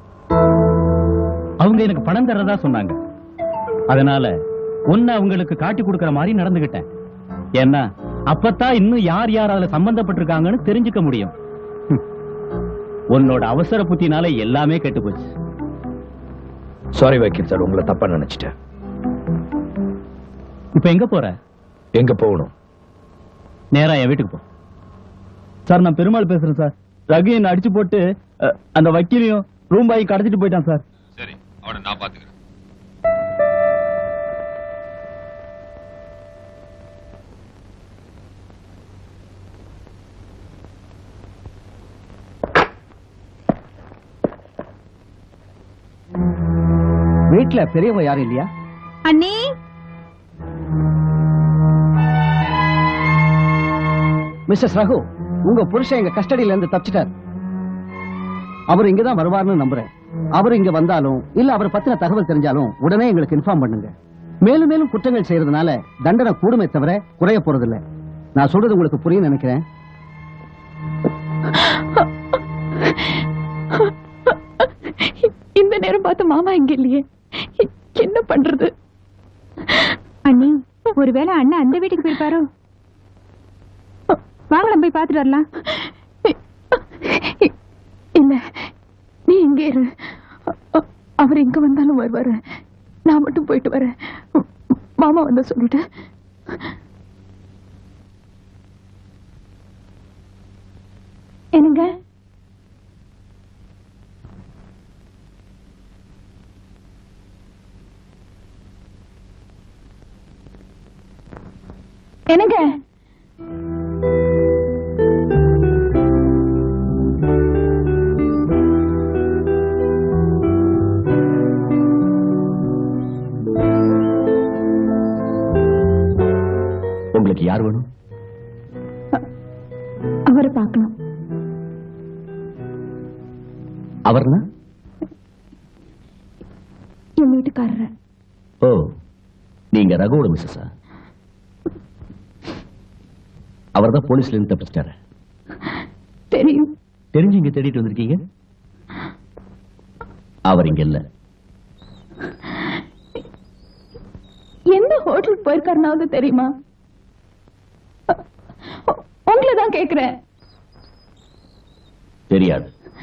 அவங்க எனக்கு பணம் தர்றதா சொன்னாங்க அதனால உன்னை அவங்களுக்கு காட்டி கொடுக்கற மாதிரி நடந்துகிட்டேன் ஏன்னா அப்பத்தான் இன்னும் யார் யார் அதுல சம்பந்தப்பட்டிருக்காங்கன்னு தெரிஞ்சுக்க முடியும் ஹம். உன்னோட அவசர புத்தினால எல்லாமே கெட்டு போச்சு சாரி வக்கீல் சார் உங்களை தப்பா நினைச்சிட்டேன் இப்ப எங்க போற எங்க போகணும் நேரா என் வீட்டுக்கு போ சார் நான் பெருமாள் பேசுறேன் சார் ரகு என்ன அடிச்சு போட்டு அஹ், அந்த வக்கீலையும் ரூம் பாய் கடத்திட்டு போயிட்டான் சார் சரி அவனை நான் பாத்துக்கிறேன் வீட்ல பெரியவங்க யாரும் இல்லையா அண்ணி மிஸ்டர் ரகு உங்க புருஷன் எங்க கஸ்டடியில இருந்து தப்பிச்சிட்டார் அவர் இங்கதான் வருவார்னு நம்புறேன் அவர் இங்க வந்தாலும் இல்ல அவரை பத்தின தகவல் தெரிஞ்சாலும் உடனே எங்களுக்கு இன்ஃபார்ம் பண்ணுங்க மேலும் மேலும் குற்றங்கள் செய்யறதுனால தண்டனை கூடுமே தவிர குறைய போறதில்ல நான் சொல்றது உங்களுக்கு புரியும் நினைக்கிறேன் இந்த நேரம் பார்த்து மாமா இங்க இல்லையே என்ன பண்றது அண்ணி ஒருவேளை அண்ணன் அந்த வீட்டுக்கு போயிருப்பாரோ வாங்கலாம் போய் பார்த்துட்டு வரலாம் இல்ல நீ இங்கே இரு அ- அவர் எங்க வந்தாலும் வருவாரு நான் மட்டும் போயிட்டு வரேன் மாமா வந்து சொல்லிட்டு என்னங்க என்னங்க உங்களுக்கு யார் வேணும் அவரை பார்க்கணும் அவர்னா என் வீட்டுக்காரரை ஓ நீங்க ரகுவோட மிஸ்ஸஸா அவர் தான் போலீஸ்ல இருந்து தப்பிச்சிட்டாரு தெரியும் தெரிஞ்சு இங்க தேடிட்டு வந்திருக்கீங்க அவர் இங்க இல்ல எந்த ஹோட்டலுக்கு போயிருக்காருனாவது தெரியுமா உங்களை தான் கேக்குறேன் தெரியாது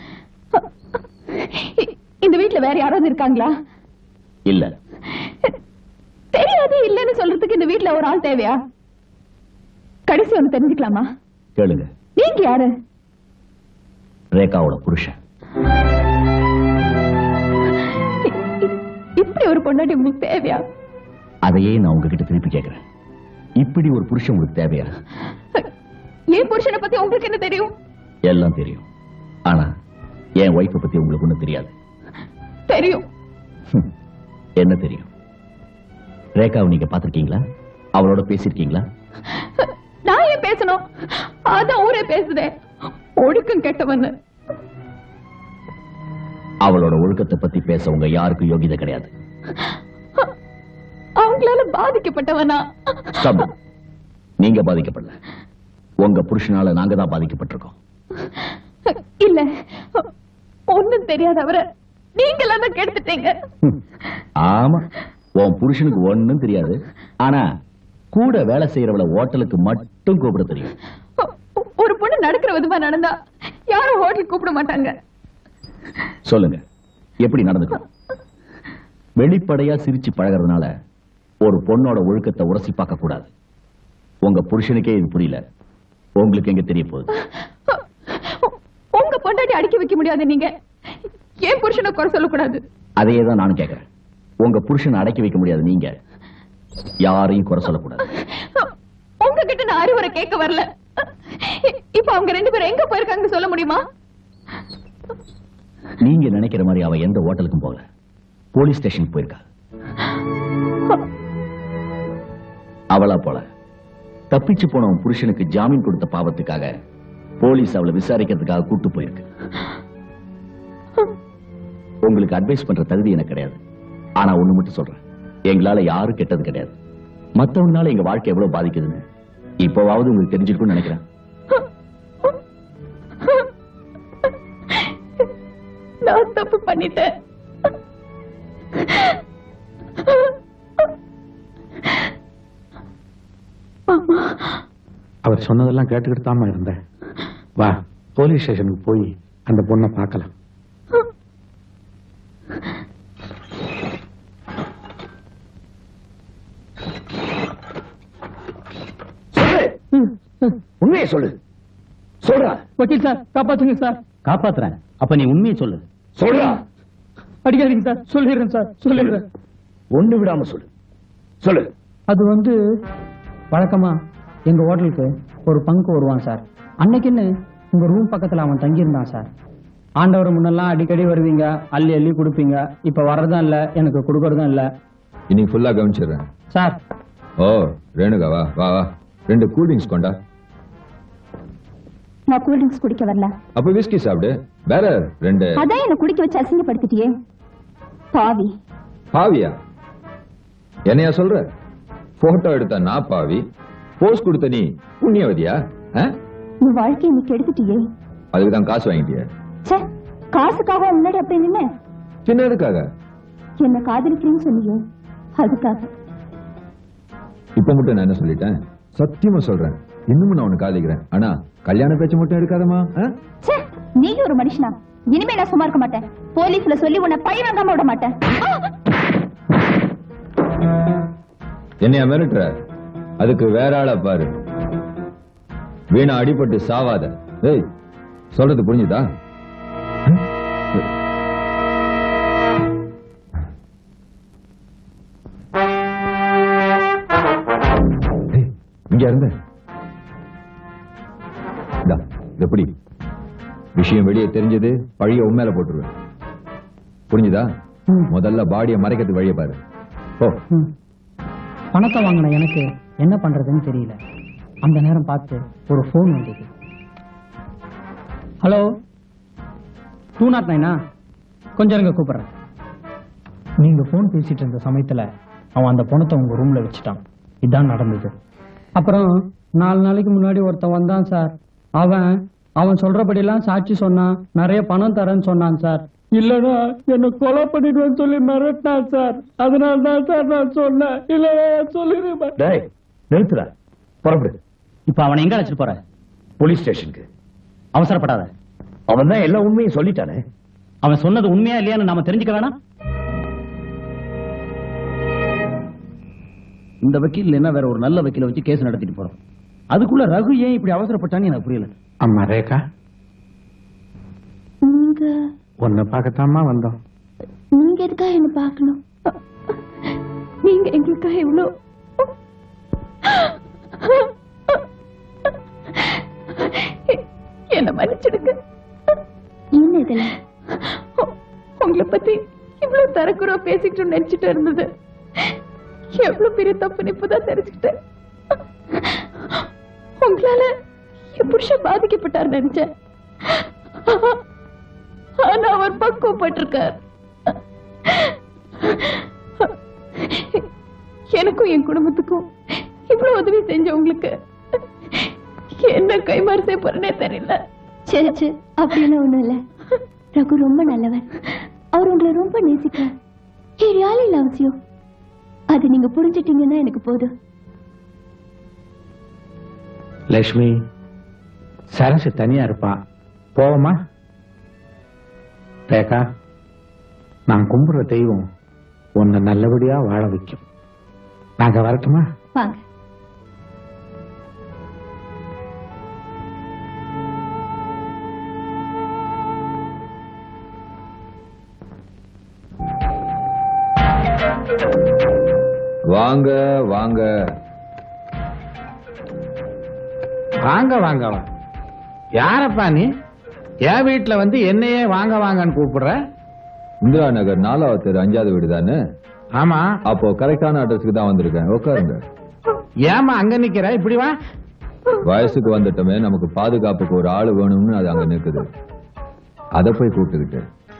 இந்த வீட்ல வேற யாராவது இருக்காங்களா இல்ல தெரியாது இல்லைன்னு சொல்றதுக்கு இந்த வீட்ல ஒரு ஆள் தேவையா கடைசி ஒண்ணு தெரிஞ்சுக்கலாமா கேளுங்க நீங்க யாரு ரேகாவோட புருஷன் இப்படி ஒரு பொண்டாட்டி உங்களுக்கு தேவையா அதையே நான் உங்ககிட்ட திருப்பி கேட்கிறேன் இப்படி ஒரு புருஷன் உங்களுக்கு தேவையா என் புருஷனை பத்தி உங்களுக்கு என்ன தெரியும் எல்லாம் தெரியும் ஆனா என் ஒய்ஃபை பத்தி உங்களுக்கு ஒண்ணும் தெரியாது தெரியும் என்ன தெரியும் ரேகாவை நீங்க பாத்திருக்கீங்களா அவளோட பேசிருக்கீங்களா நான் ஏன் பேசணும் அதான் ஊரே பேசுதே ஒழுக்கம் கெட்டவன்னு அவளோட ஒழுக்கத்தை பத்தி பேச உங்க யாருக்கும் யோகிதை கிடையாது அவங்களால பாதிக்கப்பட்டவனா Stop it. நீங்க பாதிக்கப்படல உங்க புருஷனால நாங்க தான் பாதிக்கப்பட்டிருக்கோம் இல்ல ஒண்ணும் தெரியாத அவரை நீங்களா தான் கெடுத்துட்டீங்க ஆமா உன் புருஷனுக்கு ஒண்ணும் தெரியாது ஆனா கூட வேலை செய்யறவள ஹோட்டலுக்கு மட்டும் கூப்பிட தெரியும் ஒரு பொண்ணு நடக்கிற விதமா நடந்தா யாரும் ஹோட்டல் கூப்பிட மாட்டாங்க சொல்லுங்க எப்படி நடந்துக்கணும் வெளிப்படையா சிரிச்சு பழகிறதுனால ஒரு பொண்ணோட ஒழுக்கத்தை உரசி பார்க்க கூடாது உங்க புருஷனுக்கே இது புரியல உங்களுக்கு எங்க தெரிய போகுது உங்க பொண்டாட்டி அடக்கி வைக்க முடியாது நீங்க ஏன் புருஷனை குறை சொல்லக்கூடாது அதையே தான் நானும் கேட்கிறேன் உங்க புருஷனை அடக்கி வைக்க முடியாது நீங்க யாரையும் குறை சொல்லக்கூடாது உங்ககிட்ட நான் அறிவுரை கேட்க வரல இப்ப அவங்க ரெண்டு பேரும் எங்க போயிருக்காங்கன்னு சொல்ல முடியுமா நீங்க நினைக்கிற மாதிரி அவ எந்த ஹோட்டலுக்கும் போகல போலீஸ் ஸ்டேஷன் போயிருக்கா அவளா போல தப்பிச்சு போன உன் புருஷனுக்கு ஜாமீன் கொடுத்த பாவத்துக்காக போலீஸ் அவளை விசாரிக்கிறதுக்காக கூட்டு போயிருக்கு உங்களுக்கு அட்வைஸ் பண்ற தகுதி எனக்கு கிடையாது ஆனா ஒண்ணு மட்டும் சொல்றேன் எங்களால யாரும் கெட்டது கிடையாது மத்தவங்களால எங்க வாழ்க்கை எவ்வளவு பாதிக்குதுன்னு இப்போவாவது உங்களுக்கு தெரிஞ்சிருக்கும்னு நினைக்கிறேன் நான் தப்பு பண்ணிட்டேன் அவர் சொன்னதெல்லாம் கேட்டுக்கிட்டு தாமா இருந்தேன் வா போலீஸ் ஸ்டேஷனுக்கு போய் அந்த பொண்ணை பார்க்கலாம் உண்மையை சொல்லு சொல்றா வக்கீல் சார் காப்பாத்துங்க சார் காப்பாத்துறேன் அப்ப நீ உண்மையை சொல்லு சொல்றா அடிக்காதீங்க சார் சொல்லிடுறேன் சார் சொல்லிடுறேன் ஒண்ணு விடாம சொல்லு சொல்லு அது வந்து வழக்கமா எங்க ஹோட்டலுக்கு ஒரு பங்கு வருவான் சார் அன்னைக்குன்னு உங்க ரூம் பக்கத்துல அவன் தங்கியிருந்தான் சார் ஆண்டவர் முன்னெல்லாம் அடிக்கடி வருவீங்க அள்ளி அள்ளி கொடுப்பீங்க இப்ப வர்றதும் இல்ல எனக்கு கொடுக்கறதும் இல்ல இன்னைக்கு ஃபுல்லா கவனிச்சிடுறேன் சார் ஓ ரேணுகா வா வா வா ரெண்டு கூல் ட்ரிங்க்ஸ் கொண்டா நான் கூல் ட்ரிங்க்ஸ் குடிக்க வரல அப்ப விஸ்கி சாப்பிடு வேற ரெண்டு அதான் என்ன குடிக்க வச்சு அசிங்கப்படுத்திட்டியே பாவி பாவியா என்னையா சொல்ற போட்டோ எடுத்த நான் பாவி போஸ் கொடுத்த நீ புண்ணியவதியா ஆ? நீ வாழ்க்கையை நீ கெடுத்துட்டியே அதுக்கு தான் காசு வாங்கிட்டிய ச்சே காசுக்காக முன்னாடி அப்படி நின்ன சின்ன எதுக்காக என்ன காதலிக்கிறேன்னு சொன்னியே அதுக்காக இப்ப மட்டும் நான் என்ன சொல்லிட்டேன் சத்தியமா சொல்றேன் இன்னமும் நான் உனக்கு காதலிக்கிறேன் ஆனா கல்யாண பேச்சு மட்டும் எடுக்காதமா ச்சே நீங்க ஒரு மனுஷனா இனிமே நான் சும்மா இருக்க மாட்டேன் போலீஸ்ல சொல்லி உன்னை பழி வாங்காம விட மாட்டேன் என்னைய மிரட்டுற அதுக்கு வேற ஆளா பாரு வீணா அடிபட்டு சாவாத ஏய் சொல்றது புரிஞ்சுதா ஏய், இங்க இருந்த இந்தா, இத பிடி விஷயம் வெளியே தெரிஞ்சது பழிய உண்மையில போட்டுருவேன் புரிஞ்சுதா முதல்ல பாடியை மறைக்கிறதுக்கு வழியை பாரு ஓ ம். பணத்தை வாங்கின எனக்கு என்ன பண்றதுன்னு தெரியல அந்த நேரம் பார்த்து ஒரு ஃபோன் வந்தது ஹலோ டூ நாட் நைனா கொஞ்சம் இருங்க கூப்பிடுறேன் நீங்க ஃபோன் பேசிட்டு இருந்த சமயத்துல அவன் அந்த பணத்தை உங்க ரூம்ல வச்சுட்டான் இதான் நடந்தது அப்புறம் நாலு நாளைக்கு முன்னாடி ஒருத்தன் வந்தான் சார் அவன் அவன் சொல்றபடியெல்லாம் சாட்சி சொன்னான் நிறைய பணம் தரேன்னு சொன்னான் சார் இல்லடா என்ன கொலை பண்ணிடுவேன்னு சொல்லி மிரட்டினான் சார் அதனால தான் சார் நான் சொன்னேன் இல்லடா சொல்லிடுவேன் டேய் நிறுத்துற புறப்படு இப்ப அவனை எங்க அழைச்சிட்டு போற போலீஸ் ஸ்டேஷனுக்கு அவசரப்படாத அவன் தான் எல்லா உண்மையும் சொல்லிட்டானே அவன் சொன்னது உண்மையா இல்லையான்னு நாம தெரிஞ்சுக்க வேணாம் இந்த வக்கீல் என்ன வேற ஒரு நல்ல வக்கீல வச்சு கேஸ் நடத்திட்டு போறோம் அதுக்குள்ள ரகு ஏன் இப்படி அவசரப்பட்டான்னு எனக்கு புரியல அம்மா ரேகா நீங்க உன்னை பார்க்கத்தாம்மா வந்தோம் நீங்க எதுக்காக என்ன பார்க்கணும் நீங்க எங்களுக்காக எவ்வளோ என்ன மன்னிச்சிடுங்க என்ன இதுல உங்களை பத்தி இவ்வளவு தரக்குறவா பேசிக்கிட்டு நினைச்சிட்டு இருந்தது எவ்வளவு பெரிய தப்புன்னு இப்பதான் தெரிஞ்சுக்கிட்டேன் உங்களால என் புருஷன் பாதிக்கப்பட்டார் நினைச்சேன் ஆனா அவர் பக்குவப்பட்டிருக்கார் எனக்கும் என் குடும்பத்துக்கும் இவ்வளவு உதவி செஞ்ச உங்களுக்கு என்ன கைமாறு செய்ய போறேனே தெரியல சரி சரி அப்படின்னு ஒண்ணும் இல்ல ரகு ரொம்ப நல்லவர் அவர் உங்களை ரொம்ப நேசிக்கிறார் ஹே ரியலி லவ்ஸ் யூ அது நீங்க புரிஞ்சிட்டீங்கன்னா எனக்கு போதும் லட்சுமி சரசு தனியா இருப்பான் போவோமா ரேகா நான் கும்பிடுற தெய்வம் உன்னை நல்லபடியா வாழ வைக்கும் நாங்க வரட்டுமா வாங்க வாங்க வாங்க வாங்க வாங்க வா. யாரப்பா நீ என் வீட்டுல வந்து என்னையே வாங்க வாங்கன்னு கூப்பிடுற இந்திரா நகர் நாலாவது தெரு அஞ்சாவது வீடு தானே ஆமா அப்போ கரெக்டான அட்ரஸ்க்கு தான் வந்திருக்கேன் உட்காருங்க ஏமா அங்க நிக்கிற இப்படி வா வயசுக்கு வந்துட்டோமே நமக்கு பாதுகாப்புக்கு ஒரு ஆளு வேணும்னு அது அங்க நிக்குது அத போய் கூப்பிட்டுக்கிட்டு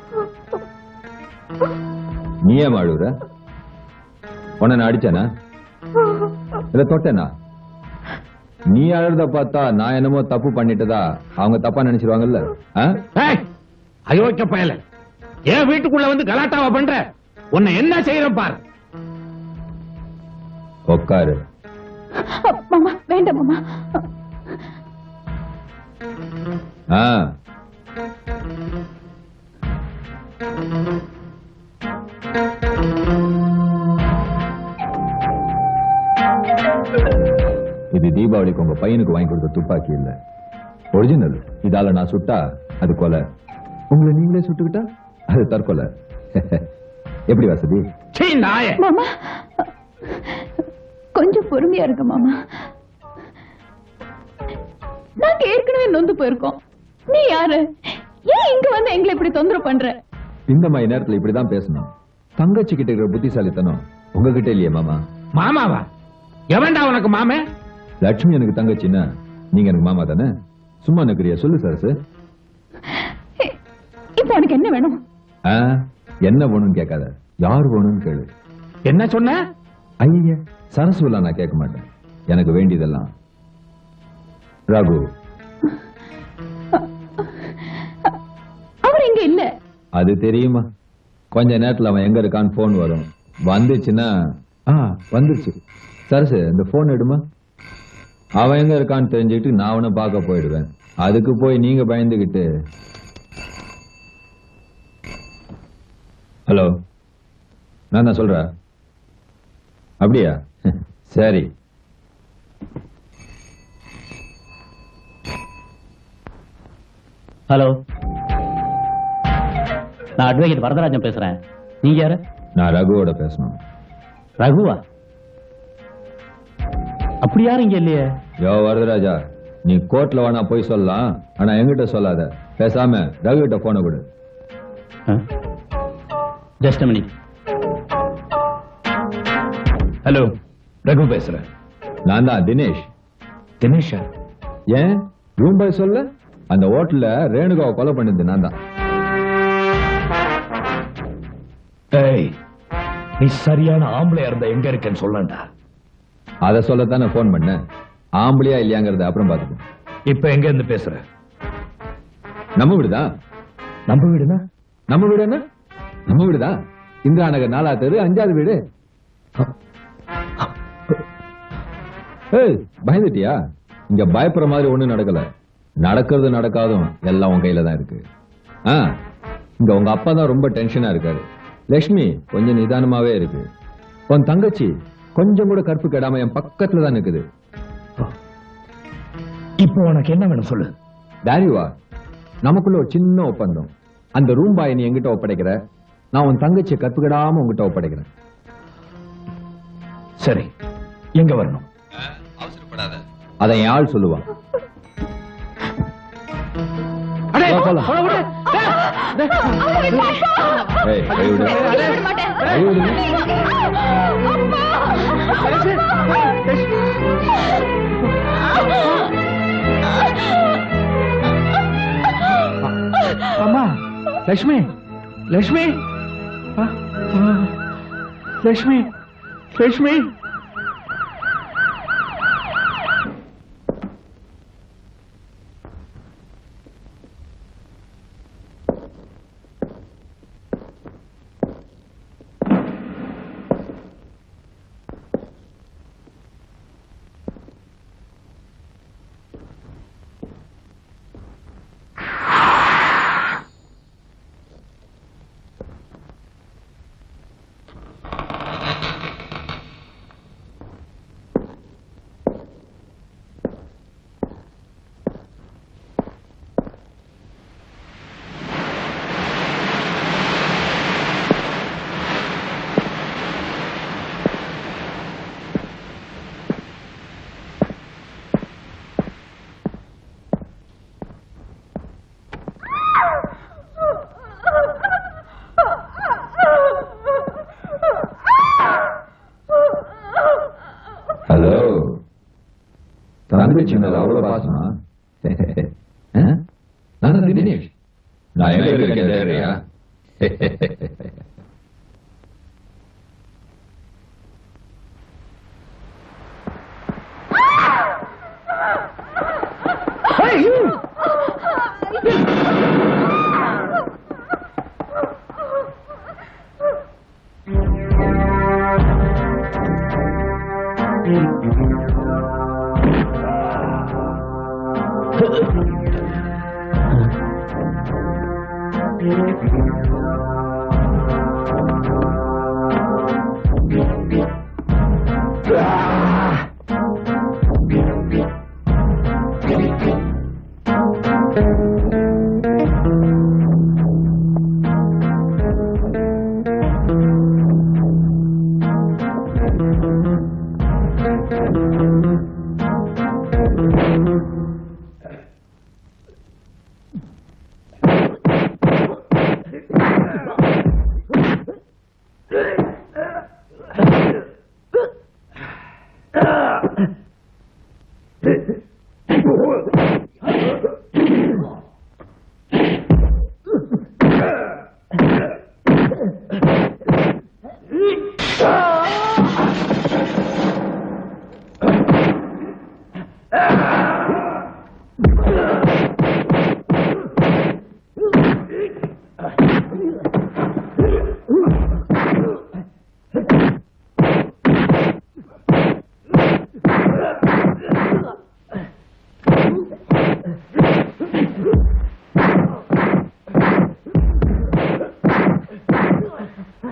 நீ ஏன் அழுகுற உன்னை நான் அடிச்சேனா இல்ல தொட்டேனா நீ அழுறத பார்த்தா நான் என்னமோ தப்பு பண்ணிட்டதா அவங்க தப்பா நினைச்சிருவாங்கல்ல ஆ? ஏய், அயோக்கிய பயல என் வீட்டுக்குள்ள வந்து கலாட்டாவா பண்ற உன்னை என்ன செய்யறேன் பார் உட்காரு மாமா வேண்டாம் மாமா ஆ இது தீபாவளிக்கு உங்க பையனுக்கு வாங்கி கொடுத்த துப்பாக்கி இல்ல ஒரிஜினல் இதால நான் சுட்டா அது கொலை உங்களை நீங்களே சுட்டுக்கிட்டா அது தற்கொலை எப்படி வசதி சீ நாய மாமா கொஞ்சம் பொறுமையா இருங்க மாமா நாங்க ஏற்கனவே நொந்து போயிருக்கோம் நீ யாரு ஏன் இங்க வந்து எங்களை இப்படி தொந்தரவு பண்ற இந்த மாதிரி நேரத்துல இப்படிதான் பேசணும் தங்கச்சி கிட்ட இருக்கிற புத்திசாலித்தனம் உங்ககிட்ட இல்லையே மாமா மாமாவா எவன்டா உனக்கு மாமே லட்சுமி எனக்கு தங்கச்சின்னா நீங்க எனக்கு மாமா தானே சும்மா நிக்கிறியா சொல்லு சரசு இப்ப உனக்கு என்ன வேணும் ஆ, என்ன வேணும்னு கேட்காத யார் வேணும்னு கேளு என்ன சொன்ன ஐய சரசுலாம் நான் கேட்க மாட்டேன் எனக்கு வேண்டியதெல்லாம் ரகு அவர் இங்க இல்ல அது தெரியுமா கொஞ்ச நேரத்துல அவன் எங்க இருக்கான்னு போன் வரும் வந்துச்சுன்னா ஆ வந்துருச்சு சரசு இந்த போன் எடுமா அவன் எங்க இருக்கான்னு தெரிஞ்சுக்கிட்டு நான் அவனை பார்க்க போயிடுவேன் அதுக்கு போய் நீங்க பயந்துகிட்டு ஹலோ நான் தான் சொல்றேன் அப்படியா சரி ஹலோ நான் அட்வொகேட் வரதராஜன் பேசுறேன் நீங்க யாரு நான் ரகுவோட பேசணும் ரகுவா அப்படி யாரும் இங்க இல்லையே யோ வரதராஜா நீ கோர்ட்ல வேணா போய் சொல்லலாம் ஆனா என்கிட்ட சொல்லாத பேசாம ரகு கிட்ட போன கொடு ஜஸ்ட் மினிட் ஹலோ ரகு பேசுறேன் நான் தான் தினேஷ் தினேஷா ஏன் ரூம் பாய் சொல்ல அந்த ஹோட்டல்ல ரேணுகாவை கொலை பண்ணிருது நான் தான் ஏய் நீ சரியான ஆம்பளையா இருந்த எங்க இருக்கேன்னு சொல்லண்டா அத சொல்லத்தானே போன் பண்ணேன் ஆம்பளையா இல்லையாங்கிறத அப்புறம் பாத்துக்கோ இப்ப எங்க இருந்து பேசுற நம்ம வீடுதான் நம்ம வீடுனா நம்ம வீடு என்ன நம்ம வீடுதான் இந்திரா நகர் நாலா தெரு அஞ்சாவது வீடு ஏய் பயந்துட்டியா இங்க பயப்படுற மாதிரி ஒண்ணும் நடக்கல நடக்கிறது நடக்காதும் எல்லாம் உன் கையில தான் இருக்கு ஆ இங்க உங்க அப்பா தான் ரொம்ப டென்ஷனா இருக்காரு லட்சுமி கொஞ்சம் நிதானமாவே இருக்கு உன் தங்கச்சி கொஞ்சம் கூட கற்பு கெடாம என் பக்கத்துல தான் நிக்குது இப்போ உனக்கு என்ன வேணும் சொல்லு டாரிவா நமக்குள்ள ஒரு சின்ன ஒப்பந்தம் அந்த ரூம் பாய் நீ என்கிட்ட ஒப்படைக்கிற நான் உன் தங்கச்சியை கற்பு கெடாம உங்ககிட்ட ஒப்படைக்கிறேன் சரி எங்க வரணும் அவசரப்படாத அதை என் ஆள் சொல்லுவான் வா, போலாம். ஏய், கை விடு. கை விடு. அம்மா லட்சுமி லட்சுமி ஆ, ஆ, லட்சுமி லட்சுமி ஹலோ தங்கச்சி மேல அவ்வளவு பாசமா ஆ? நான் தான் தினேஷ் நான் எங்க இருக்கேன் தெரியா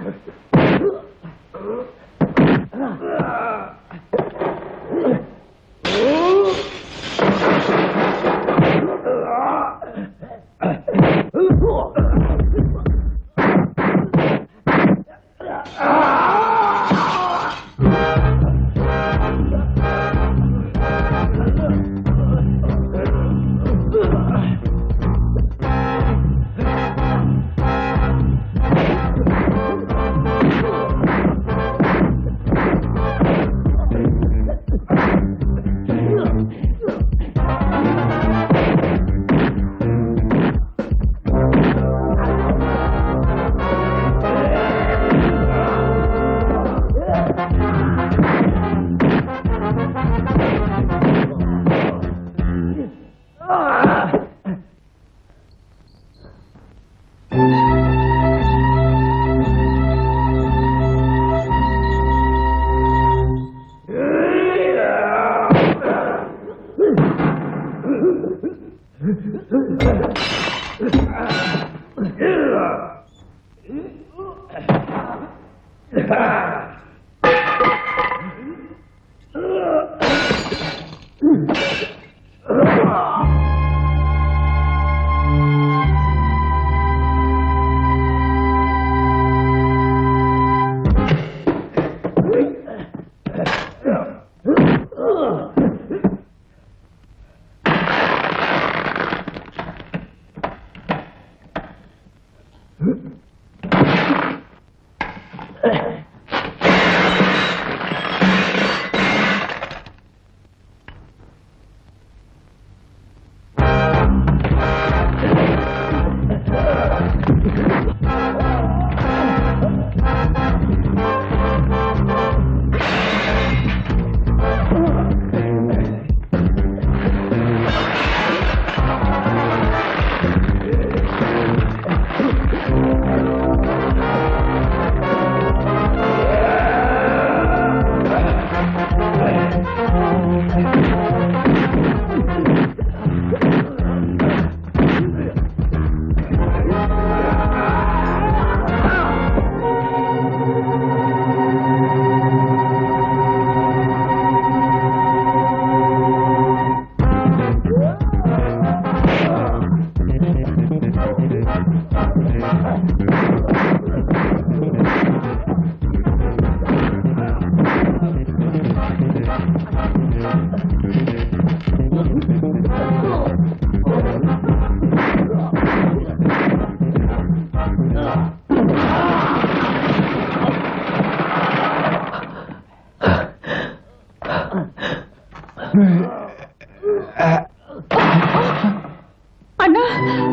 அண்ணா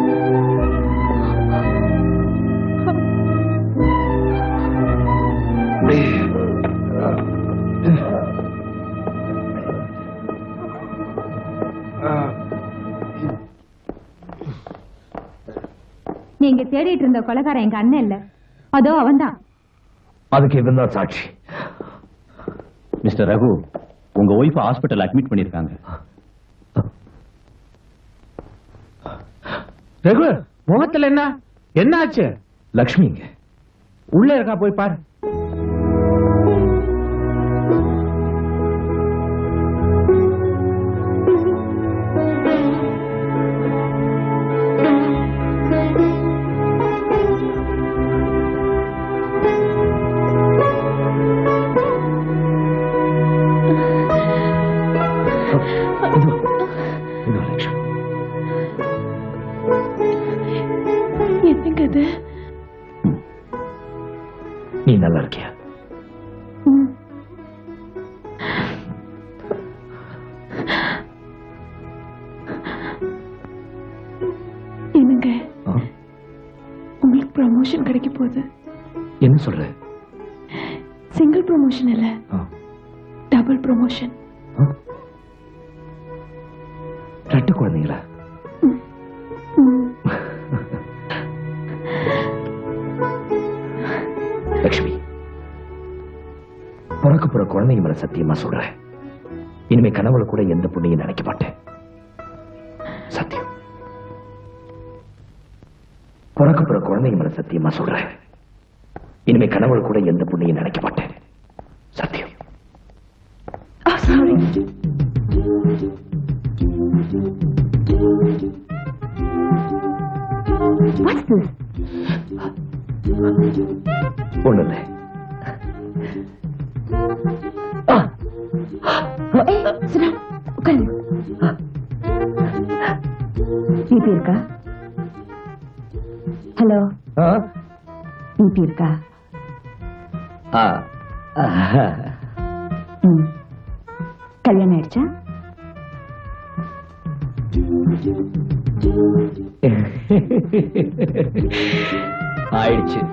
நீங்க தேடிட்டு இருந்த கொலைகாரன் எங்க அண்ணன் இல்ல அதோ அவன்தான் அதுக்கு இவன் தான் சாட்சி மிஸ்டர் ரகு உங்க ஒய்ஃப் ஹாஸ்பிட்டல் அட்மிட் பண்ணிருக்காங்க ரகு முகத்துல என்ன என்னாச்சு லக்ஷ்மிங்க உள்ள இருக்கா போய் பாரு என்னங்க இது நீ நல்லா இருக்கியா என்னங்க உங்களுக்கு ப்ரமோஷன் கிடைக்க போகுது என்ன சொல்ற சிங்கிள் ப்ரமோஷன் இல்ல டபுள் ப்ரமோஷன் ரெட்டு குழந்தைங்களா லக்ஷ்மி பிறக்க போற குழந்தைங்க மேல சத்தியமா சொல்றேன் இனிமே கனவுல கூட எந்த பொண்ணையும் நினைக்க மாட்டேன் சத்தியம் பிறக்க போற குழந்தைங்க மேல சத்தியமா சொல்றேன் இனிமே கனவுல கூட எந்த புண்ணையும் நினைக்க மாட்டேன் சத்தியம் சாரி What's this? ஒண்ணு இல்லை ஏய், sit down. உட்காரு. பிபி இருக்கா ஹலோ பிபி இருக்கா ம். கல்யாணம் ஆயிடுச்சா ஆயிடுச்சு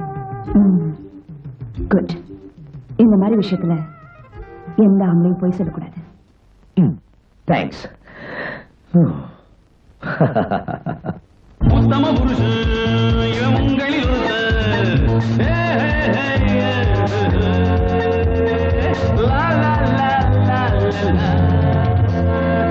குட் இந்த மாதிரி விஷயத்துல எந்த ஆம்பளையும் போய் சொல்லக்கூடாது தேங்க்ஸ் உத்தம புருஷ இவன் உங்களில் ஒருத்தன். ஏ, ஏ, ஏ, ஏ. லா, லா, லா, லா, லா, லா.